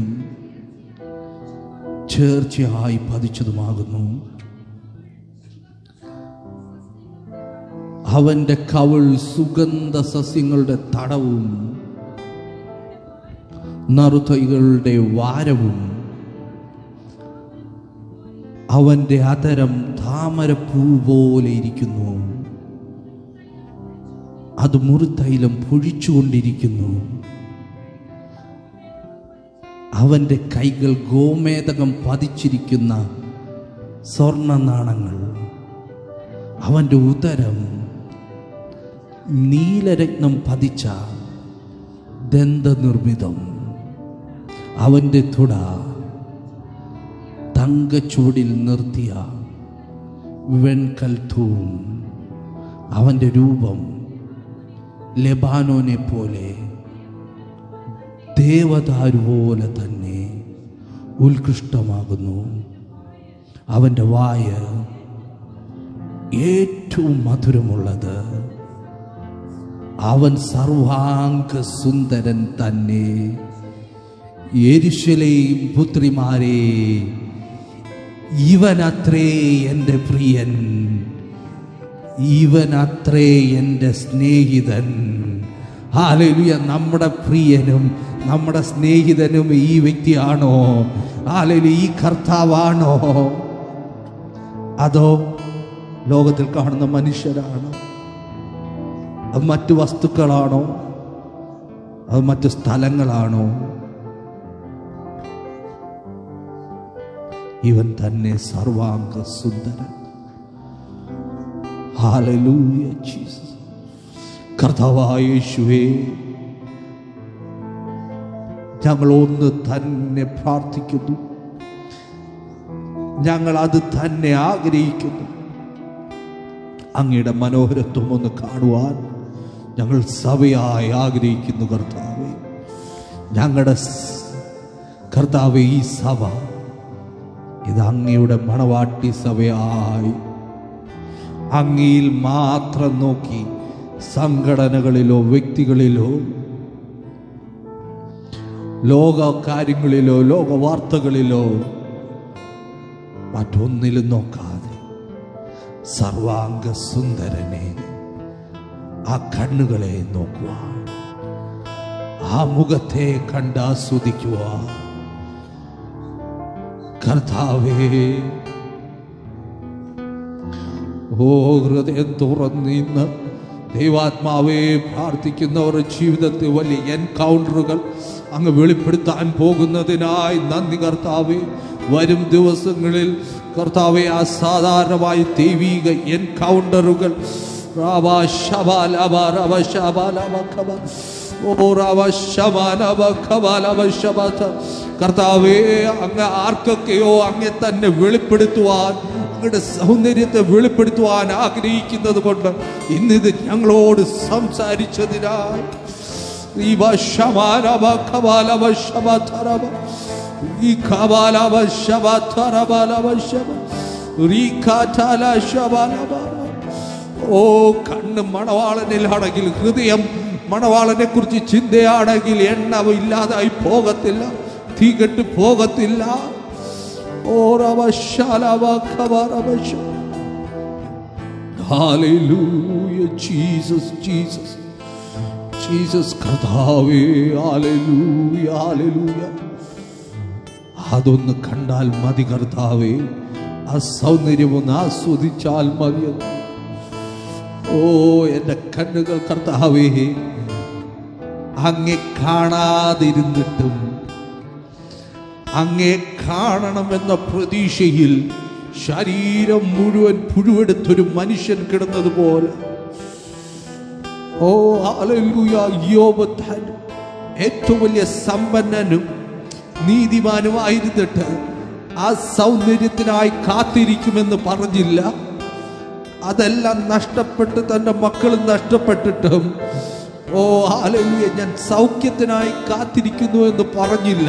ചേർച്ചയായി പതിച്ചതുമാകുന്നു അവന്റെ കവിൾ സുഗന്ധ സസ്യങ്ങളുടെ തടവും നറുതൈകളുടെ വാരവും അവന്റെ അതരം താമരപ്പൂ പോലെ ഇരിക്കുന്നു അത് മുറുതൈലം പൊഴിച്ചുകൊണ്ടിരിക്കുന്നു അവന്റെ കൈകൾ ഗോമേതകം പതിച്ചിരിക്കുന്ന സ്വർണ്ണ നാണങ്ങൾ അവന്റെ ഉദരം നീലരത്നം പതിച്ച ദന്തനിർമ്മിതം അവന്റെ തുട തങ്കച്ചുവടിൽ നിർത്തിയ വെൺകൽ തൂൺ അവന്റെ രൂപം ലെബാനോനെ പോലെ ദേവദാരു പോലെ തന്നെ ഉത്കൃഷ്ടമാകുന്നു അവൻ്റെ വായ ഏറ്റവും മധുരമുള്ളത് അവൻ സർവാംഗ സുന്ദരൻ തന്നെ യെരുശലേം പുത്രിമാരെ ഇവനത്രേ എൻ്റെ പ്രിയൻ ഇവനത്രേ എൻ്റെ സ്നേഹിതൻ ഹാലലുയ നമ്മുടെ പ്രിയനും നമ്മുടെ സ്നേഹിതനും ഈ വ്യക്തിയാണോ ഹാലലു ഈ കർത്താവാണോ അതോ ലോകത്തിൽ കാണുന്ന മനുഷ്യരാണോ അത് മറ്റു വസ്തുക്കളാണോ അത് മറ്റു സ്ഥലങ്ങളാണോ ഇവൻ തന്നെ സർവാംഗ സുന്ദരൻ ഹാലലൂയ ജീസസ് കർത്താവായ യേശുവേ ഞങ്ങൾ ഒന്ന് തന്നെ പ്രാർത്ഥിക്കുന്നു ഞങ്ങൾ അത് തന്നെ ആഗ്രഹിക്കുന്നു അങ്ങയുടെ മനോഹരത്വം ഒന്ന് കാണുവാൻ ഞങ്ങൾ സഭയായി ആഗ്രഹിക്കുന്നു കർത്താവെ ഞങ്ങളുടെ സ്- കർത്താവെ ഈ സഭ ഇത് അങ്ങയുടെ മണവാട്ടി സഭയായി അങ്ങയിൽ മാത്രം നോക്കി സംഘടനകളിലോ വ്യക്തികളിലോ ലോക കാര്യങ്ങളിലോ ലോക വാർത്തകളിലോ മറ്റൊന്നിലും നോക്കാതെ സർവാംഗ സുന്ദരനെ ആ കണ്ണുകളെ നോക്കുവാൻ ആ മുഖത്തെ കണ്ടാസ്വദിക്കുവാൻ കർത്താവേ ഓ ഹൃദയം തുറന്നിന്ന് ദൈവാത്മാവെ പ്രാർത്ഥിക്കുന്നവരുടെ ജീവിതത്തിൽ വലിയ എൻകൗണ്ടറുകൾ അങ്ങ് വെളിപ്പെടുത്താൻ പോകുന്നതിനായി നന്ദി കർത്താവെ വരും ദിവസങ്ങളിൽ കർത്താവെ അസാധാരണമായ ദൈവീക എൻകൗണ്ടറുകൾ റാവാ ശബാലബ റവ ശബാലബ ഖബ. ഓ റവ ശബാലബ ഖബാലബ ശബത. കർത്താവേ അങ്ങ് ആർക്കൊക്കെയോ അങ്ങെ തന്നെ വെളിപ്പെടുത്തുവാൻ അങ്ങയുടെ സൗന്ദര്യത്തെ വെളിപ്പെടുത്തുവാൻ ആഗ്രഹിക്കുന്നത് കൊണ്ട് ഇന്നിത് ഞങ്ങളോട് സംസാരിച്ചതിനായി ഈ വശമാലവ കവാലവ ശബധരവ ഈ കവാലവ ശബധരവലവ ശബ റീകാറ്റാല ശബലവ ഓ കണ്ണ് മണവാളനിലാണെങ്കിൽ ഹൃദയം മണവാളനെ കുറിച്ച് ചിന്തയാണെങ്കിൽ എണ്ണ ഇല്ലാതായി പോകത്തില്ല തീ കെട്ട് പോകത്തില്ല ഓരവ ശലവ ഖബറവ ശ- Hallelujah, Jesus, Jesus. ജീസസ് കർത്താവേ ഹാലലൂയ ഹാലലൂയ അതൊന്ന് കണ്ടാൽ മതി കർത്താവേ ആ സൗന്ദര്യം ഒന്ന് ആസ്വദിച്ചാൽ മതി ഓ എൻ്റെ കണ്ണുകൾ കർത്താവേ അങ്ങെ കാണാതിരുന്നിട്ടും അങ്ങെ കാണണമെന്ന പ്രതീക്ഷയിൽ ശരീരം മുഴുവൻ പുഴുവെടുത്തൊരു മനുഷ്യൻ കിടന്നതുപോലെ ഓ ഹല്ലേലൂയ യോബ് താൻ ഏറ്റവും വലിയ സമ്പന്നനും നീതിമാനുമായിരുന്നിട്ട് ആ സൗന്ദര്യത്തിനായി കാത്തിരിക്കുമെന്ന് പറഞ്ഞില്ല അതെല്ലാം നഷ്ടപ്പെട്ട് തൻ്റെ മക്കൾ നഷ്ടപ്പെട്ടിട്ടും ഓ ഹല്ലേലൂയ ഞാൻ സൗഖ്യത്തിനായി കാത്തിരിക്കുന്നു എന്ന് പറഞ്ഞില്ല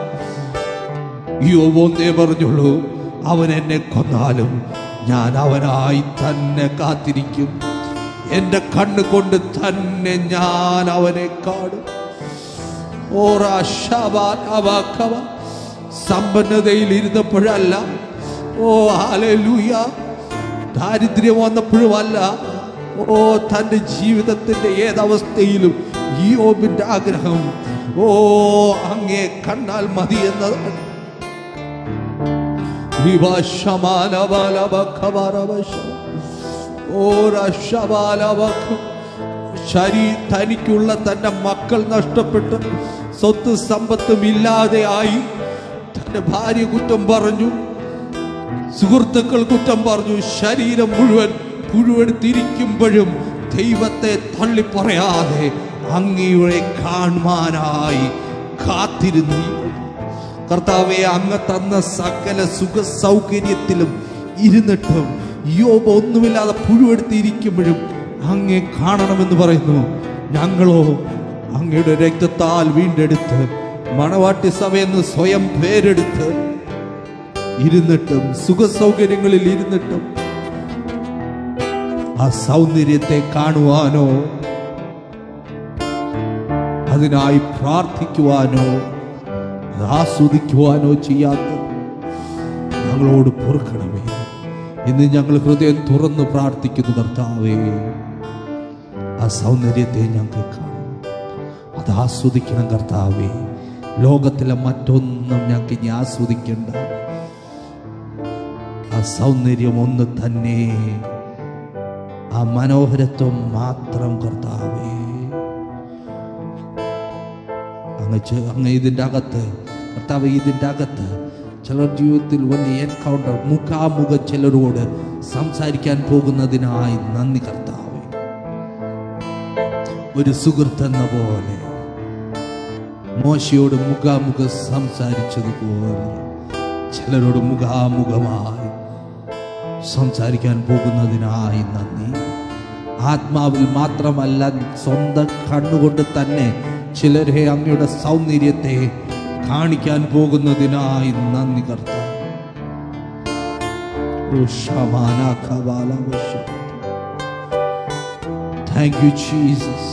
യോബോന്നേ പറഞ്ഞുള്ളൂ അവൻ എന്നെ കൊന്നാലും ഞാൻ അവനായി തന്നെ കാത്തിരിക്കും എൻ്റെ കണ്ണ് കൊണ്ട് തന്നെ ഞാൻ അവനെ കാണും ഓറാ ശബാൻ അവാഖവ. സമ്പന്നതയിൽ ഇരുന്നപ്പോഴല്ല ഓ ഹാലൂയ ദാരിദ്ര്യം വന്നപ്പോഴുമല്ല ഓ തൻ്റെ ജീവിതത്തിൻ്റെ ഏതവസ്ഥയിലും ഈ യോബിൻ്റെ ആഗ്രഹം ഓ അങ്ങേ കണ്ടാൽ മതി എന്നതാണ് ശരീ തനിക്കുള്ള തന്റെ മക്കൾ നഷ്ടപ്പെട്ട് സ്വത്ത് സമ്പത്തും ഇല്ലാതെയായി തന്റെ ഭാര്യ കുറ്റം പറഞ്ഞു സുഹൃത്തുക്കൾ കുറ്റം പറഞ്ഞു ശരീരം മുഴുവൻ പുഴുവെടുത്തിരിക്കുമ്പോഴും ദൈവത്തെ തള്ളി പറയാതെ അങ്ങയുടെ കാണുവാനായി കാത്തിരുന്നു കർത്താവെ അങ്ങ് തന്ന സകല സുഖ സൗകര്യത്തിലും ഇരുന്നിട്ടും യോബ് ഒന്നുമില്ലാതെ പുഴുവെടുത്തിരിക്കുമ്പോഴും അങ്ങെ കാണണമെന്ന് പറയുന്നു ഞങ്ങളോ അങ്ങയുടെ രക്തത്താൽ വീണ്ടെടുത്ത് മണവാട്ടി സഭയെന്ന് സ്വയം പേരെടുത്ത് ഇരുന്നിട്ടും സുഖ സൗകര്യങ്ങളിൽ ഇരുന്നിട്ടും ആ സൗന്ദര്യത്തെ കാണുവാനോ അതിനായി പ്രാർത്ഥിക്കുവാനോ അത് ആസ്വദിക്കുവാനോ ചെയ്യാത്ത ഞങ്ങളോട് പൊറുക്കണമേ ഇന്ന് ഞങ്ങൾ ഹൃദയം തുറന്ന് പ്രാർത്ഥിക്കുന്നു കർത്താവേ ആ സൗന്ദര്യത്തെ ഞങ്ങൾക്ക് കാണും അത് ആസ്വദിക്കണം കർത്താവേ ലോകത്തിലെ മറ്റൊന്നും ഞങ്ങൾക്ക് ഇനി ആസ്വദിക്കേണ്ട ആ സൗന്ദര്യം ഒന്ന് തന്നെ ആ മനോഹരത്വം മാത്രം കർത്താവേ അങ്ങ് ചെ- അങ്ങ് ഇതിൻ്റെ അകത്ത് കർത്താവ് ഇതിൻ്റെ അകത്ത് ചിലർ ജീവിതത്തിൽ വലിയ എൻകൗണ്ടർ മുഖാമുഖം ചിലരോട് സംസാരിക്കാൻ പോകുന്നതിനായി നന്ദി കർത്താവേ ഒരു സുഹൃത്തെന്ന പോലെ മോശയോട് മുഖാമുഖം സംസാരിച്ചതുപോലെ ചിലരോട് മുഖാമുഖമായി സംസാരിക്കാൻ പോകുന്നതിനായി നന്ദി ആത്മാവിൽ മാത്രമല്ല സ്വന്തം കണ്ണുകൊണ്ട് തന്നെ ചിലരെ അങ്ങയുടെ സൗന്ദര്യത്തെ കാണിക്കാൻ പോകുന്നതിനായി നന്ദി കർത്താവ് താങ്ക് യു ജീസസ്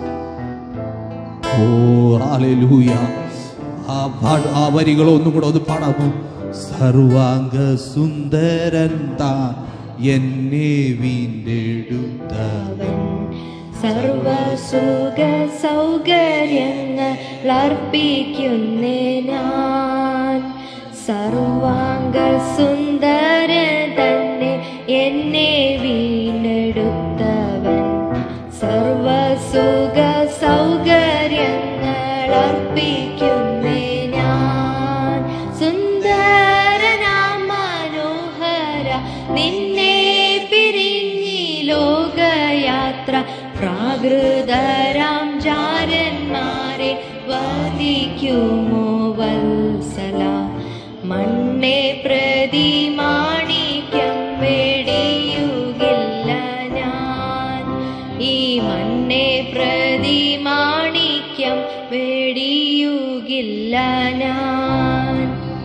ഓ ഹാലൂയ ആ പാട് ആ വരികൾ ഒന്നും കൂടെ ഒന്ന് പാടാമോ സർവാംഗ സുന്ദരൻ താൻ എന്നെ വീണ്ടെടുത്തവൻ സർവസുഖ സൗകര്യങ്ങൾ അർപ്പിക്കുന്നേ ഞാൻ സർവാംഗ സുന്ദരൻ തന്നെ എന്നെ വീണ്ടെടുത്തവൻ സർവസുഖ സൗകര്യങ്ങൾ അർപ്പിക്കുന്നേ ഞാൻ സുന്ദരനാം മനോഹര നിന്നെ പിരിഞ്ഞി ലോകയാത്ര പ്രാകൃതരാം ജാരന്മാരെ വധിക്കുമോ വത്സല മണ്ണെ പ്രതി മാണിക്യം വെടിയുകില്ല ഞാൻ ഈ മണ്ണെ പ്രതി മാണിക്യം വെടിയുകില്ല ഞാൻ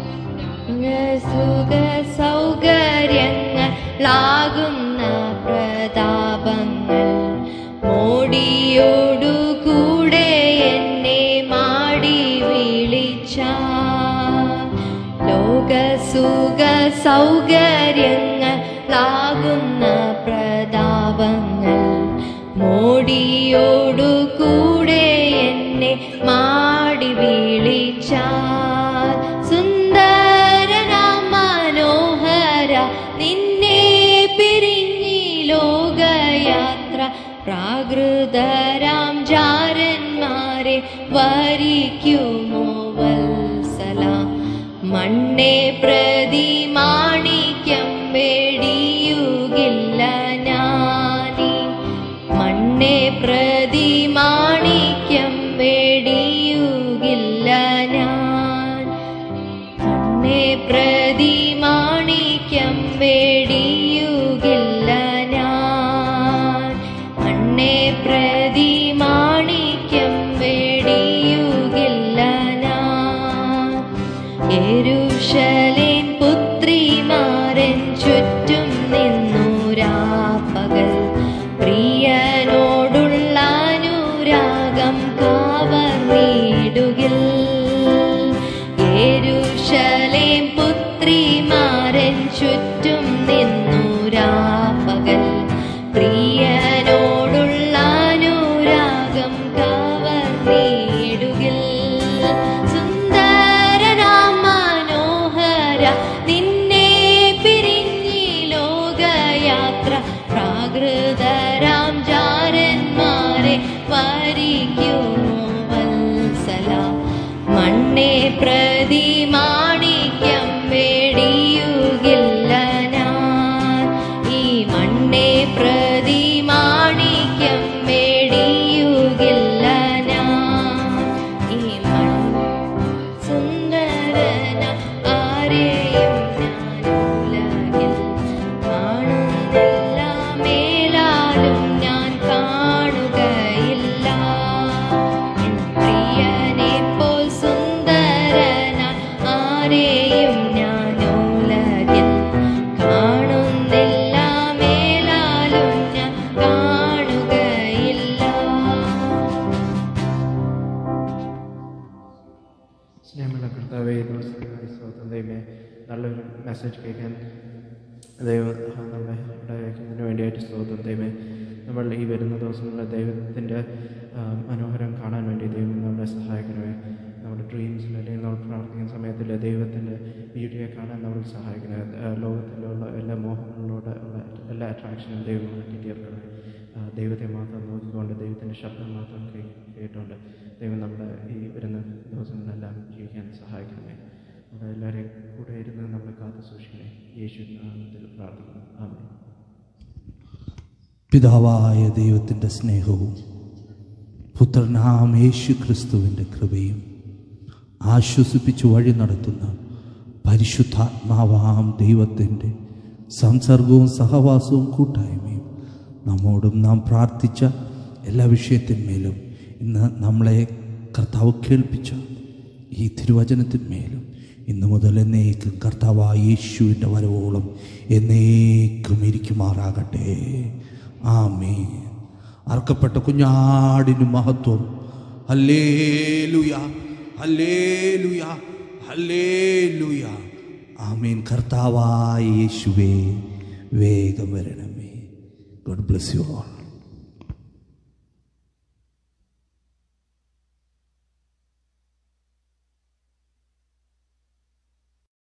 സുഖ സൗകര്യങ്ങളാകുന്ന പ്രതാപങ്ങൾ മോടിയോടു കൂടെ എന്നെ മാടി വിളിച്ച ലോകസുഖ സൗകര്യങ്ങളാകുന്ന പ്രതാപങ്ങൾ മോടിയോടു കൂടെ എന്നെ മാടി വിളിച്ച സുന്ദരനാം മനോഹര നിന്നെ പിരിഞ്ഞി ലോകയാത്ര പ്രാകൃതരാം ജാരന്മാരെ വരിക്കുമോ വത്സല മണ്ണെ പ്രതി മാണിക്യം വെടിയുകില്ല ഞാനീ മണ്ണെ പ്രതി മാണിക്യം വെടിയുകില്ല ഞാൻ മണ്ണെ പ്രതി മാണിക്യം വെടിയുകില്ല ഞാൻ മണ്ണെ പ്രതി മാണിക്യം വെടിയുകില്ല ഞാൻ യെരൂശലേം പുത്രിമാരൻ ചുറ്റും നിന്നു രാപ്പകൽ പ്രിയനോടുള്ള അനുരാഗം കാവർന്നിടുകിൽ യെരൂശലേം പുത്രിമാരൻ ചുറ്റും നിന്നു രാപ്പകൽ പ്രിയനോടുള്ള അനുരാഗം കാവർന്നിടുകിൽ സുന്ദരനാം മനോഹര നിന്നെ പിരിഞ്ഞി ലോകയാത്ര പ്രാകൃതരാം ജാരന്മാരെ വരിക്കുമോ വത്സല മണ്ണെ പ്രതി മാണിക്യം വെടിയുകില്ല ഞാൻ ഈ മണ്ണെ പ്രതി മാണിക്യം വെടിയുകില്ല ഞാൻ ഈ മൺ സുന്ദരന ആരെയും ഞാൻ ഉലകിൽ കാണുന്നില്ല മേലാലും ഞാൻ കാണുകയില്ല എൻ പ്രിയനെ പോൽ സുന്ദരന ആരെയും ഞാൻ ഉലകിൽ കാണുന്നില്ല മേലാലും ഞാൻ കാണുകയില്ല സ്നേഹമുള്ള കർത്താവേ ഈ ദിവസത്തിനായി സ്തോത്രം ദൈവമേ നല്ലൊരു മെസ്സേജ് കേൾക്കാൻ ദൈവം നമ്മളെ ഇടയാക്കുന്നതിന് വേണ്ടിയായിട്ട് സ്തോത്രം ദൈവമേ നമ്മൾ ഈ വരുന്ന ദിവസങ്ങളിൽ ദൈവത്തിൻ്റെ ആ, മനോഹരം കാണാൻ വേണ്ടി ദൈവം നമ്മളെ സഹായിക്കണമേ നമ്മുടെ ഡ്രീംസിൽ അല്ലെങ്കിൽ നമ്മൾ പ്രാർത്ഥിക്കുന്ന സമയത്തിൽ ദൈവത്തിൻ്റെ ബ്യൂട്ടിയെ കാണാൻ നമ്മൾ സഹായിക്കണമേ ആ, ലോകത്തിലുള്ള എല്ലാ മോഹങ്ങളിലൂടെ ഉള്ള എല്ലാ അട്രാക്ഷനും ദൈവം നമ്മളെ കിട്ടിയേർക്കണമേ ആ, ദൈവത്തെ മാത്രം നോക്കിക്കൊണ്ട് ദൈവത്തിൻ്റെ ശബ്ദം മാത്രം കേ- കേട്ടുകൊണ്ട് ദൈവം നമ്മുടെ ഈ വരുന്ന ദിവസങ്ങളെല്ലാം ജീവിക്കാൻ സഹായിക്കണമേ നമ്മുടെ എല്ലാവരെയും കൂടെ ഇരുന്ന് കാത്തു സൂക്ഷിക്കണേ യേശു നാമത്തിൽ പ്രാർത്ഥിക്കുന്നു ആമേൻ പിതാവായ ദൈവത്തിൻ്റെ സ്നേഹവും പുത്രനാം യേശു ക്രിസ്തുവിൻ്റെ കൃപയും ആശ്വസിപ്പിച്ച് വഴി നടത്തുന്ന പരിശുദ്ധാത്മാവാം ദൈവത്തിൻ്റെ സംസർഗവും സഹവാസവും കൂട്ടായ്മയും നമ്മോടും നാം പ്രാർത്ഥിച്ച എല്ലാ വിഷയത്തിന്മേലും ഇന്ന് നമ്മളെ കർത്താവ് കേൾപ്പിച്ച ഈ തിരുവചനത്തിന്മേലും ഇന്നു മുതൽ എന്നേക്കും കർത്താവായ യേശുവിൻ്റെ വരവോളം എന്നേക്കും ഇരിക്കുമാറാകട്ടെ ആമേ അർക്കപ്പെട്ട കുഞ്ഞാടിന് മഹത്വം ഹല്ലേലുയ ഹല്ലേലുയ ഹല്ലേലുയ ആമീൻ കർത്താവായ യേശുവേ വേഗം വരണമേ ഗോഡ് ബ്ലെസ് യു ഓൾ